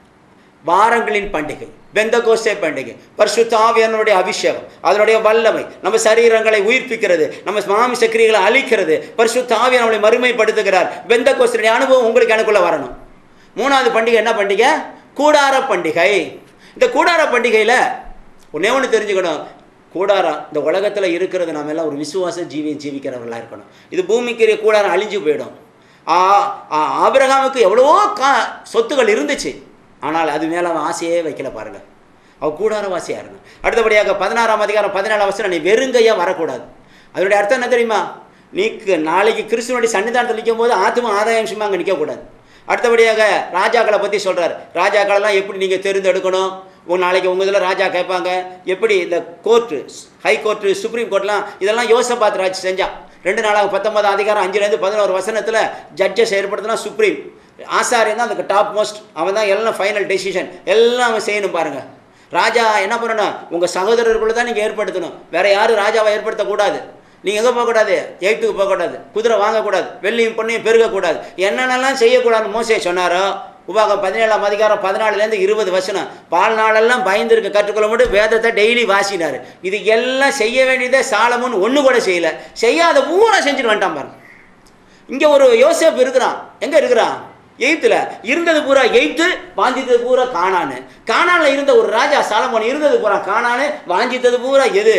வாரங்களின் பண்டிகை பெந்தகோஸ்தே பண்டிகை பரிசுத்த ஆவியானவருடைய அபிஷேகம் அதனுடைய வல்லமை நம்ம சரீரங்களை உயிர்ப்பிக்கிறது நம்ம மாமிச கிரியைகளை அழிக்கிறது பரிசுத்த ஆவியான் நம்மளை மறுமைப்படுத்துகிறார் பெந்தகோஸ்தனுடைய அனுபவம் உங்களுக்கு எனக்குள்ள வரணும் மூணாவது பண்டிகை என்ன பண்டிகை கூடார பண்டிகை இந்த கூடார பண்டிகையில் ஒன்றே ஒன்று தெரிஞ்சுக்கணும் கூடாரம் இந்த உலகத்தில் இருக்கிறது நாம எல்லாம் ஒரு விசுவாச ஜீவியை ஜீவிக்கிறவர்களாக இருக்கணும் இது பூமிக்கு கூடாரம் அழிஞ்சு போயிடும் ஆ ஆ, ஆபிரகாமுக்கு எவ்வளவோ கா சொத்துகள் இருந்துச்சு ஆனால் அது மேலே அவன் ஆசையே வைக்கல பாருங்க அவன் கூடாரவாசியாக இருந்தான் அடுத்தபடியாக பதினாறாம் அதிகாரம் பதினாலாம் வருஷம் நீ வெறுங்கையாக வரக்கூடாது அதனுடைய அர்த்தம் என்ன தெரியுமா நீக்கு நாளைக்கு கிறிஸ்துவனுடைய சன்னிதானத்தில் நிற்கும் போது ஆத்ம ஆதாயம் அங்கே நிற்கக்கூடாது அடுத்தபடியாக ராஜாக்களை பற்றி சொல்கிறார் ராஜாக்களெல்லாம் எப்படி நீங்கள் தேர்ந்தெடுக்கணும் உங்க நாளைக்கு உங்கள் இதில் ராஜா கேட்பாங்க எப்படி இந்த கோர்ட்டு ஹை கோர்ட்டு சுப்ரீம் கோர்ட்லாம் இதெல்லாம் யோசபாத் ராஜ் செஞ்சான் ரெண்டு நாளாக பத்தொன்பதாம் அதிகாரம் அஞ்சுலேருந்து பதினோரு வசனத்தில் ஜட்ஜஸ் ஏற்படுத்தினா சுப்ரீம் ஆசாரியன் தான் அதுக்கு டாப் மோஸ்ட் அவன் தான் எல்லாம் ஃபைனல் டெசிஷன் எல்லாம் அவன் செய்யணும் பாருங்கள் ராஜா என்ன பண்ணணும் உங்கள் சகோதரர்களை தான் நீங்கள் ஏற்படுத்தணும் வேற யாரும் ராஜாவை ஏற்படுத்தக்கூடாது நீங்கள் எங்கே போகக்கூடாது எயித்துக்கு போகக்கூடாது குதிரை வாங்கக்கூடாது வெள்ளியும் பொண்ணையும் பெருகக்கூடாது என்னென்னலாம் செய்யக்கூடாதுன்னு மோசே சொன்னாரோ உபாகம் பதினேழாம் அதிகாரம் பதினாலுலேருந்து இருபது வசனம் வாழ்நாளெல்லாம் பயந்துருக்க கற்றுக்கொள்ள மட்டும் வேதத்தை டெய்லி வாசினார் இது எல்லாம் செய்ய வேண்டியதே சாலமுன் ஒன்று கூட செய்யல செய்யாத பூரா செஞ்சுட்டு வந்துட்டான் பாருங்க இங்கே ஒரு யோசேப் இருக்கிறான் எங்கே இருக்கிறான் எய்த்தில் இருந்தது பூரா எய்த்து வாஞ்சித்தது பூரா காணான்னு காணானில் இருந்த ஒரு ராஜா சாலமோன் இருந்தது பூரா காணான்னு வாஞ்சித்தது பூரா எது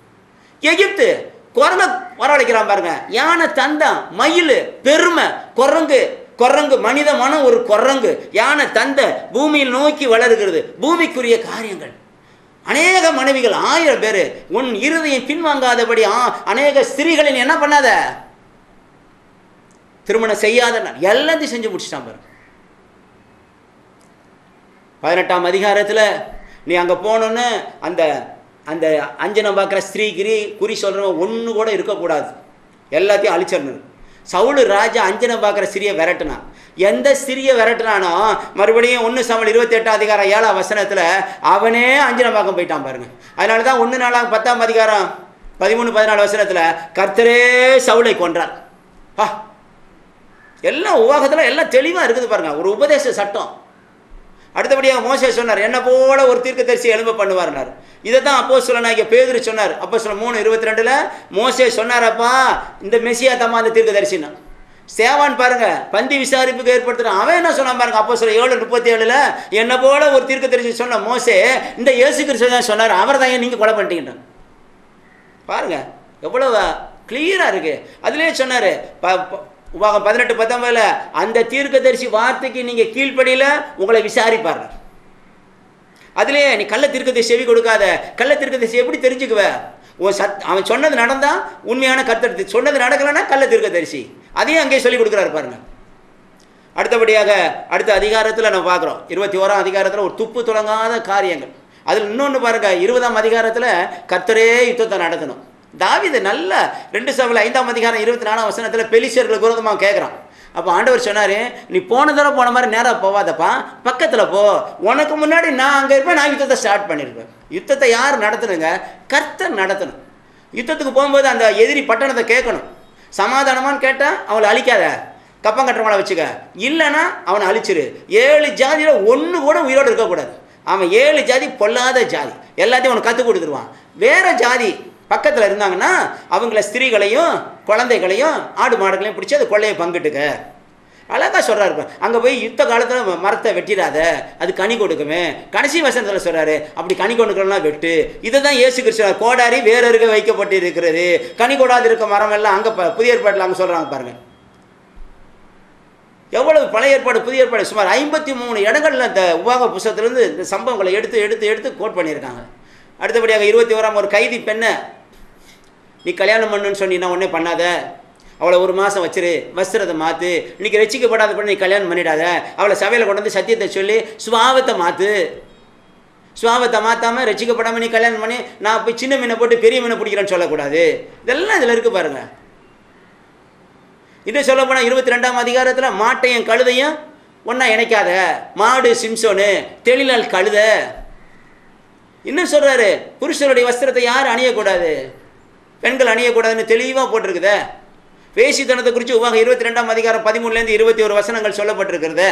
எகிப்து குரங்க வரவழைக்கிறான் பாருங்க யானை தந்தம் மயில் பெருமை குரங்கு குரங்கு மனித மனம் ஒரு குரங்கு யானை தந்த பூமியில் நோக்கி வளருகிறது பூமிக்குரிய காரியங்கள் அநேக மனைவிகள் ஆயிரம் பேர் உன் இருதயம் பின்வாங்காதபடி ஆ- அநேக ஸ்திரீகளை நீ என்ன பண்ணாத திருமணம் செய்யாத எல்லாத்தையும் செஞ்சு முடிச்சிட்டான் பாரு பதினெட்டாம் அதிகாரத்தில் நீ அங்கே போனோன்னு அந்த அந்த அஞ்சனம் பார்க்குற ஸ்திரீ கிரி குறி சொல்கிறவன் ஒன்று கூட இருக்கக்கூடாது எல்லாத்தையும் அழிச்சிடணும் சவுளு ராஜா அஞ்சனம் பார்க்குற சிறிய விரட்டுனான் எந்த சிறிய விரட்டுனானோ மறுபடியும் ஒன்று சமல் இருபத்தி எட்டாம் அதிகாரம் ஏழாம் வசனத்தில் அவனே அஞ்சனம் பார்க்க போயிட்டான் பாருங்க அதனால தான் ஒன்று நாலாம் பத்தாம் அதிகாரம் பதிமூணு பதினாலு வசனத்தில் கர்த்தரே சவுளை கொன்றார் பா எல்லாம் உவாகத்தில் எல்லாம் தெளிவாக இருக்குது பாருங்க ஒரு உபதேச சட்டம் அடுத்தபடியாக மோசே சொன்னார் என்ன போல ஒரு தீர்க்கதரிசி எழும்ப பண்ணுவார்னார் இதை தான் அப்போ சொல்ல பேதுரு சொன்னார் அப்போ சொல்ல மூணு இருபத்தி ரெண்டில் மோசே சொன்னாரப்பா இந்த மெஸ்ஸியா தம்மா அந்த தீர்க்கதரிசின்னா சேவான் பாருங்க பந்தி விசாரிப்புக்கு ஏற்படுத்துறான் அவன் என்ன சொன்னான் பாருங்க அப்போ சொல்ல ஏழு முப்பத்தி ஏழுல என்ன போல ஒரு தீர்க்கதரிசி சொன்ன மோசே இந்த இயேசு கிறிஸ்து தான் சொன்னார் அவர் தான் ஏன் நீங்கள் கொலை பண்ணிட்டீங்கன்னு பாருங்க எவ்வளவு கிளியராக இருக்கு அதுலேயே சொன்னார் ப ப- உபாகம் பதினெட்டு பத்தொன்பதுல அந்த தீர்க்கதரிசி வார்த்தைக்கு நீங்கள் கீழ்ப்படியில உங்களை விசாரிப்பார் அதுலேயே நீ கள்ள தீர்க்கதரிசி செவி கொடுக்காத கள்ள தீர்க்கதரிசி எப்படி தெரிஞ்சுக்குவ உன் சத் அவன் சொன்னது நடந்தா உண்மையான கத்தர் சொன்னது நடக்கலைன்னா கள்ள தீர்க்கதரிசி அதையும் அங்கேயே சொல்லி கொடுக்குறாரு பாருங்க அடுத்தபடியாக அடுத்த அதிகாரத்தில் நம்ம பார்க்குறோம் இருபத்தி ஓராம் அதிகாரத்தில் ஒரு துப்பு தொடங்காத காரியங்கள் அதில் இன்னொன்று பாருங்க இருபதாம் அதிகாரத்தில் கர்த்தரே யுத்தத்தை நடத்தணும் தாவீது நல்ல ரெண்டு சபையில் ஐந்தாம் அதிகாரம் இருபத்தி நாலாம் வசனத்தில் பெலிசியர்களுக்கு விரோதமாக கேட்குறான் அப்போ ஆண்டவர் சொன்னார் நீ போன தடவை போன மாதிரி நேராக போவாதப்பா பக்கத்தில் போ உனக்கு முன்னாடி நான் அங்கே இருப்பேன் நான் யுத்தத்தை ஸ்டார்ட் பண்ணியிருப்பேன் யுத்தத்தை யார் நடத்தணுங்க கர்த்தர் நடத்தணும் யுத்தத்துக்கு போகும்போது அந்த எதிரி பட்டணத்தை கேட்கணும் சமாதானமான்னு கேட்டால் அவளை அழிக்காத கப்பம் கட்டுறவங்கள வச்சுக்க இல்லைன்னா அவனை அழிச்சிரு ஏழு ஜாதியில் ஒன்று கூட உயிரோடு இருக்கக்கூடாது அவன் ஏழு ஜாதி பொல்லாத ஜாதி எல்லாத்தையும் அவனுக்கு கற்றுக் கொடுத்துருவான் வேற ஜாதி பக்கத்தில் இருந்தாங்கன்னா அவங்கள ஸ்திரீகளையும் குழந்தைகளையும் ஆடு மாடுகளையும் பிடிச்சி அது கொள்ளையை பங்கிட்டுக்க அழகா சொல்கிறாரு அங்கே போய் யுத்த காலத்தில் மரத்தை வெட்டிடாத அது கனி கொடுக்குமே கடைசி வசனத்தில் சொல்கிறாரு அப்படி கனி கொடுக்கலாம் வெட்டு இதை தான் இயேசு கிறிஸ்துவ கோடாரி வேறருக வைக்கப்பட்டு இருக்கிறது கனி கொடாது இருக்க மரம் எல்லாம் அங்கே புதிய ஏற்பாட்டில் அங்கே சொல்கிறாங்க பாருங்க எவ்வளவு பழைய ஏற்பாடு புதிய ஏற்பாடு சுமார் ஐம்பத்தி மூணு இடங்கள்ல இந்த உபாக புஸ்தகத்திலிருந்து இந்த சம்பவங்களை எடுத்து எடுத்து எடுத்து கோட் பண்ணியிருக்காங்க அடுத்தபடியாக இருபத்தி ஓராம் ஒரு கைதி பெண்ணை நீ கல்யாணம் பண்ணுன்னு சொன்னீங்கன்னா ஒன்றே பண்ணாத அவளை ஒரு மாதம் வச்சிரு வஸ்திரத்தை மாற்று இன்னைக்கு ரசிக்கப்படாத பண்ணி நீ கல்யாணம் பண்ணிடாத அவளை சபையில் கொண்டு வந்து சத்தியத்தை சொல்லி சுபாவத்தை மாற்று சுபாவத்தை மாற்றாமல் ரசிக்கப்படாமல் நீ கல்யாணம் பண்ணி நான் போய் சின்ன மீனை போட்டு பெரிய மீனை பிடிக்கிறேன்னு சொல்லக்கூடாது இதெல்லாம் இதில் இருக்குது பாருங்க இன்னும் சொல்ல போனால் இருபத்தி ரெண்டாம் அதிகாரத்தில் மாட்டையும் கழுதையும் ஒன்றா இணைக்காத மாடு சிம்சோனு தெளிலால் கழுத இன்னும் சொல்கிறாரு புருஷனுடைய வஸ்திரத்தை யார் அணியக்கூடாது பெண்கள் அணியக்கூடாதுன்னு தெளிவாக போட்டிருக்குதே வேசித்தனத்தை குறித்து உவாக இருபத்தி ரெண்டாம் அதிகாரம் பதிமூணுலேருந்து இருபத்தி ஒரு வசனங்கள் சொல்லப்பட்டிருக்கிறதே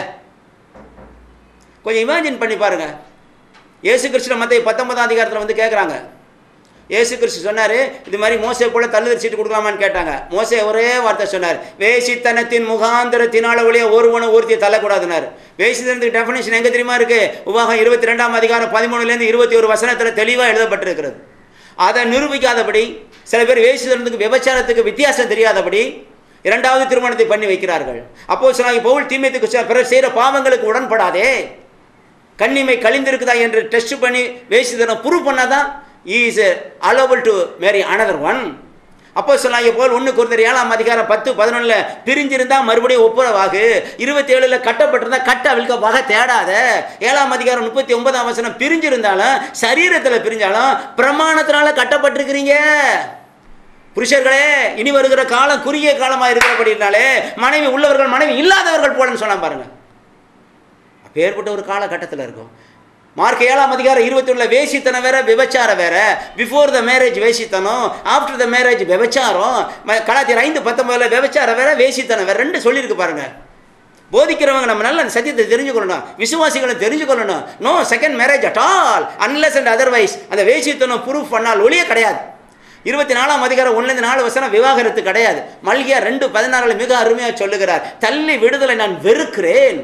கொஞ்சம் இமேஜின் பண்ணி பாருங்க இயேசு கிறிஸ்துவ மத்திய பத்தொன்பதாம் அதிகாரத்தில் வந்து கேட்குறாங்க இயேசு கிறிஸ்து சொன்னார் இது மாதிரி மோசே போல தள்ளுதல் சீட்டு கொடுக்கலாமான்னு கேட்டாங்க மோசே ஒரே வார்த்தை சொன்னார் வேசித்தனத்தின் முகாந்திரத்தினால ஒழிய ஒருவனும் ஒருத்தியை தள்ளக்கூடாதுனார் வேசித்தனத்துக்கு டெஃபினேஷன் எங்கே தெரியுமா இருக்கு உபாகம் இருபத்தி ரெண்டாம் அதிகாரம் பதிமூணுலேருந்து இருபத்தி ஒரு வசனத்தில் தெளிவாக எழுதப்பட்டிருக்கிறது அதை நிரூபிக்காதபடி சில பேர் வேசித்தனத்துக்கு விபச்சாரத்துக்கு வித்தியாசம் தெரியாதபடி இரண்டாவது திருமணத்தை பண்ணி வைக்கிறார்கள் அப்போ சொன்னாங்க பவுல் தீமைத்துக்கு சொ- பிறர் செய்கிற பாவங்களுக்கு உடன்படாதே கண்ணிமை கழிந்திருக்குதா என்று டெஸ்ட் பண்ணி வேசித்தனம் ப்ரூவ் பண்ணாதான் is allowable to marry another one அப்போ சொன்னாங்க போல் ஒன்று குறைந்த ஏழாம் அதிகாரம் பத்து பதினொன்றில் பிரிஞ்சிருந்தா மறுபடியும் ஒப்புரவாகு இருபத்தி ஏழில் கட்டப்பட்டிருந்தா கட்ட அவிழ்க்க வகை தேடாத ஏழாம் அதிகாரம் முப்பத்தி ஒன்பதாம் வசனம் பிரிஞ்சிருந்தாலும் சரீரத்தில் பிரிஞ்சாலும் பிரமாணத்தினால கட்டப்பட்டிருக்கிறீங்க புருஷர்களே இனி வருகிற காலம் குறுகிய காலமாக இருக்கிறபடினாலே மனைவி உள்ளவர்கள் மனைவி இல்லாதவர்கள் போலன்னு சொன்னா பாருங்க அப்பேற்பட்ட ஒரு காலகட்டத்தில் இருக்கும் மார்க் ஏழாம் அதிகாரம் இருபத்தி ஒன்றில் வேசித்தனம் வேற விபச்சாரம் வேற பிஃபோர் த மேரேஜ் வேசித்தனம் ஆஃப்டர் த மேரேஜ் விபச்சாரம் ம- கலாச்சாரம் ஐந்து பத்தொன்பதுல விபச்சாரம் வேற வேசித்தனம் வேற ரெண்டு சொல்லியிருக்கு பாருங்க போதிக்கிறவங்க நம்ம நல்ல அந்த சத்தியத்தை தெரிஞ்சுக்கொள்ளணும் விசுவாசிகளை தெரிஞ்சுக்கொள்ளணும் no second marriage at all unless and otherwise அந்த வேசித்தனம் ப்ரூஃப் பண்ணால் ஒளியே கிடையாது இருபத்தி நாலாம் அதிகாரம் ஒன்றுலேருந்து நாலு வசனம் விவாகரத்து கிடையாது மல்கியா ரெண்டு பதினாறுல மிக அருமையாக சொல்லுகிறார் தள்ளி விடுதலை நான் வெறுக்கிறேன்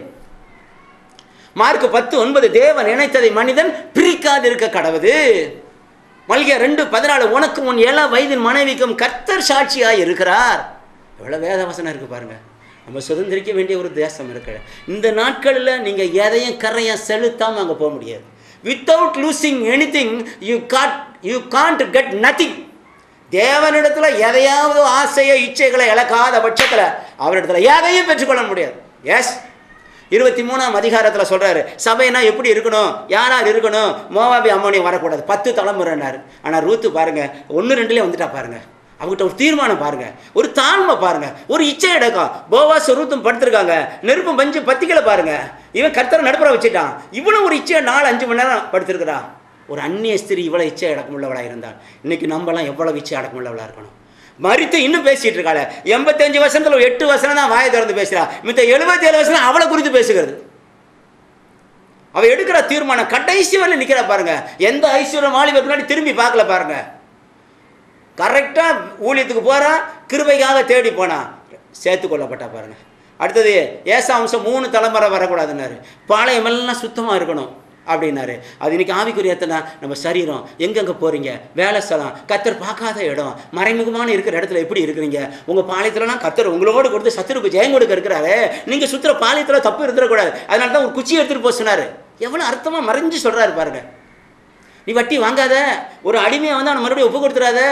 மார்க் பத்து ஒன்பது தேவன் இணைத்ததை மனிதன் பிரிக்காதிருக்க கடவுது மல்கியா ரெண்டு பதினாலு உனக்கு உன் ஏழா வயதின் மனைவிக்கும் கர்த்தர் சாட்சியாய் இருக்கிறார் எவ்வளோ வேதவசனம் இருக்கு பாருங்க நம்ம சுதந்திரிக்க வேண்டிய ஒரு தேசம் இருக்கு இந்த நாட்களில் நீங்கள் எதையும் கரையாக செலுத்தாமல் அங்கே போக முடியாது without losing any thing you got you can't get nothing தேவனிடத்தில் எதையாவது ஆசையை இச்சைகளை இழக்காத பட்சத்தில் அவரிடத்துல எதையும் பெற்றுக்கொள்ள முடியாது எஸ் இருபத்தி மூணாம் அதிகாரத்தில் சொல்றாரு சபைனா எப்படி இருக்கணும் யாரார் இருக்கணும் மோவாபி அம்மோனியம் வரக்கூடாது பத்து தலைமுறைனாரு ஆனால் ரூத்து பாருங்க ஒன்று ரெண்டுலேயே வந்துட்டா பாருங்க அவங்ககிட்ட ஒரு தீர்மானம் பாருங்க ஒரு தாழ்மை பாருங்க ஒரு இச்சை அடக்கம் போவாஸ் ரூத்தும் படுத்திருக்காங்க நெருப்பும் பஞ்சு பத்திகளை பாருங்க இவன் கர்த்தரை நடுப்புற வச்சுட்டான் இவ்வளவு ஒரு இச்சை நாலு அஞ்சு மணி நேரம் படுத்திருக்கிறா ஒரு அந்நிய ஸ்திரீ இவ்வளோ இச்சை அடக்கம் உள்ளவளாக இருந்தாள் இன்னைக்கு நம்மலாம் எவ்வளவு இச்சை அடக்கம் உள்ளவளாக இருக்கணும் மறித்து இன்னும் பேசிட்டு இருக்காளே எண்பத்தஞ்சு வருஷத்துல ஒரு எட்டு வருஷம் தான் வாயை திறந்து பேசுறா மித்த எழுபத்தி ஏழு வருஷம் அவளை குறித்து பேசுகிறது அவ எடுக்கிற தீர்மானம் கடைசி வரையில் நிக்கிறா பாருங்க எந்த ஐஸ்வர்யம் வாலிபர் பின்னாடி திரும்பி பார்க்கல பாருங்க கரெக்டா ஊழியத்துக்கு போறா கிருபைக்காக தேடி போனா சேர்த்து கொள்ளப்பட்டா பாருங்க அடுத்தது ஏசா அம்சம் மூணு தலைமுறை வரக்கூடாதுன்னாரு பாளையம் எல்லாம் சுத்தமா இருக்கணும் அப்படின்னாரு அது இன்னைக்கு ஆவிக்குரியத்தனா நம்ம சரீரம் எங்கெங்க போறீங்க வேலை ஸ்தலம் கத்தர் பார்க்காத இடம் மறைமுகமான இருக்கிற இடத்துல எப்படி இருக்கிறீங்க உங்க பாளையத்துலலாம் கத்தர் உங்களோடு கொடுத்து சத்துருக்கு ஜெயம் கொடுக்க இருக்கிறாரு நீங்க சுத்துற பாளையத்துல தப்பு இருந்துடக்கூடாது அதனால தான் ஒரு குச்சி எடுத்துட்டு போக சொன்னாரு எவ்வளவு அர்த்தமா மறைஞ்சு சொல்றாரு பாருங்க நீ வட்டி வாங்காத ஒரு அடிமையை வந்து அவனை மறுபடியும் ஒப்பு கொடுத்துறாத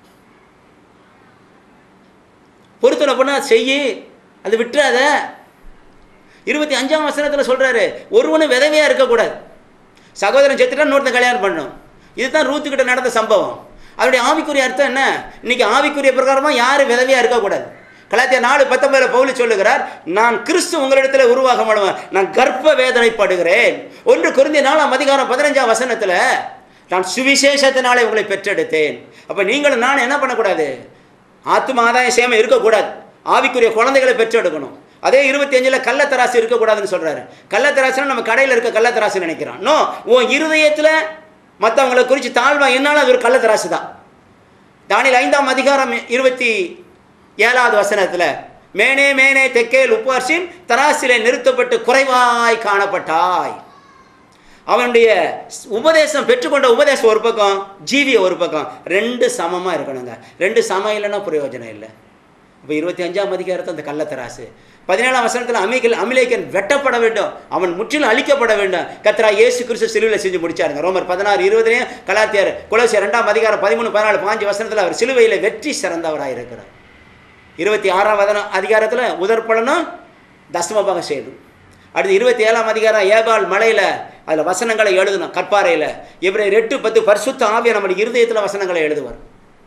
பொருத்தனை பண்ண செய்யி அது விட்டுறாத இருபத்தி அஞ்சாம் வசனத்தில் சொல்றாரு ஒருவனும் விதவையா இருக்கக்கூடாது சகோதரன் செத்துட்டா இன்னொருத்தன் கல்யாணம் பண்ணணும் இதுதான் ரூத்துக்கிட்ட நடந்த சம்பவம் அதனுடைய ஆவிக்குரிய அர்த்தம் என்ன இன்னைக்கு ஆவிக்குரிய பிரகாரமா யாரும் விதவையா இருக்கக்கூடாது கலாத்திய நாலு பத்தொன்பதுல பவுலி சொல்லுகிறார் நான் கிறிஸ்து உங்களிடத்துல உருவாக மாடுவேன் நான் கர்ப்ப வேதனைப்படுகிறேன் ஒன்று குருந்திய நாலாம் அதிகாரம் பதினஞ்சாம் வசனத்துல நான் சுவிசேஷத்தினாலே உங்களை பெற்றெடுத்தேன் அப்ப நீங்களும் நான் என்ன பண்ணக்கூடாது ஆத்தும ஆதாய சேமம் இருக்கக்கூடாது ஆவிக்குரிய குழந்தைகளை பெற்றெடுக்கணும் அதே இருபத்தி அஞ்சுல கள்ளத்தராசு இருக்கக்கூடாதுன்னு சொல்றாரு கள்ளத்தராசுனா நம்ம கடையில் இருக்க கள்ளத்தராசு நினைக்கிறோம் நோ உன் இருதயத்துல மற்றவங்களை குறித்து தாழ்வா என்னாலும் அது ஒரு கள்ளத்தராசு தான் தானியல் ஐந்தாம் அதிகாரம் இருபத்தி ஏழாவது வசனத்துல மேனே மேனே தெக்கேல் உப்பார்சின் தராசிலே நிறுத்தப்பட்டு குறைவாய் காணப்பட்டாய் அவனுடைய உபதேசம் பெற்றுக்கொண்ட உபதேசம் ஒரு பக்கம் ஜீவிய ஒரு பக்கம் ரெண்டு சமமா இருக்கணுங்க ரெண்டு சமம் இல்லைன்னா பிரயோஜனம் இல்லை இப்போ இருபத்தி அஞ்சாம் அதிகாரத்தை அந்த கள்ளத்தராசு பதினேழாம் வசனத்தில் அமிகல் அமிலேக்கன் வெட்டப்பட வேண்டும் அவன் முற்றிலும் அழிக்கப்பட வேண்டும் கத்ரா இயேசு கிறிஸ்து சிலுவையில் செஞ்சு முடிச்சாருங்க ரோமர் பதினாறு இருபதுலேயும் கலாத்தியார் குலசியர் ரெண்டாம் அதிகாரம் பதிமூணு பதினாலு பாஞ்சு வசனத்தில் அவர் சிலுவையில் வெற்றி சிறந்தவராக இருக்கிறார் இருபத்தி ஆறாம் வதன அதிகாரத்தில் உதற்பலனும் தசமபாகம் செய்யணும் அடுத்து இருபத்தி ஏழாம் அதிகாரம் ஏபால் மலையில் அதில் வசனங்களை எழுதணும் கற்பாறையில் இவரை எட்டு பத்து பரிசுத்த ஆவிய நம்முடைய இருதயத்தில் வசனங்களை எழுதுவார்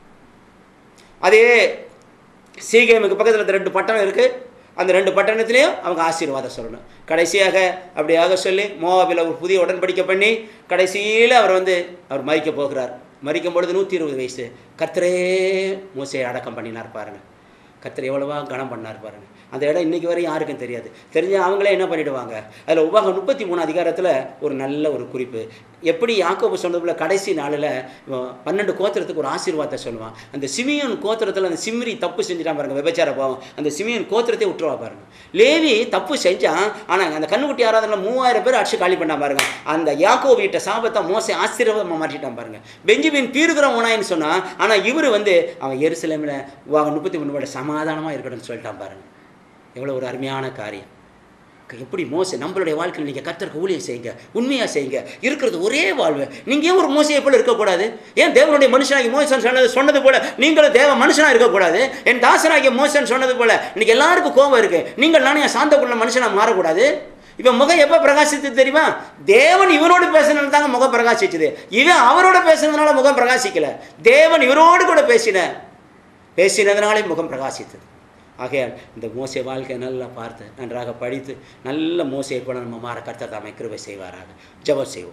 அதே சீகேமுக்கு பக்கத்தில் இந்த ரெண்டு பட்டணம் இருக்குது அந்த ரெண்டு பட்டணத்துலேயும் அவங்க ஆசீர்வாதம் சொல்லணும் கடைசியாக அப்படியாக சொல்லி மோவாபில் ஒரு புதிய உடன்படிக்கை பண்ணி கடைசியில் அவர் வந்து அவர் மறிக்க போகிறார் மறிக்கும் பொழுது நூற்றி இருபது வயசு கர்த்தரே மூசையை அடக்கம் பண்ணினார் பாருங்க கர்த்தர் எவ்வளவா கனம் பண்ணார் பாருங்க அந்த இடம் இன்னைக்கு வரையும் யாருக்கும் தெரியாது தெரிஞ்ச அவங்களே என்ன பண்ணிடுவாங்க அதில் உபாகம் முப்பத்தி மூணு அதிகாரத்தில் ஒரு நல்ல ஒரு குறிப்பு எப்படி யாக்கோபு சொன்னது போல கடைசி நாளில் பன்னெண்டு கோத்திரத்துக்கு ஒரு ஆசீர்வாதத்தை சொல்லுவான் அந்த சிமியன் கோத்திரத்தில் அந்த சிம்ரி தப்பு செஞ்சுட்டான் பாருங்க விபச்சார பாவம் அந்த சிமியன் கோத்திரத்தை விட்டுருவா பாருங்க லேவி தப்பு செஞ்சான் ஆனால் அந்த கண்ணுக்குட்டி ஆராதனில் மூவாயிரம் பேர் அடிச்சு காலி பண்ணான் பாருங்க அந்த யாக்கோ வீட்டை சாபத்தை மோசை ஆசீர்வாதமாக மாற்றிட்டான் பாருங்க பெஞ்சமின் பீருகிற உனாயின்னு சொன்னான் ஆனால் இவர் வந்து அவன் எருசலேமில் முப்பத்தி மூணு சமாதானமாக இருக்கணும்னு சொல்லிட்டான் பாருங்க எவ்வளோ ஒரு அருமையான காரியம் எப்படி மோசை நம்மளுடைய வாழ்க்கையில் நீங்கள் கத்தருக்கு ஊழியம் செய்யுங்க உண்மையாக செய்யுங்க இருக்கிறது ஒரே வாழ்வு நீங்கள் ஏன் ஒரு மோசையை போல இருக்கக்கூடாது ஏன் தேவனுடைய மனுஷனாகி மோசன் சொன்னது சொன்னது போல நீங்களும் தேவ மனுஷனாக இருக்கக்கூடாது என் தாசனாகிய மோசன் சொன்னது போல இன்னைக்கு எல்லாருக்கும் கோபம் இருக்கு நீங்கள் நானே சாந்தக்குள்ள மனுஷனாக மாறக்கூடாது இவன் முகம் எப்போ பிரகாசித்து தெரியுமா தேவன் இவரோடு பேசினது தாங்க முகம் பிரகாசிச்சுது இவன் அவரோட பேசுனதுனால முகம் பிரகாசிக்கல தேவன் இவரோடு கூட பேசின பேசினதுனாலே முகம் பிரகாசித்தது ஆகையால் இந்த மோசை வாழ்க்கையை நல்லா பார்த்து நன்றாக படித்து நல்ல மோசையை கூட நம்ம மாற கர்த்தர் தாமை கிருபை செய்வாராக ஜெபம் செய்வோம்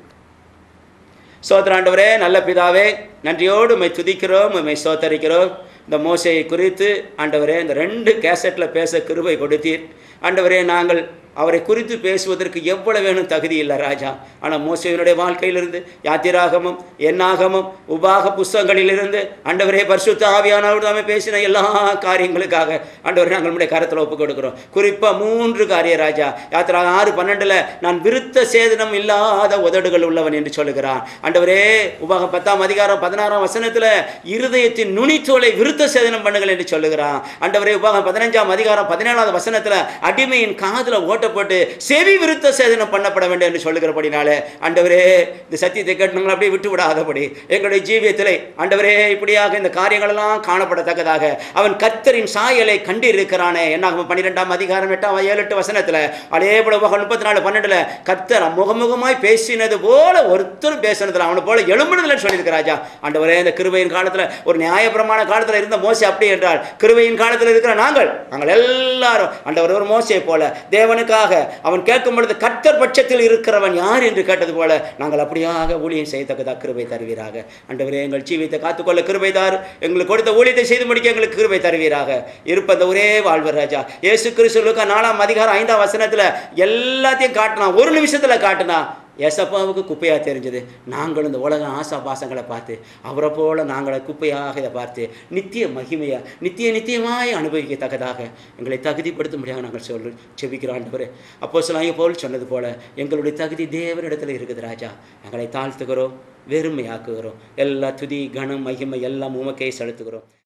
சோதராண்டவரே நல்ல பிதாவே நன்றியோடு உம்மை துதிக்கிறோம் உம்மை சோத்தரிக்கிறோம் இந்த மோசையை குறித்து ஆண்டவரே இந்த ரெண்டு கேசட்டில் பேச கிருபை கொடுத்தீர் ஆண்டவரே நாங்கள் அவரை குறித்து பேசுவதற்கு எவ்வளவு வேணும் தகுதி இல்லை ராஜா ஆனால் மோசையினுடைய வாழ்க்கையிலிருந்து யாத்திராகமும் எண்ணாகமும் உபாக புஸ்தகங்களிலிருந்து ஆண்டவரே பரிசுத்த ஆவியானவர் தாமே பேசின எல்லா காரியங்களுக்காக ஆண்டவரே நாங்கள் நம்முடைய கரத்தில் ஒப்புக் கொடுக்குறோம் குறிப்பாக மூன்று காரிய ராஜா யாத்திராக ஆறு பன்னெண்டில் நான் விருத்த சேதனம் இல்லாத உதடுகள் உள்ளவன் என்று சொல்லுகிறான் ஆண்டவரே உபாகம் பத்தாம் அதிகாரம் பதினாறாம் வசனத்தில் இருதயத்தின் நுனித்தோலை விருத்த சேதனம் பண்ணுங்கள் என்று சொல்லுகிறான் ஆண்டவரே உபாகம் பதினஞ்சாம் அதிகாரம் பதினேழாவது வசனத்தில் அடிமையின் காதில் ஓட்ட மாற்றப்பட்டு செவி விருத்த சேதனம் பண்ணப்பட வேண்டும் என்று சொல்லுகிறபடினாலே ஆண்டவரே இந்த சத்தியத்தை கேட்டு அப்படியே விட்டு விடாதபடி எங்களுடைய ஜீவியத்திலே ஆண்டவரே இப்படியாக இந்த காரியங்களெல்லாம் காணப்படத்தக்கதாக அவன் கர்த்தரின் சாயலை கண்டிருக்கிறானே என்ன பன்னிரெண்டாம் அதிகாரம் எட்டாம் ஏழு எட்டு வசனத்தில் அதே போல முப்பத்தி நாலு பன்னெண்டுல கர்த்தர் முகமுகமாய் பேசினது போல ஒருத்தரும் பேசினதுல அவனை போல எழும்புனதுல சொல்லியிருக்க ராஜா ஆண்டவரே இந்த கிருபையின் காலத்துல ஒரு நியாயப்பிரமாண காலத்துல இருந்த மோசே அப்படி என்றால் கிருபையின் காலத்தில் இருக்கிற நாங்கள் நாங்கள் எல்லாரும் ஆண்டவர் ஒரு மோசையை போல தேவனுக்காக அவன் கேட்கும் பொழுது கர்த்தர் பட்சத்தில் இருக்கிறவன் யார் என்று கேட்டது போல நாங்கள் அப்படியாக ஊழியம் செய்யத்தக்கதா கிருபை தருவீராக ஆண்டவரே எங்கள் ஜீவியத்தை காத்துக்கொள்ள கிருபை தார் எங்களுக்கு கொடுத்த ஊழியத்தை செய்து முடிக்க எங்களுக்கு கிருபை தருவீராக இருப்ப அந்த ஒரே வாழ்வு ராஜா இயேசு கிறிஸ்துவுக்கு நாலாம் அதிகாரம் ஐந்தாம் வசனத்துல எல்லாத்தையும் காட்டினா ஒரு நிமிஷத்துல காட்டினா ஏசப்பாவுக்கு குப்பையாக தெரிஞ்சது நாங்களும் இந்த உலக ஆசா பாசங்களை பார்த்து அவரை போல நாங்களை குப்பையாக இதை பார்த்து நித்திய மகிமையா நித்திய நித்தியமாய் அனுபவிக்கத்தக்கதாக எங்களை தகுதிப்படுத்தும்படியாக நாங்கள் சொல்லு செபிக்கிறோம் ஆண்டவரே அப்போ சொல்லாங்க போல் சொன்னது போல எங்களுடைய தகுதி தேவனிடத்தில் இருக்குது ராஜா எங்களை தாழ்த்துகிறோம் வெறுமையாக்குகிறோம் எல்லா துதி கனம் மகிமை எல்லாம் உமக்கே செலுத்துகிறோம்